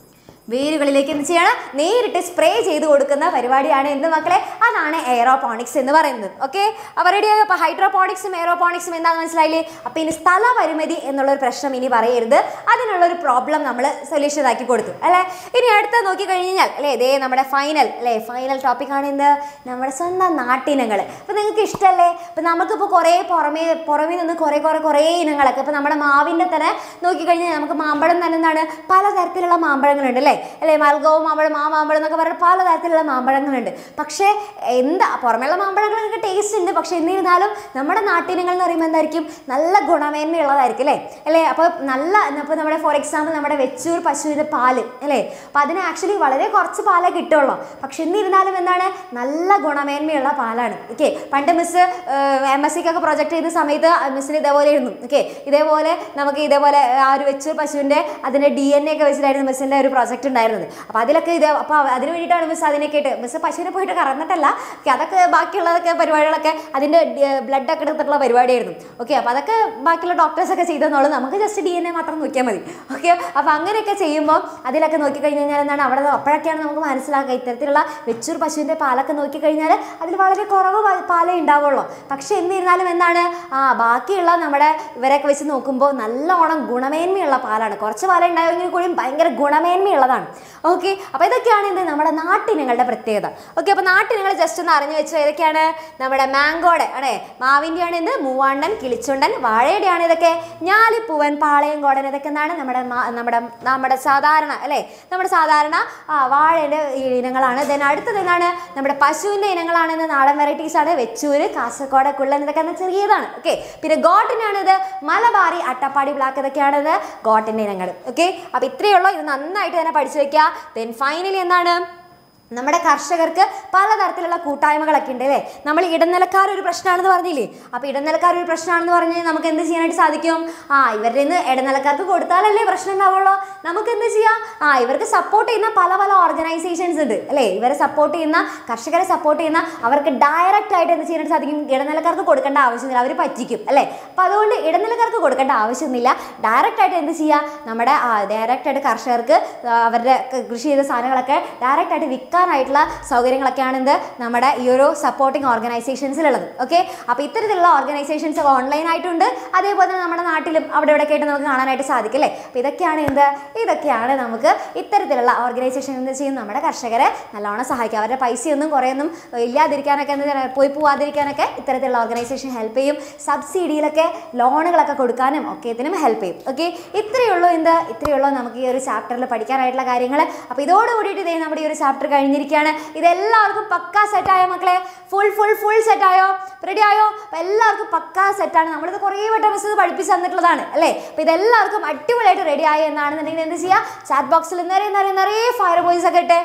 വേരുകളിലേക്ക് എന്ത് ചെയ്യണം നേരിട്ട് സ്പ്രേ ചെയ്ത് കൊടുക്കുന്ന പരിപാടിയാണ് എന്ത് മക്കളെ അതാണ് എയറോപോണിക്സ് എന്ന് പറയുന്നത് ഓക്കെ അപ്പോൾ റെഡിയായോ അപ്പോൾ ഹൈഡ്രോപോണിക്സും എയറോപോണിക്സും എന്താണെന്ന് മനസ്സിലായില്ലേ അപ്പോൾ ഇനി സ്ഥല പരിമിതി എന്നുള്ളൊരു പ്രശ്നം ഇനി പറയരുത് അതിനുള്ളൊരു പ്രോബ്ലം നമ്മൾ സൊല്യൂഷൻ ആക്കി കൊടുത്തു അല്ലേ ഇനി അടുത്ത നോക്കി കഴിഞ്ഞാൽ അല്ലേ ഇതേ നമ്മുടെ ഫൈനൽ അല്ലേ ഫൈനൽ ടോപ്പിക്കാണ് എന്ത് നമ്മുടെ സ്വന്തം നാട്ടിനങ്ങൾ അപ്പോൾ നിങ്ങൾക്ക് ഇഷ്ടമല്ലേ അപ്പോൾ നമുക്കിപ്പോൾ കുറേ പുറമേ പുറമേ നിന്ന് കുറേ കുറേ കുറേ ഇനങ്ങളൊക്കെ ഇപ്പോൾ നമ്മുടെ മാവിൻ്റെ തന്നെ നോക്കിക്കഴിഞ്ഞാൽ നമുക്ക് മാമ്പഴം തന്നെ എന്താണ് പലതരത്തിലുള്ള മാമ്പഴങ്ങളുണ്ട് അല്ലേ അല്ലേ മൽഗവും മാമ്പഴം ആ മാമ്പഴം എന്നൊക്കെ പറഞ്ഞിട്ട് പലതരത്തിലുള്ള മാമ്പഴങ്ങളുണ്ട് പക്ഷേ എന്താ പുറമേയുള്ള മാമ്പഴങ്ങളൊക്കെ ടേസ്റ്റ് ഉണ്ട് പക്ഷേ എന്നിരുന്നാലും നമ്മുടെ നാട്ടിനങ്ങൾ എന്ന് പറയുമ്പോൾ എന്തായിരിക്കും നല്ല ഗുണമേന്മയുള്ളതായിരിക്കും അല്ലേ അല്ലേ അപ്പോൾ നല്ല ഇപ്പോൾ നമ്മുടെ ഫോർ എക്സാമ്പിൾ നമ്മുടെ വെച്ചൂർ പശുവിൻ്റെ പാല് അല്ലേ അപ്പോൾ അതിന് ആക്ച്വലി വളരെ കുറച്ച് പാലേ കിട്ടുള്ളൂ പക്ഷെ എന്നിരുന്നാലും എന്താണ് നല്ല ഗുണമേന്മയുള്ള പാലാണ് ഓക്കെ പണ്ട് മിസ് എം എസ് സിക്കൊക്കെ പ്രൊജക്ട് ചെയ്ത സമയത്ത് മിസ്സിന് ഇതേപോലെ ആയിരുന്നു ഓക്കെ ഇതേപോലെ നമുക്ക് ഇതേപോലെ ആ ഒരു വെച്ചൂർ പശുവിൻ്റെ അതിൻ്റെ ഡി എൻ എ ഒക്കെ വെച്ചിട്ടായിരുന്നു മിസ്സിൻ്റെ ഒരു പ്രൊജക്ട് ഉണ്ടായിരുന്നത് അപ്പോൾ അതിലൊക്കെ ഇത് അപ്പോൾ അതിന് വേണ്ടിയിട്ടാണ് മിസ് അതിനൊക്കെ ഇട്ട് മിസ് പശുവിനെ പോയിട്ട് കറന്നിട്ടല്ല ഓക്കെ അതൊക്കെ ബാക്കിയുള്ളതൊക്കെ പരിപാടികളൊക്കെ അതിൻ്റെ ബ്ലഡ് ഒക്കെ എടുത്തിട്ടുള്ള പരിപാടിയായിരുന്നു ഓക്കെ അപ്പോൾ അതൊക്കെ ബാക്കിയുള്ള ഡോക്ടേഴ്സൊക്കെ ചെയ്തെന്നുള്ളൂ നമുക്ക് ജസ്റ്റ് ഡി എൻ എ മാത്രം നോക്കിയാൽ മതി ഓക്കെ അപ്പോൾ അങ്ങനെയൊക്കെ ചെയ്യുമ്പോൾ അതിലൊക്കെ നോക്കിക്കഴിഞ്ഞ് കഴിഞ്ഞാൽ എന്താണ് അവിടെ അപ്പോഴൊക്കെയാണ് നമുക്ക് മനസ്സിലാക്കുക ഇത്തരത്തിലുള്ള വെച്ചൂർ പശുവിൻ്റെ പാലൊക്കെ നോക്കിക്കഴിഞ്ഞാൽ അതിൽ വളരെ കുറവ് പാ- പാലേ ഉണ്ടാവുള്ളൂ പക്ഷേ എന്നിരുന്നാലും എന്താണ് ആ ബാക്കിയുള്ള നമ്മുടെ ഇവരൊക്കെ വെച്ച് നോക്കുമ്പോൾ നല്ലോണം ഗുണമേന്മയുള്ള പാലാണ് കുറച്ച് പാലേ ഉണ്ടായെങ്കിൽ കൂടിയും ഭയങ്കര ഗുണമേന്മയുള്ളതാണ് ഓക്കെ അപ്പോൾ ഇതൊക്കെയാണ് എന്ത് നമ്മുടെ നാട്ടിനങ്ങളുടെ പ്രത്യേകത ഓക്കെ അപ്പോൾ നാട്ടിനങ്ങൾ ജസ്റ്റ് ഒന്ന് അറിഞ്ഞു വെച്ചു ഏതൊക്കെയാണ് നമ്മുടെ മാങ്കോടെ ആണേ മാവിൻ്റെയാണ് എന്ത് മൂവാണ്ടൻ കിളിച്ചുണ്ടൻ വാഴയുടെയാണ് ഇതൊക്കെ ഞാലിപ്പൂവൻ പാളയംകോടൻ ഇതൊക്കെ എന്താണ് നമ്മുടെ മാ- നമ്മുടെ നമ്മുടെ സാധാരണ അല്ലേ നമ്മുടെ സാധാരണ ആ വാഴയുടെ ഇനങ്ങളാണ് ദെൻ അടുത്തത് എന്താണ് നമ്മുടെ പശുവിൻ്റെ ഇനങ്ങളാണെന്ന് നാടൻ വെറൈറ്റീസ് ആണ് വെച്ചൂര് കാസർഗോഡ് കുള്ളൻ ഇതൊക്കെ എന്നാൽ ചെറിയതാണ് ഓക്കെ പിന്നെ ഗോട്ടിനാണിത് മലബാറി അട്ടപ്പാടി ബ്ലാക്ക് ഇതൊക്കെയാണിത് ഗോട്ടിൻ്റെ ഇനങ്ങൾ ഓക്കെ അപ്പോൾ ഇത്രയേ ഉള്ളൂ ഇത് നന്നായിട്ട് തന്നെ പഠിച്ചു വെക്കുക ദെൻ ഫൈനലി എന്താണ് നമ്മുടെ കർഷകർക്ക് പലതരത്തിലുള്ള കൂട്ടായ്മകളൊക്കെ ഉണ്ട് അല്ലേ നമ്മൾ ഇടനിലക്കാർ ഒരു പ്രശ്നമാണെന്ന് പറഞ്ഞില്ലേ അപ്പോൾ ഇടനിലക്കാർ ഒരു പ്രശ്നമാണെന്ന് പറഞ്ഞ് നമുക്ക് എന്ത് ചെയ്യാനായിട്ട് സാധിക്കും ആ ഇവരുടെ നിന്ന് ഇടനിലക്കാർക്ക് കൊടുത്താലല്ലേ പ്രശ്നം ഉണ്ടാവുള്ളൂ നമുക്ക് എന്ത് ചെയ്യാം ആ ഇവർക്ക് സപ്പോർട്ട് ചെയ്യുന്ന പല പല ഓർഗനൈസേഷൻസ് ഉണ്ട് അല്ലേ ഇവരെ സപ്പോർട്ട് ചെയ്യുന്ന കർഷകരെ സപ്പോർട്ട് ചെയ്യുന്ന അവർക്ക് ഡയറക്റ്റ് ആയിട്ട് എന്ത് ചെയ്യാനായിട്ട് സാധിക്കും ഇടനിലക്കാർക്ക് കൊടുക്കേണ്ട ആവശ്യമില്ല അവർ പറ്റിക്കും അല്ലേ അപ്പോൾ അതുകൊണ്ട് ഇടനിലക്കാർക്ക് കൊടുക്കേണ്ട ആവശ്യമൊന്നുമില്ല ഡയറക്റ്റ് ആയിട്ട് എന്ത് ചെയ്യുക നമ്മുടെ ഡയറക്റ്റ് ആയിട്ട് കർഷകർക്ക് ആ, അവരുടെ ക- കൃഷി ചെയ്ത സാധനങ്ങളൊക്കെ ഡയറക്റ്റ് ആയിട്ട് വിൽക്കാനായിട്ടുള്ള സൗകര്യങ്ങളൊക്കെയാണ് എന്ത് നമ്മുടെ ഈ ഒരു സപ്പോർട്ടിങ് ഓർഗനൈസേഷൻസിലുള്ളത് ഓക്കെ അപ്പോൾ ഇത്തരത്തിലുള്ള ഓർഗനൈസേഷൻസ് ഓൺലൈൻ ആയിട്ടുണ്ട് അതേപോലെ തന്നെ നമ്മുടെ നാട്ടിലും അവിടെ ഇവിടെ ആയിട്ട് നമുക്ക് കാണാനായിട്ട് സാധിക്കും അല്ലേ അപ്പോൾ ഇതൊക്കെയാണ് എന്ത് ഇതൊക്കെയാണ് നമുക്ക് ഇത്തരത്തിലുള്ള ഓർഗനൈസേഷൻ എന്ത് ചെയ്യും നമ്മുടെ കർഷകരെ നല്ലോണം സഹായിക്കും അവരുടെ പൈസയൊന്നും കുറേയൊന്നും ഇല്ലാതിരിക്കാനൊക്കെ എന്ത് ചെയ്യണം, പോയി പോവാതിരിക്കാനൊക്കെ ഇത്തരത്തിലുള്ള ഓർഗനൈസേഷൻ ഹെൽപ്പ് ചെയ്യും സബ്സിഡിയിലൊക്കെ ലോണുകളൊക്കെ കൊടുക്കാനും ഒക്കെ ഇതിനും ഹെൽപ്പ് ചെയ്യും ഓക്കെ ഇത്രയേ ഉള്ളൂ എന്ത് ഇത്രയേ ഉള്ളൂ നമുക്ക് ഈ ഒരു ചാപ്റ്ററിൽ പഠിക്കാനായിട്ടുള്ള കാര്യങ്ങൾ അപ്പോൾ ഇതോട് കൂടിയിട്ട് ഇതേ നമ്മുടെ ഈ ഒരു ചാപ്റ്റർ കഴിഞ്ഞിരിക്കുകയാണ് ഇതെല്ലാവർക്കും പക്കാ സെറ്റായോ മക്കളെ ഫുൾ ഫുൾ ഫുൾ സെറ്റായോ റെഡി ആയോ അപ്പോൾ എല്ലാവർക്കും പക്കാ സെറ്റാണ് നമ്മളിത് കുറേ വട്ടം മിസ് പഠിപ്പിച്ച് തന്നിട്ടുള്ളതാണ് അല്ലേ അപ്പോൾ ഇതെല്ലാവർക്കും അടിപൊളിയായിട്ട് റെഡി ആയി എന്നാണെന്നുണ്ടെങ്കിൽ എന്ത് ചെയ്യുക ചാറ്റ് ബോക്സിൽ നിറയെ നിറയെ നിറയെ ഫയർ ബോയ്സ് ഒക്കെ ഇട്ടേ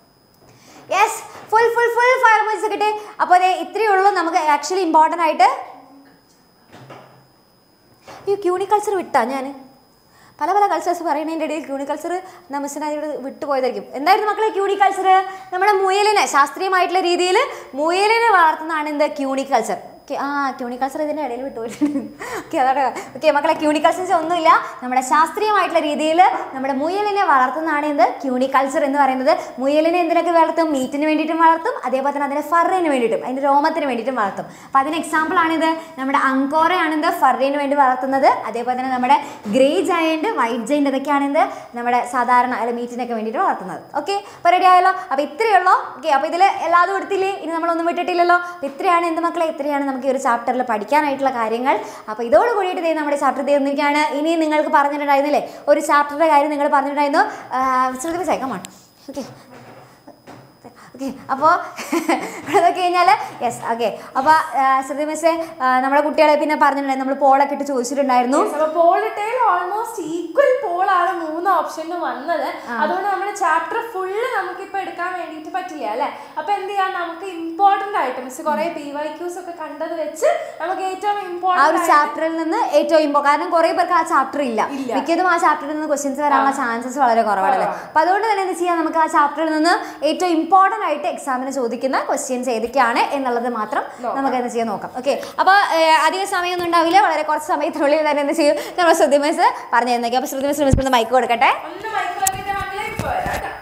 yes full full full fire boys ഒക്കെ ഇട്ടേ അപ്പോൾ അതെ ഇത്രയേ ഉള്ളൂ നമുക്ക് ആക്ച്വലി ഇമ്പോർട്ടൻ്റ് ആയിട്ട് ഈ ക്യൂണിക്കൾച്ചർ വിട്ടാ ഞാൻ പല പല കൾച്ചേഴ്സ് പറയുന്നതിൻ്റെ ഇടയിൽ ക്യൂണിക്കൾച്ചർ നമസ്കാരം വിട്ടുപോയതായിരിക്കും എന്തായിരുന്നു മക്കളെ ക്യൂണിക്കൾച്ചർ നമ്മുടെ മുയലിനെ ശാസ്ത്രീയമായിട്ടുള്ള രീതിയിൽ മുയലിനെ വളർത്തുന്നതാണ് എന്ത് ക്യൂണിക്കൾച്ചർ ഓക്കെ ആ ക്യൂണിക്കൾച്ചർ ഇതിൻ്റെ ഇടയിൽ വിട്ടുപോയിട്ടുണ്ട് ഓക്കെ അതാണ് ഓക്കെ മക്കളെ ക്യൂണിക്കൾച്ചർ ഒന്നുമില്ല നമ്മുടെ ശാസ്ത്രീയമായിട്ടുള്ള രീതിയിൽ നമ്മുടെ മുയലിനെ വളർത്തുന്നതാണ് എന്ത് ക്യൂണിക്കൾച്ചർ എന്ന് പറയുന്നത് മുയലിനെ എന്തിനൊക്കെ വളർത്തും മീറ്റിന് വേണ്ടിയിട്ടും വളർത്തും അതേപോലെ തന്നെ അതിൻ്റെ ഫറിന് വേണ്ടിയിട്ടും അതിൻ്റെ രോമത്തിന് വേണ്ടിയിട്ടും വളർത്തും അപ്പോൾ അതിന് എക്സാമ്പിൾ ആണിത് നമ്മുടെ അങ്കോറയാണിത് ഫറിന് വേണ്ടി വളർത്തുന്നത് അതേപോലെ തന്നെ നമ്മുടെ ഗ്രേ ജയൻറ്റ് വൈറ്റ് ജയൻറ്റ് ഇതൊക്കെയാണിത് നമ്മുടെ സാധാരണ അല്ല മീറ്റിനൊക്കെ വേണ്ടിയിട്ട് വളർത്തുന്നത് ഓക്കെ അപ്പോൾ റെഡി ആയല്ലോ അപ്പോൾ ഇത്രയേ ഉള്ളൂ ഓക്കെ അപ്പോൾ ഇതിൽ എല്ലാതും എടുത്തില്ലേ ഇനി നമ്മളൊന്നും വിട്ടിട്ടില്ലല്ലോ അപ്പോൾ ഇത്രയാണ് എന്ത് മക്കളെ ഇത്രയാണ് നമുക്ക് ഈ ഒരു ചാപ്റ്ററിൽ പഠിക്കാനായിട്ടുള്ള കാര്യങ്ങൾ അപ്പോൾ ഇതോട് കൂടിയിട്ട് ദേ നമ്മുടെ ചാപ്റ്റർ തീർന്നിരിക്കുകയാണ് ഇനി നിങ്ങൾക്ക് പറഞ്ഞിട്ടുണ്ടായിരുന്നില്ലേ ഒരു ചാപ്റ്ററിൻ്റെ കാര്യം നിങ്ങൾ പറഞ്ഞിട്ടുണ്ടായിരുന്നു ശ്രുതി മിസ്സായി ഓക്കെ ഓക്കെ അപ്പോൾ നോക്കി കഴിഞ്ഞാൽ യെസ് ഓക്കെ അപ്പോൾ ശ്രുതി മിസ്സേ നമ്മുടെ കുട്ടികളെ പിന്നെ പറഞ്ഞിട്ടുണ്ടായിരുന്നു നമ്മൾ പോളൊക്കെ ഇട്ട് ചോദിച്ചിട്ടുണ്ടായിരുന്നു
അപ്പൊ പോളിട്ടേൽ ഓൾമോസ്റ്റ് ഈക്വൽ പോളാണ് മൂന്ന് ഓപ്ഷനിലും വന്നത് അതുകൊണ്ട് നമ്മുടെ ചാപ്റ്റർ ഫുള്ള് നമുക്ക് ഇപ്പൊ എടുക്കാൻ വേണ്ടിയിട്ട് പറ്റില്ല അല്ലെ അപ്പൊ എന്ത് ചെയ്യാം നമുക്ക് ഇമ്പോർട്ടന്റ് ആയിട്ട് മിസ് കുറെ പി വൈ ക്യൂസ് ഒക്കെ കണ്ടത് വെച്ച് നമുക്ക് ഏറ്റവും
ആ ഒരു
ഇമ്പോർട്ടന്റ്
ചാപ്റ്ററിൽ നിന്ന് ഏറ്റവും ഇമ്പോ കാരണം കുറെ പേർക്ക് ആ ചാപ്റ്റർ ഇല്ല മിക്കതും ആ ചാപ്റ്ററിൽ നിന്ന് ക്വസ്റ്റ്യൻസ് വരാനുള്ള ചാൻസസ് വളരെ കുറവാണല്ലേ അപ്പൊ അതുകൊണ്ട് തന്നെ എന്ത് ചെയ്യാം നമുക്ക് ആ ചാപ്റ്ററിൽ നിന്ന് ഏറ്റവും ഇമ്പോർട്ടന്റ് ആയിട്ട് എക്സാമിന് ചോദിക്കുന്ന ക്വസ്റ്റ്യൻസ് ഏതൊക്കെയാണ് എന്നുള്ളത് മാത്രം നമുക്ക് എന്ത് ചെയ്യാൻ നോക്കാം ഓക്കെ അപ്പോൾ അധികം സമയമൊന്നും ഉണ്ടാവില്ല വളരെ കുറച്ച് സമയത്തിനുള്ളിൽ തന്നെ എന്ത് ചെയ്യും നമ്മൾ ശ്രുതി മിസ് പറഞ്ഞു തന്നേക്കാം അപ്പോൾ ശ്രുതി മിസ് മിസ് മൈക്ക് കൊടുക്കട്ടെ
ഒന്ന് മൈക്കിളൊക്കെ മക്കളെ ഇപ്പൊ വരാം കേട്ടോ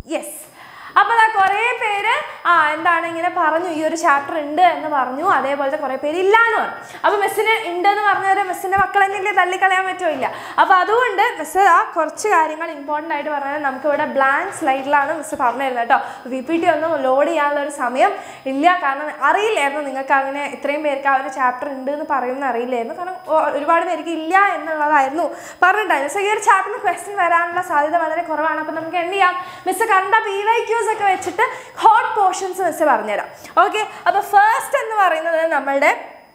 യെസ് അപ്പോൾ അതാ കുറേ പേര് ആ എന്താണ് ഇങ്ങനെ പറഞ്ഞു ഈ ഒരു ചാപ്റ്റർ ഉണ്ട് എന്ന് പറഞ്ഞു അതേപോലത്തെ കുറേ പേര് ഇല്ല എന്ന് പറഞ്ഞു അപ്പോൾ മിസ്സിന് ഉണ്ട് എന്ന് പറഞ്ഞവരെ മിസ്സിൻ്റെ മക്കളെന്നെങ്കിലും തള്ളിക്കളയാൻ പറ്റുമോ ഇല്ല അപ്പോൾ അതുകൊണ്ട് മിസ്സ് ആ കുറച്ച് കാര്യങ്ങൾ ഇമ്പോർട്ടൻ്റ് ആയിട്ട് പറഞ്ഞാൽ നമുക്ക് ഇവിടെ ബ്ലാങ്ക് സ്ലൈഡിലാണ് മിസ്സ് പറഞ്ഞു തരുന്നത് കേട്ടോ വി പി ടി ഒന്നും ലോഡ് ചെയ്യാനുള്ള ഒരു സമയം ഇല്ല കാരണം അറിയില്ലായിരുന്നു നിങ്ങൾക്ക് അങ്ങനെ ഇത്രയും പേർക്ക് ആ ഒരു ചാപ്റ്റർ ഉണ്ട് എന്ന് പറയുമെന്ന് അറിയില്ലായിരുന്നു കാരണം ഒ- ഒരുപാട് പേർക്ക് ഇല്ല എന്നുള്ളതായിരുന്നു പറഞ്ഞിട്ടുണ്ടായിരുന്നു സോ ഈ ഒരു ചാപ്റ്ററിന് ക്വസ്റ്റ്യൻ വരാനുള്ള സാധ്യത വളരെ കുറവാണ് അപ്പോൾ നമുക്ക് എന്ത് ചെയ്യാം മിസ്സ് കണ്ട പി വൈ ക്യൂസ് ഒക്കെ വെച്ചിട്ട് ഹോട്ട് പോർഷൻസ് മിസ്സ് പറഞ്ഞുതരാം ഓക്കെ അപ്പോൾ ഫസ്റ്റ് എന്ന് പറയുന്നത് നമ്മളുടെ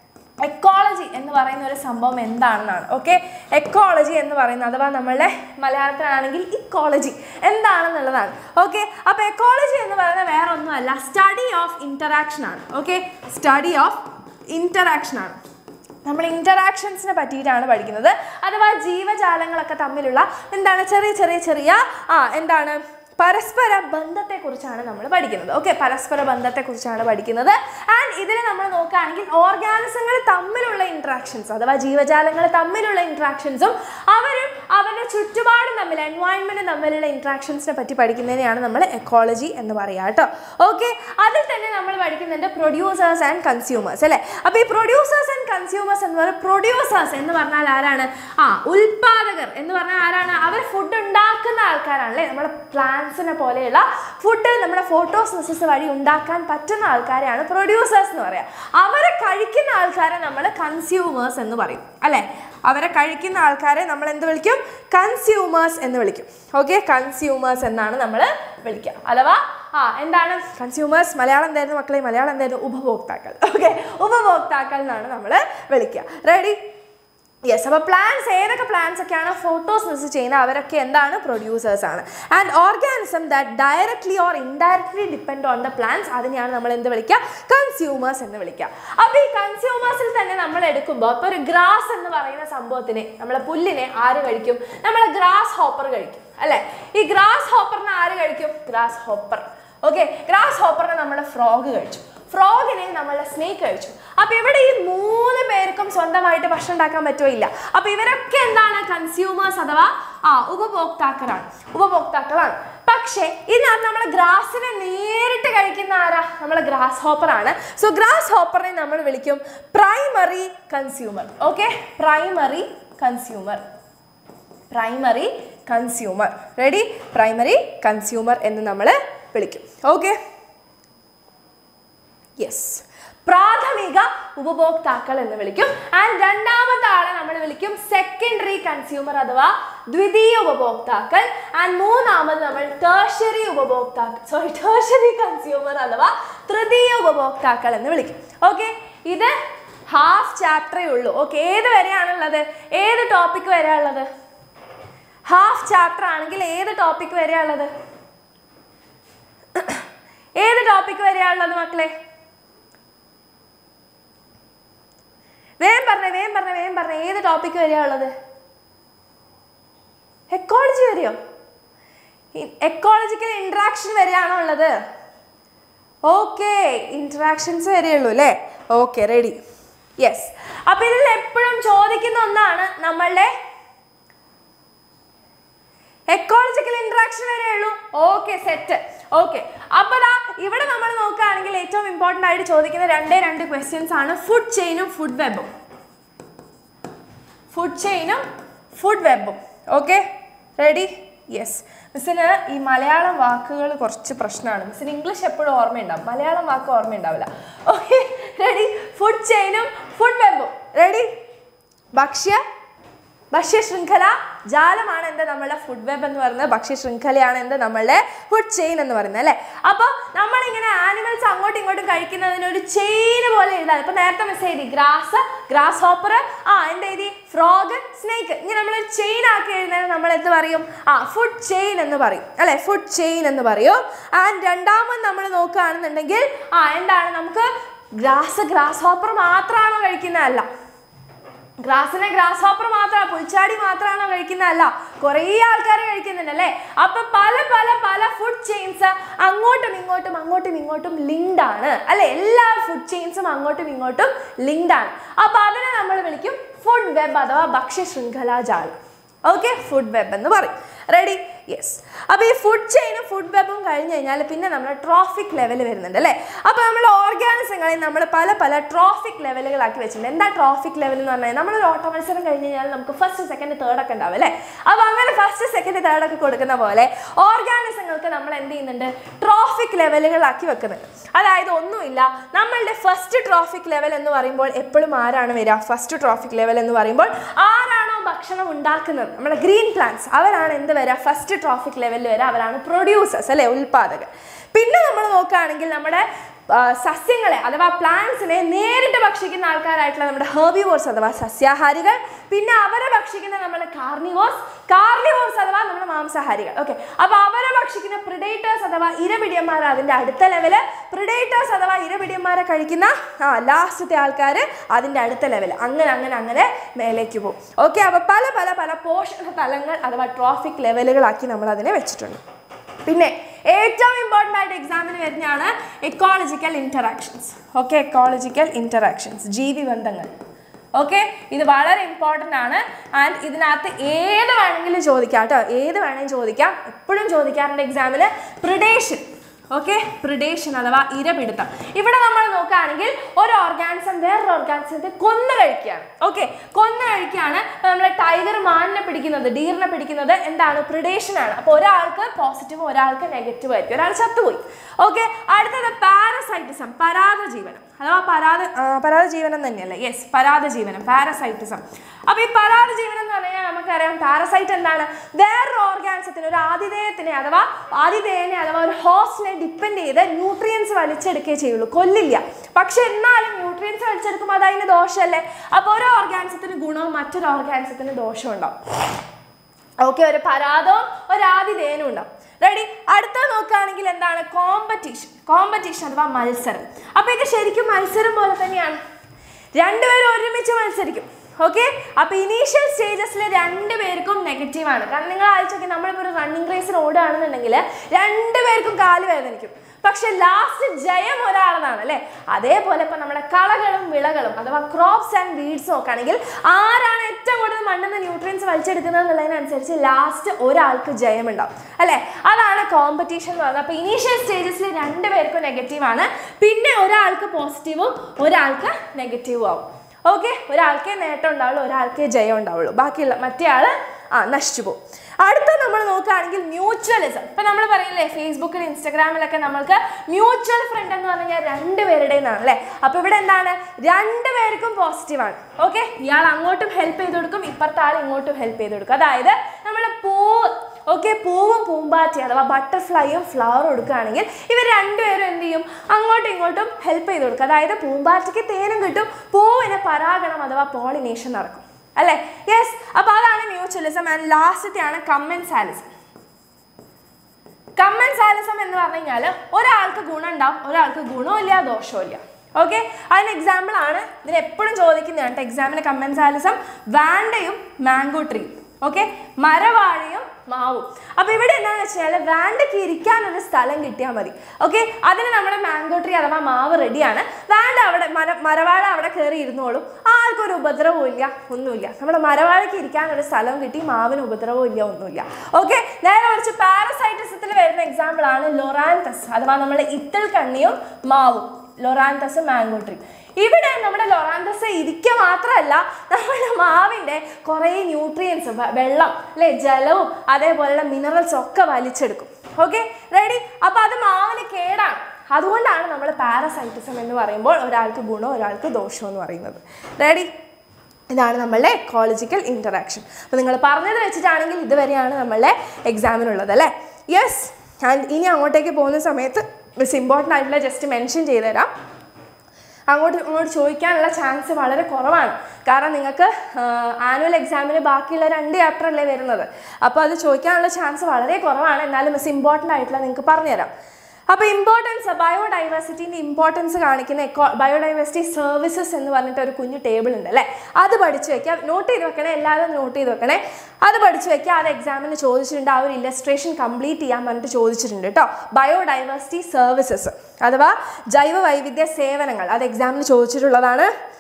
എക്കോളജി എന്ന് പറയുന്ന ഒരു സംഭവം എന്താണെന്നാണ് ഓക്കെ എക്കോളജി എന്ന് പറയുന്നത് അഥവാ നമ്മളുടെ മലയാളത്തിലാണെങ്കിൽ ഇക്കോളജി എന്താണെന്നുള്ളതാണ് ഓക്കെ അപ്പോൾ എക്കോളജി എന്ന് പറയുന്നത് വേറെ ഒന്നുമല്ല സ്റ്റഡി ഓഫ് ഇൻറ്ററാക്ഷൻ ആണ് ഓക്കെ സ്റ്റഡി ഓഫ് ഇൻറ്ററാക്ഷൻ ആണ് നമ്മൾ ഇൻറ്ററാക്ഷൻസിനെ പറ്റിയിട്ടാണ് പഠിക്കുന്നത് അഥവാ ജീവജാലങ്ങളൊക്കെ തമ്മിലുള്ള എന്താണ് ചെറിയ ചെറിയ ചെറിയ ആ എന്താണ് പരസ്പര ബന്ധത്തെക്കുറിച്ചാണ് നമ്മൾ പഠിക്കുന്നത് ഓക്കെ പരസ്പര ബന്ധത്തെക്കുറിച്ചാണ് പഠിക്കുന്നത് ആൻഡ് ഇതിൽ നമ്മൾ നോക്കുകയാണെങ്കിൽ ഓർഗാനിസങ്ങൾ തമ്മിലുള്ള ഇൻട്രാക്ഷൻസ് അഥവാ ജീവജാലങ്ങൾ തമ്മിലുള്ള ഇൻട്രാക്ഷൻസും അവരും അവരുടെ ചുറ്റുപാടും തമ്മിൽ എൻവയോൺമെൻറ്റും തമ്മിലുള്ള ഇൻട്രാക്ഷൻസിനെ പറ്റി പഠിക്കുന്നതിനെയാണ് നമ്മൾ എക്കോളജി എന്ന് പറയുക കേട്ടോ ഓക്കെ അതിൽ തന്നെ നമ്മൾ പഠിക്കുന്നുണ്ട് പ്രൊഡ്യൂസേഴ്സ് ആൻഡ് കൺസ്യൂമേഴ്സ് അല്ലേ അപ്പോൾ ഈ പ്രൊഡ്യൂസേഴ്സ് ആൻഡ് കൺസ്യൂമേഴ്സ് എന്ന് പറയുന്നത് പ്രൊഡ്യൂസേഴ്സ് എന്ന് പറഞ്ഞാൽ ആരാണ് ആ ഉൽപാദകർ എന്ന് പറഞ്ഞാൽ ആരാണ് അവർ ഫുഡ് ഉണ്ടാക്കുന്ന ആൾക്കാരാണ് അല്ലേ നമ്മുടെ പ്ലാന്റ്സിനെ പോലെയുള്ള ഫുഡ് നമ്മുടെ ഫോട്ടോസിന്തസിസ് വഴി ഉണ്ടാക്കാൻ പറ്റുന്ന ആൾക്കാരെയാണ് പ്രൊഡ്യൂസേഴ്സ് എന്ന് പറയുക അവരെ കഴിക്കുന്ന ആൾക്കാരെ നമ്മൾ കൺസ്യൂമേഴ്സ് എന്ന് പറയും അല്ലേ അവരെ കഴിക്കുന്ന ആൾക്കാരെ നമ്മൾ എന്ത് വിളിക്കും കൺസ്യൂമേഴ്സ് എന്ന് വിളിക്കും ഓക്കെ കൺസ്യൂമേഴ്സ് എന്നാണ് നമ്മൾ വിളിക്കുക അഥവാ ആ എന്താണ് കൺസ്യൂമേഴ്സ് മലയാളം എന്തായിരുന്നു മക്കളെ മലയാളം എന്തായിരുന്നു ഉപഭോക്താക്കൾ ഓക്കെ ഉപഭോക്താക്കൾ എന്നാണ് നമ്മൾ വിളിക്കുക റെഡി യെസ് അപ്പോൾ പ്ലാന്റ്സ് ഏതൊക്കെ പ്ലാന്റ്സ് ഒക്കെയാണ് ഫോട്ടോസിന്തസിസ് ചെയ്യുന്നത് അവരൊക്കെ എന്താണ് പ്രൊഡ്യൂസേഴ്സ് ആണ് and organism that directly or indirectly depend on the plants അതിനെയാണ് നമ്മൾ എന്ത് വിളിക്കുക കൺസ്യൂമേഴ്സ് എന്ന് വിളിക്കുക അപ്പോൾ ഈ കൺസ്യൂമേഴ്സിൽ തന്നെ നമ്മൾ എടുക്കുമ്പോൾ ഇപ്പോൾ ഒരു ഗ്രാസ് എന്ന് പറയുന്ന സംഭവത്തിനെ നമ്മളെ പുല്ലിനെ ആര് കഴിക്കും നമ്മളെ ഗ്രാസ് ഹോപ്പർ കഴിക്കും അല്ലേ ഈ ഗ്രാസ് ഹോപ്പറിനെ ആര് കഴിക്കും ഗ്രാസ് ഹോപ്പർ ഓക്കെ ഗ്രാസ് ഹോപ്പറിനെ നമ്മുടെ ഫ്രോഗ് കഴിച്ചു ഫ്രോഗിനെ നമ്മളെ സ്നേക്ക് കഴിച്ചു അപ്പൊ ഇവിടെ ഈ മൂന്ന് പേർക്കും സ്വന്തമായിട്ട് ഭക്ഷണം ഉണ്ടാക്കാൻ പറ്റുമോ ഇല്ല അപ്പൊ ഇവരൊക്കെ എന്താണ് കൺസ്യൂമേഴ്സ് അഥവാ ആ ഉപഭോക്താക്കളാണ് ഉപഭോക്താക്കളാണ് പക്ഷേ ഇതിനകത്ത് നമ്മളെ ഗ്രാസിനെ നേരിട്ട് കഴിക്കുന്ന ആരാ നമ്മളെ ഗ്രാസ് ഹോപ്പർ ആണ് സോ ഗ്രാസ് ഹോപ്പറിനെ നമ്മൾ വിളിക്കും primary consumer okay primary consumer primary consumer ready primary consumer എന്ന് നമ്മൾ വിളിക്കും ഓക്കെ യെസ് പ്രാഥമിക ഉപഭോക്താക്കൾ എന്ന് വിളിക്കും ആൻഡ് രണ്ടാമത്തെ ആളെ നമ്മൾ വിളിക്കും സെക്കൻഡറി കൺസ്യൂമർ അഥവാ ദ്വിതീയ ഉപഭോക്താക്കൾ ആൻഡ് മൂന്നാമത് നമ്മൾ ടേർഷറി ഉപഭോക്താക്കൾ സോറി ടേർഷറി കൺസ്യൂമർ അഥവാ തൃതീയ ഉപഭോക്താക്കൾ എന്ന് വിളിക്കും ഓക്കെ ഇത് ഹാഫ് ചാപ്റ്ററേ ഉള്ളൂ ഓക്കെ ഏത് വരെയാണുള്ളത് ഏത് ടോപ്പിക് വരെയുള്ളത് ഹാഫ് ചാപ്റ്റർ ആണെങ്കിൽ ഏത് ടോപ്പിക് വരെയുള്ളത് ഏത് ടോപ്പിക് വരെയാണുള്ളത് മക്കളെ വേഗം പറഞ്ഞേ വേഗം പറഞ്ഞേ വേഗം പറഞ്ഞേ ഏത് ടോപ്പിക് വരെയാണുള്ളത് എക്കോളജി വരെയോ എക്കോളജിക്കൽ ഇൻട്രാക്ഷൻ വരെയാണോ ഉള്ളത് ഓക്കെ ഇൻട്രാക്ഷൻസ് വരെയുള്ളൂ അല്ലേ ഓക്കെ റെഡി യെസ് അപ്പൊ ഇതിൽ എപ്പോഴും ചോദിക്കുന്ന ഒന്നാണ് നമ്മളുടെ എക്കോളജിക്കൽ ഇൻട്രാക്ഷൻ വരെ ഉള്ളൂ ഓക്കെ സെറ്റ് ഓക്കെ അപ്പോൾ ദാ ഇവിടെ നമ്മൾ നോക്കുകയാണെങ്കിൽ ഏറ്റവും ഇമ്പോർട്ടൻ്റ് ആയിട്ട് ചോദിക്കുന്ന രണ്ടേ രണ്ട് ക്വസ്റ്റ്യൻസ് ആണ് ഫുഡ് ചെയിനും ഫുഡ് വെബും ഫുഡ് ചെയിനും ഫുഡ് വെബും ഓക്കെ റെഡി യെസ് മിസ്സിന് ഈ മലയാളം വാക്കുകൾ കുറച്ച് പ്രശ്നമാണ് മിസ്സിന് ഇംഗ്ലീഷ് എപ്പോഴും ഓർമ്മയുണ്ടാവും മലയാളം വാക്ക് ഓർമ്മയുണ്ടാവില്ല ഓക്കെ റെഡി ഫുഡ് ചെയിനും ഫുഡ് വെബും റെഡി ഭക്ഷ്യ ഭക്ഷ്യ ശൃംഖല ജാലമാണ് എന്ത് നമ്മളുടെ ഫുഡ് വെബ് എന്ന് പറയുന്നത് ഭക്ഷ്യ ശൃംഖലയാണ് എന്ത് നമ്മളുടെ ഫുഡ് ചെയിൻ എന്ന് പറയുന്നത് അല്ലേ അപ്പോൾ നമ്മളിങ്ങനെ ആനിമൽസ് അങ്ങോട്ടും ഇങ്ങോട്ടും കഴിക്കുന്നതിന് ഒരു ചെയിൻ പോലെ എഴുതാം ഇപ്പൊ നേരത്തെ മിസ് എഴുതി ഗ്രാസ് ഗ്രാസ് ഹോപ്പർ ആ എന്ത് എഴുതി ഫ്രോഗ് സ്നേക്ക് ഇങ്ങനെ നമ്മൾ ചെയിൻ ആക്കി എഴുതുന്നതിന് നമ്മൾ എന്ത് പറയും ആ ഫുഡ് ചെയിൻ എന്ന് പറയും അല്ലെ ഫുഡ് ചെയിൻ എന്ന് പറയും ആൻഡ് രണ്ടാമത് നമ്മൾ നോക്കുകയാണെന്നുണ്ടെങ്കിൽ ആ എന്താണ് നമുക്ക് ഗ്രാസ് ഗ്രാസ് ഹോപ്പർ മാത്രമാണോ കഴിക്കുന്നതല്ല ഗ്രാസിനെ ഗ്രാസ് ഹോപ്പർ മാത്രമാണ് പുൽച്ചാടി മാത്രമാണോ കഴിക്കുന്നതല്ല കുറേ ആൾക്കാർ കഴിക്കുന്നുണ്ട് അല്ലേ അപ്പൊ പല പല പല ഫുഡ് ചെയിൻസ് അങ്ങോട്ടും ഇങ്ങോട്ടും അങ്ങോട്ടും ഇങ്ങോട്ടും ലിങ്ക്ഡ് ആണ് അല്ലെ എല്ലാ ഫുഡ് ചെയിൻസും അങ്ങോട്ടും ഇങ്ങോട്ടും ലിങ്ക്ഡ് ആണ് അപ്പൊ അതിനെ നമ്മൾ വിളിക്കും ഫുഡ് വെബ് അഥവാ ഭക്ഷ്യ ശൃംഖലാജാലം ഓക്കെ ഫുഡ് വെബ് എന്ന് പറയും റെഡി യെസ് അപ്പോൾ ഈ ഫുഡ് ചെയിനും ഫുഡ് വെബും കഴിഞ്ഞ് കഴിഞ്ഞാൽ പിന്നെ നമ്മൾ ട്രോഫിക് ലെവൽ വരുന്നുണ്ട് അല്ലേ അപ്പോൾ നമ്മൾ ഓർഗാനിസങ്ങളെ നമ്മൾ പല പല ട്രോഫിക് ലെവലുകളാക്കി വെച്ചിട്ടുണ്ട് എന്താ ട്രോഫിക് ലെവൽ എന്ന് പറഞ്ഞാൽ നമ്മളൊരു ഓട്ട മത്സരം കഴിഞ്ഞ് കഴിഞ്ഞാൽ നമുക്ക് ഫസ്റ്റ് സെക്കൻഡ് തേർഡ് ഒക്കെ ഉണ്ടാവും അല്ലേ അപ്പോൾ അങ്ങനെ ഫസ്റ്റ് സെക്കൻഡ് തേർഡ് ഒക്കെ കൊടുക്കുന്ന പോലെ ഓർഗാനിസങ്ങൾക്ക് നമ്മൾ എന്ത് ചെയ്യുന്നുണ്ട് ട്രോഫിക് ലെവലുകളാക്കി വെക്കുന്നുണ്ട് അതായത് ഒന്നുമില്ല നമ്മളുടെ ഫസ്റ്റ് ട്രോഫിക് ലെവൽ എന്ന് പറയുമ്പോൾ എപ്പോഴും ആരാണ് വരിക ഫസ്റ്റ് ട്രോഫിക് ലെവൽ എന്ന് പറയുമ്പോൾ ആരാണോ ഭക്ഷണം ഉണ്ടാക്കുന്നത് നമ്മുടെ ഗ്രീൻ പ്ലാന്റ്സ് അവരാണ് എന്ത് വരിക ഫസ്റ്റ് ട്രോഫിക് ലെവലിൽ വരിക അവരാണ് പ്രൊഡ്യൂസേഴ്സ് അല്ലെ ഉൽപാദകർ പിന്നെ നമ്മൾ നോക്കുകയാണെങ്കിൽ നമ്മുടെ ആ, സസ്യങ്ങളെ അഥവാ പ്ലാന്റ്സിനെ നേരിട്ട് ഭക്ഷിക്കുന്ന ആൾക്കാരായിട്ടുള്ള നമ്മുടെ ഹെർബിവോർസ് അഥവാ സസ്യാഹാരികൾ പിന്നെ അവരെ ഭക്ഷിക്കുന്ന നമ്മുടെ കാർണിവോർസ് കാർണിവോർസ് അഥവാ നമ്മുടെ മാംസാഹാരികൾ ഓക്കെ അപ്പോൾ അവരെ ഭക്ഷിക്കുന്ന പ്രിഡേറ്റേഴ്സ് അഥവാ ഇരപിടിയന്മാർ അതിൻ്റെ അടുത്ത ലെവല് പ്രിഡേറ്റേഴ്സ് അഥവാ ഇരപിടിയന്മാരെ കഴിക്കുന്ന ആ ലാസ്റ്റത്തെ ആൾക്കാർ അതിൻ്റെ അടുത്ത ലെവൽ അങ്ങനെ അങ്ങനെ അങ്ങനെ മേലേക്ക് പോകും ഓക്കെ അപ്പോൾ പല പല പല പോഷക തലങ്ങൾ അഥവാ ട്രോഫിക് ലെവലുകളാക്കി നമ്മൾ അതിനെ വെച്ചിട്ടുണ്ട് പിന്നെ ഏറ്റവും ഇമ്പോർട്ടൻ്റ് ആയിട്ട് എക്സാമിന് വരുന്നതാണ് ecological interactions okay ecological interactions ജീവി ബന്ധങ്ങൾ ഓക്കെ ഇത് വളരെ ഇമ്പോർട്ടൻ്റ് ആണ് ആൻഡ് ഇതിനകത്ത് ഏത് വേണമെങ്കിലും ചോദിക്കാം കേട്ടോ ഏത് വേണമെങ്കിലും ചോദിക്കാം എപ്പോഴും ചോദിക്കാറുണ്ട് എക്സാമിൽ പ്രിഡേഷൻ ഓക്കെ പ്രിഡേഷൻ അഥവാ ഇരപിടുത്തം ഇവിടെ നമ്മൾ നോക്കുകയാണെങ്കിൽ ഒരു ഓർഗാനിസം വേറൊരു ഓർഗാനിസത്തെ കൊന്നു കഴിക്കുകയാണ് ഓക്കെ കൊന്നു കഴിക്കുകയാണ് നമ്മൾ ടൈഗർ മാനിനെ പിടിക്കുന്നത് ഡീറിനെ പിടിക്കുന്നത് എന്താണ് പ്രിഡേഷൻ ആണ് അപ്പോൾ ഒരാൾക്ക് പോസിറ്റീവ് ഒരാൾക്ക് നെഗറ്റീവ് ആയിരിക്കും ഒരാൾ ചത്തുപോയി ഓക്കെ അടുത്തത് പാരസൈറ്റിസം പരാതജീവനം അഥവാ പരാത ആ, പരാതജീവനം തന്നെയല്ലേ യെസ് പരാതജീവനം പാരസൈറ്റിസം അപ്പോൾ ഈ പരാതജീവനം എന്ന് പറഞ്ഞാൽ നമുക്കറിയാം പാരസൈറ്റ് എന്താണ് വേറൊരു ഓർഗാനിസത്തിന് ഒരു ആതിഥേയത്തിനെ അഥവാ ആതിഥേയനെ അഥവാ ഒരു ഹോസ്റ്റിനെ ഡിപ്പെൻഡ് ചെയ്ത് ന്യൂട്രിയൻസ് വലിച്ചെടുക്കുകയേ ചെയ്യുള്ളൂ കൊല്ലില്ല പക്ഷെ എന്നാലും ന്യൂട്രിയൻസ് വലിച്ചെടുക്കുമ്പോൾ അത് അതിന് ദോഷമല്ലേ അപ്പോൾ ഒരു ഓർഗാനിസത്തിന് ഗുണവും മറ്റൊരു ഓർഗാനിസത്തിന് ദോഷവും ഉണ്ടാവും ഓക്കെ ഒരു പരാതവും ഒരു ആതിഥേയനും ഉണ്ടാവും റെഡി അടുത്ത നോക്കുകയാണെങ്കിൽ എന്താണ് കോമ്പറ്റീഷൻ കോമ്പറ്റീഷൻ അഥവാ മത്സരം അപ്പോൾ ഇത് ശരിക്കും മത്സരം പോലെ തന്നെയാണ് രണ്ടുപേരും ഒരുമിച്ച് മത്സരിക്കും ഓക്കെ അപ്പോൾ ഇനീഷ്യൽ സ്റ്റേജസിൽ രണ്ടുപേർക്കും നെഗറ്റീവാണ് കാരണം നിങ്ങൾ ആലോചിച്ചൊക്കെ നമ്മളിപ്പോൾ ഒരു റണ്ണിങ് റേസിൽ ഓടുകയാണെന്നുണ്ടെങ്കിൽ രണ്ടുപേർക്കും കാല് വേദനിക്കും പക്ഷെ ലാസ്റ്റ് ജയം ഒരാളതാണ് അല്ലേ അതേപോലെ ഇപ്പം നമ്മുടെ കളകളും വിളകളും അഥവാ ക്രോപ്സ് ആൻഡ് വീഡ്സ് നോക്കുകയാണെങ്കിൽ ആരാണ് ഏറ്റവും കൂടുതൽ മണ്ണിന്ന് ന്യൂട്രിയൻസ് വലിച്ചെടുക്കുന്നത് എന്നുള്ളതിനനുസരിച്ച് ലാസ്റ്റ് ഒരാൾക്ക് ജയമുണ്ടാവും അല്ലേ അതാണ് കോമ്പറ്റീഷൻ എന്ന് പറയുന്നത് അപ്പോൾ ഇനീഷ്യൽ സ്റ്റേജസിൽ രണ്ട് പേർക്കും നെഗറ്റീവാണ് പിന്നെ ഒരാൾക്ക് പോസിറ്റീവും ഒരാൾക്ക് നെഗറ്റീവും ആവും ഓക്കെ ഒരാൾക്കേ നേട്ടം ഉണ്ടാവുള്ളൂ ഒരാൾക്കേ ജയം ഉണ്ടാവുള്ളൂ ബാക്കിയുള്ള മറ്റേ ആൾ ആ നശിച്ചു പോകും അടുത്ത നമ്മൾ നോക്കുകയാണെങ്കിൽ മ്യൂച്വലിസം ഇപ്പം നമ്മൾ പറയില്ലേ ഫേസ്ബുക്കിൽ ഇൻസ്റ്റാഗ്രാമിലൊക്കെ നമ്മൾക്ക് മ്യൂച്വൽ ഫ്രണ്ട് എന്ന് പറഞ്ഞാൽ രണ്ടുപേരുടെ നിന്നാണ് അല്ലേ അപ്പോൾ ഇവിടെ എന്താണ് രണ്ടുപേർക്കും പോസിറ്റീവാണ് ഓക്കെ ഇയാൾ അങ്ങോട്ടും ഹെൽപ്പ് ചെയ്ത് കൊടുക്കും ഇപ്പുറത്തെ ആൾ ഇങ്ങോട്ടും ഹെൽപ്പ് ചെയ്ത് കൊടുക്കും അതായത് നമ്മൾ പൂവ് ഓക്കെ പൂവും പൂമ്പാറ്റി അഥവാ ബട്ടർഫ്ലൈയും ഫ്ലവറും എടുക്കുകയാണെങ്കിൽ ഇവർ രണ്ടുപേരും എന്ത് ചെയ്യും അങ്ങോട്ടും ഇങ്ങോട്ടും ഹെൽപ്പ് ചെയ്ത് കൊടുക്കും അതായത് പൂമ്പാറ്റിക്ക് തേനും കിട്ടും പൂവിന് പരാഗണം അഥവാ പോളിനേഷൻ നടക്കും അല്ലേ യെസ് അപ്പോൾ അതാണ് മ്യൂച്വലിസം ആൻഡ് ലാസ്റ്റത്തെയാണ് കമ്മൻസാലിസം കമ്മൻസാലിസം എന്ന് പറഞ്ഞു കഴിഞ്ഞാൽ ഒരാൾക്ക് ഗുണം ഉണ്ടാവും ഒരാൾക്ക് ഗുണമില്ല ദോഷമില്ല ഓക്കെ അതിന് എക്സാമ്പിൾ ആണ് ഇതിന് എപ്പോഴും ചോദിക്കുന്നതാണ് എക്സാമിന് കമ്മൻസാലിസം വാണ്ടയും മാംഗോ ട്രീ ഓക്കെ മരവാഴയും മാവും അപ്പോൾ ഇവിടെ എന്താണെന്ന് വെച്ചാൽ വാണ്ടയ്ക്ക് ഇരിക്കാനൊരു സ്ഥലം കിട്ടിയാൽ മതി ഓക്കെ അതിന് നമ്മുടെ മാംഗോ ട്രീ അഥവാ മാവ് റെഡിയാണ് വാണ്ട അവിടെ മര മരവാഴ അവിടെ കയറി ഇരുന്നോളും ആർക്കും ഒരു ഉപദ്രവവും ഇല്ല ഒന്നുമില്ല നമ്മുടെ മരവാഴയ്ക്ക് ഇരിക്കാനൊരു സ്ഥലം കിട്ടി മാവിന് ഉപദ്രവവും ഇല്ല ഒന്നുമില്ല ഓക്കെ നേരെ കുറച്ച് പാരസൈറ്റിസത്തിൽ വരുന്ന എക്സാമ്പിൾ ആണ് ലൊറാന്തസ് അഥവാ നമ്മുടെ ഇത്തൽ കണ്ണിയും മാവും ലൊറാന്തസ് മാംഗോ ട്രീ ഇവിടെ നമ്മുടെ ലൊറാന്തസ് ഇരിക്കുക മാത്രമല്ല നമ്മുടെ മാവിൻ്റെ കുറേ ന്യൂട്രിയൻസ് വെള്ളം അല്ലേ ജലവും അതേപോലെയുള്ള മിനറൽസ് ഒക്കെ വലിച്ചെടുക്കും ഓക്കെ റെഡി അപ്പോൾ അത് മാവിന് കേടാണ് അതുകൊണ്ടാണ് നമ്മൾ പാരസൈറ്റിസം എന്ന് പറയുമ്പോൾ ഒരാൾക്ക് ഗുണം ഒരാൾക്ക് ദോഷം എന്ന് പറയുന്നത് റെഡി ഇതാണ് നമ്മളുടെ എക്കോളജിക്കൽ ഇൻറ്ററാക്ഷൻ അപ്പോൾ നിങ്ങൾ പറഞ്ഞത് വെച്ചിട്ടാണെങ്കിൽ ഇതുവരെയാണ് നമ്മളുടെ എക്സാമിനുള്ളത് അല്ലേ യെസ് ആൻഡ് ഇനി അങ്ങോട്ടേക്ക് പോകുന്ന സമയത്ത് മിസ് ഇമ്പോർട്ടൻ്റ് ആയിട്ടുള്ള ജസ്റ്റ് മെൻഷൻ ചെയ്തുതരാം അങ്ങോട്ട് ഇങ്ങോട്ട് ചോദിക്കാനുള്ള ചാൻസ് വളരെ കുറവാണ് കാരണം നിങ്ങൾക്ക് ആനുവൽ എക്സാമിന് ബാക്കിയുള്ള രണ്ട് ചാപ്റ്റർ അല്ലേ വരുന്നത് അപ്പോൾ അത് ചോദിക്കാനുള്ള ചാൻസ് വളരെ കുറവാണ് എന്നാലും മിസ് ഇമ്പോർട്ടൻ്റ് ആയിട്ടുള്ള നിങ്ങൾക്ക് പറഞ്ഞുതരാം അപ്പോൾ ഇമ്പോർട്ടൻസ് ബയോഡൈവേഴ്സിറ്റീൻ്റെ ഇമ്പോർട്ടൻസ് കാണിക്കുന്ന എക്കോ ബയോഡൈവേഴ്സിറ്റി സർവീസസ് എന്ന് പറഞ്ഞിട്ട് ഒരു കുഞ്ഞു ടേബിൾ ഉണ്ട് അല്ലേ അത് പഠിച്ചു വെക്കുക നോട്ട് ചെയ്ത് വെക്കണേ എല്ലാവരും നോട്ട് ചെയ്ത് വെക്കണേ അത് പഠിച്ചു വെക്കുക അത് എക്സാമിന് ചോദിച്ചിട്ടുണ്ട് ആ ഒരു ഇല്ലസ്ട്രേഷൻ കംപ്ലീറ്റ് ചെയ്യാൻ പറഞ്ഞിട്ട് ചോദിച്ചിട്ടുണ്ട് കേട്ടോ ബയോഡൈവേഴ്സിറ്റി സർവീസസ് അഥവാ ജൈവ വൈവിധ്യ സേവനങ്ങൾ അത് എക്സാമിന് ചോദിച്ചിട്ടുള്ളതാണ്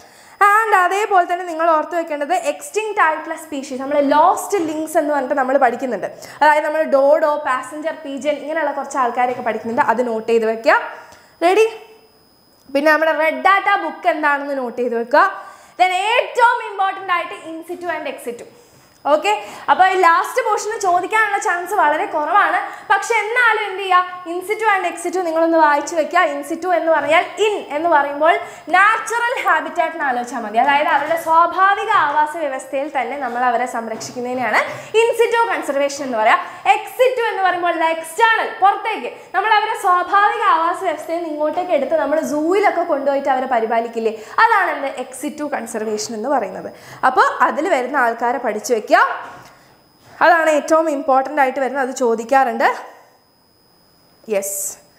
ആൻഡ് അതേപോലെ തന്നെ നിങ്ങൾ ഓർത്ത് വെക്കേണ്ടത് എക്സ്റ്റിങ്ക്റ്റ് ആയിട്ടുള്ള സ്പീഷീസ് നമ്മൾ ലോസ്റ്റ് ലിങ്ക്സ് എന്ന് പറഞ്ഞിട്ട് നമ്മൾ പഠിക്കുന്നുണ്ട് അതായത് നമ്മൾ ഡോഡോ പാസഞ്ചർ പീജൻ ഇങ്ങനെയുള്ള കുറച്ച് ആൾക്കാരൊക്കെ പഠിക്കുന്നുണ്ട് അത് നോട്ട് ചെയ്ത് വെക്കുക റെഡി പിന്നെ നമ്മുടെ റെഡ് ഡാറ്റ ബുക്ക് എന്താണെന്ന് നോട്ട് ചെയ്ത് വെക്കുക ദെൻ ഏറ്റവും ഇമ്പോർട്ടൻ്റ് ആയിട്ട് ഇൻസിറ്റു ആൻഡ് എക്സിറ്റു ഓക്കെ അപ്പോൾ ഈ ലാസ്റ്റ് പോർഷന് ചോദിക്കാനുള്ള ചാൻസ് വളരെ കുറവാണ് പക്ഷെ എന്നാലും എന്ത് ചെയ്യുക ഇൻസിറ്റു ആൻഡ് എക്സിറ്റു നിങ്ങളൊന്ന് വായിച്ചു വെക്കുക ഇൻസിറ്റു എന്ന് പറഞ്ഞാൽ ഇൻ എന്ന് പറയുമ്പോൾ നാച്ചുറൽ ഹാബിറ്റാറ്റിന് ആലോചിച്ചാൽ മതി അതായത് അവരുടെ സ്വാഭാവിക ആവാസ വ്യവസ്ഥയിൽ തന്നെ നമ്മൾ അവരെ സംരക്ഷിക്കുന്നതിനെയാണ് ഇൻസിറ്റു കൺസർവേഷൻ എന്ന് പറയാം എക്സിറ്റു എന്ന് പറയുമ്പോൾ എക്സ്റ്റേണൽ പുറത്തേക്ക് നമ്മൾ അവരെ സ്വാഭാവിക ആവാസ വ്യവസ്ഥയിൽ നിന്ന് ഇങ്ങോട്ടേക്ക് എടുത്ത് നമ്മൾ സൂവിലൊക്കെ കൊണ്ടുപോയിട്ട് അവരെ പരിപാലിക്കില്ലേ അതാണ് എന്ത് എക്സിറ്റു കൺസർവേഷൻ എന്ന് പറയുന്നത് അപ്പോൾ അതിൽ വരുന്ന ആൾക്കാരെ പഠിച്ചു വെക്കുക അതാണ് ഏറ്റവും ഇമ്പോർട്ടൻ്റ് ആയിട്ട് വരുന്നത് അത് ചോദിക്കാറുണ്ട് യെസ്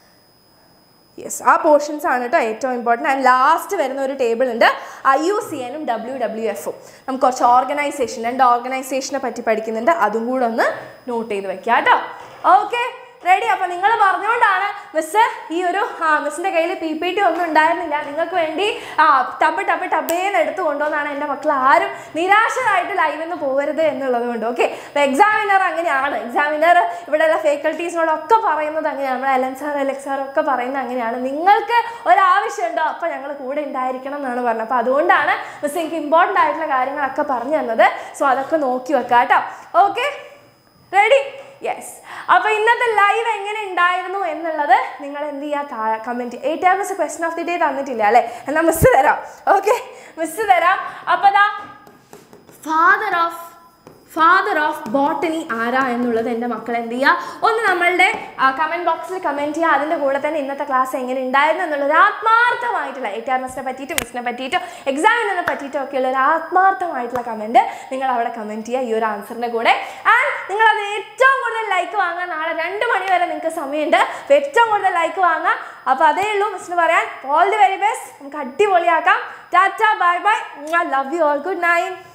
യെസ് ആ പോർഷൻസ് ആണ് കേട്ടോ ഏറ്റവും ഇമ്പോർട്ടൻ്റ് ആൻഡ് ലാസ്റ്റ് വരുന്ന ഒരു ടേബിൾ ഉണ്ട് ഐ യു സി എനും ഡബ്ല്യു ഡബ്ല്യു എഫും നമുക്ക് കുറച്ച് ഓർഗനൈസേഷൻ രണ്ട് ഓർഗനൈസേഷനെ പറ്റി പഠിക്കുന്നുണ്ട് അതും കൂടെ ഒന്ന് നോട്ട് ചെയ്ത് വെക്കുക കേട്ടോ ഓക്കെ റെഡി അപ്പോൾ നിങ്ങൾ പറഞ്ഞുകൊണ്ടാണ് മിസ് ഈ ഒരു ആ മിസ്സിൻ്റെ കയ്യിൽ പി പി ടി ഒന്നും ഉണ്ടായിരുന്നില്ല നിങ്ങൾക്ക് വേണ്ടി ആ ടപ്പ് ടപ്പ് ടപ്പേന്ന് എടുത്ത് കൊണ്ടുവന്നാണ് എൻ്റെ മക്കൾ ആരും നിരാശരായിട്ട് ലൈവിൽ നിന്ന് പോകരുത് എന്നുള്ളത് കൊണ്ട് ഓക്കെ അപ്പോൾ എക്സാമിനർ അങ്ങനെയാണ് എക്സാമിനർ ഇവിടെയുള്ള ഫേക്കൽറ്റീസിനോടൊക്കെ പറയുന്നത് അങ്ങനെയാണ് നമ്മുടെ എലൻ സാർ എലക്സ് സാർ ഒക്കെ പറയുന്നത് അങ്ങനെയാണ് നിങ്ങൾക്ക് ഒരാവശ്യമുണ്ടോ അപ്പോൾ ഞങ്ങൾ കൂടെ ഉണ്ടായിരിക്കണം എന്നാണ് പറഞ്ഞത് അപ്പോൾ അതുകൊണ്ടാണ് മിസ് എനിക്ക് ഇമ്പോർട്ടൻ്റ് ആയിട്ടുള്ള കാര്യങ്ങളൊക്കെ പറഞ്ഞു തന്നത് സോ അതൊക്കെ നോക്കി വെക്കാം കേട്ടോ ഓക്കെ റെഡി യെസ് അപ്പോൾ ഇന്നത്തെ ലൈവ് എങ്ങനെ ഉണ്ടായിരുന്നു എന്നുള്ളത് നിങ്ങൾ എന്ത് ചെയ്യുക താഴെ comment eight hours question of the day തന്നിട്ടില്ല അല്ലേ എന്നാൽ മിസ് തരാം ഓക്കെ മിസ് തരാം അപ്പോൾ ദാ father of father of botany ആരാ എന്നുള്ളത് എൻ്റെ മക്കൾ എന്ത് ചെയ്യുക ഒന്ന് നമ്മളുടെ കമൻറ്റ് ബോക്സിൽ കമൻറ്റ് ചെയ്യുക അതിൻ്റെ കൂടെ തന്നെ ഇന്നത്തെ ക്ലാസ് എങ്ങനെ ഉണ്ടായിരുന്നു എന്നുള്ളൊരു ആത്മാർത്ഥമായിട്ടുള്ള എ ടി ആർ എസിനെ പറ്റിയിട്ടും മിസ്സിനെ പറ്റിയിട്ടും എക്സാമിനെ പറ്റിയിട്ടും ഒക്കെയുള്ള ഒരു ആത്മാർത്ഥമായിട്ടുള്ള കമൻറ്റ് നിങ്ങൾ അവിടെ കമൻറ്റ് ചെയ്യുക ഈ ഒരു ആൻസറിൻ്റെ കൂടെ ആൻഡ് നിങ്ങൾ അത് ഏറ്റവും കൂടുതൽ ലൈക്ക് വാങ്ങാൻ നാളെ രണ്ട് മണി വരെ നിങ്ങൾക്ക് സമയമുണ്ട് അപ്പോൾ ഏറ്റവും കൂടുതൽ ലൈക്ക് വാങ്ങാം അപ്പോൾ അതേ ഉള്ളൂ മിസ്സിന് പറയാൻ ഓൾ ദി വെരി ബെസ്റ്റ് നമുക്ക് അടിപൊളിയാക്കാം tata bye bye love you all good night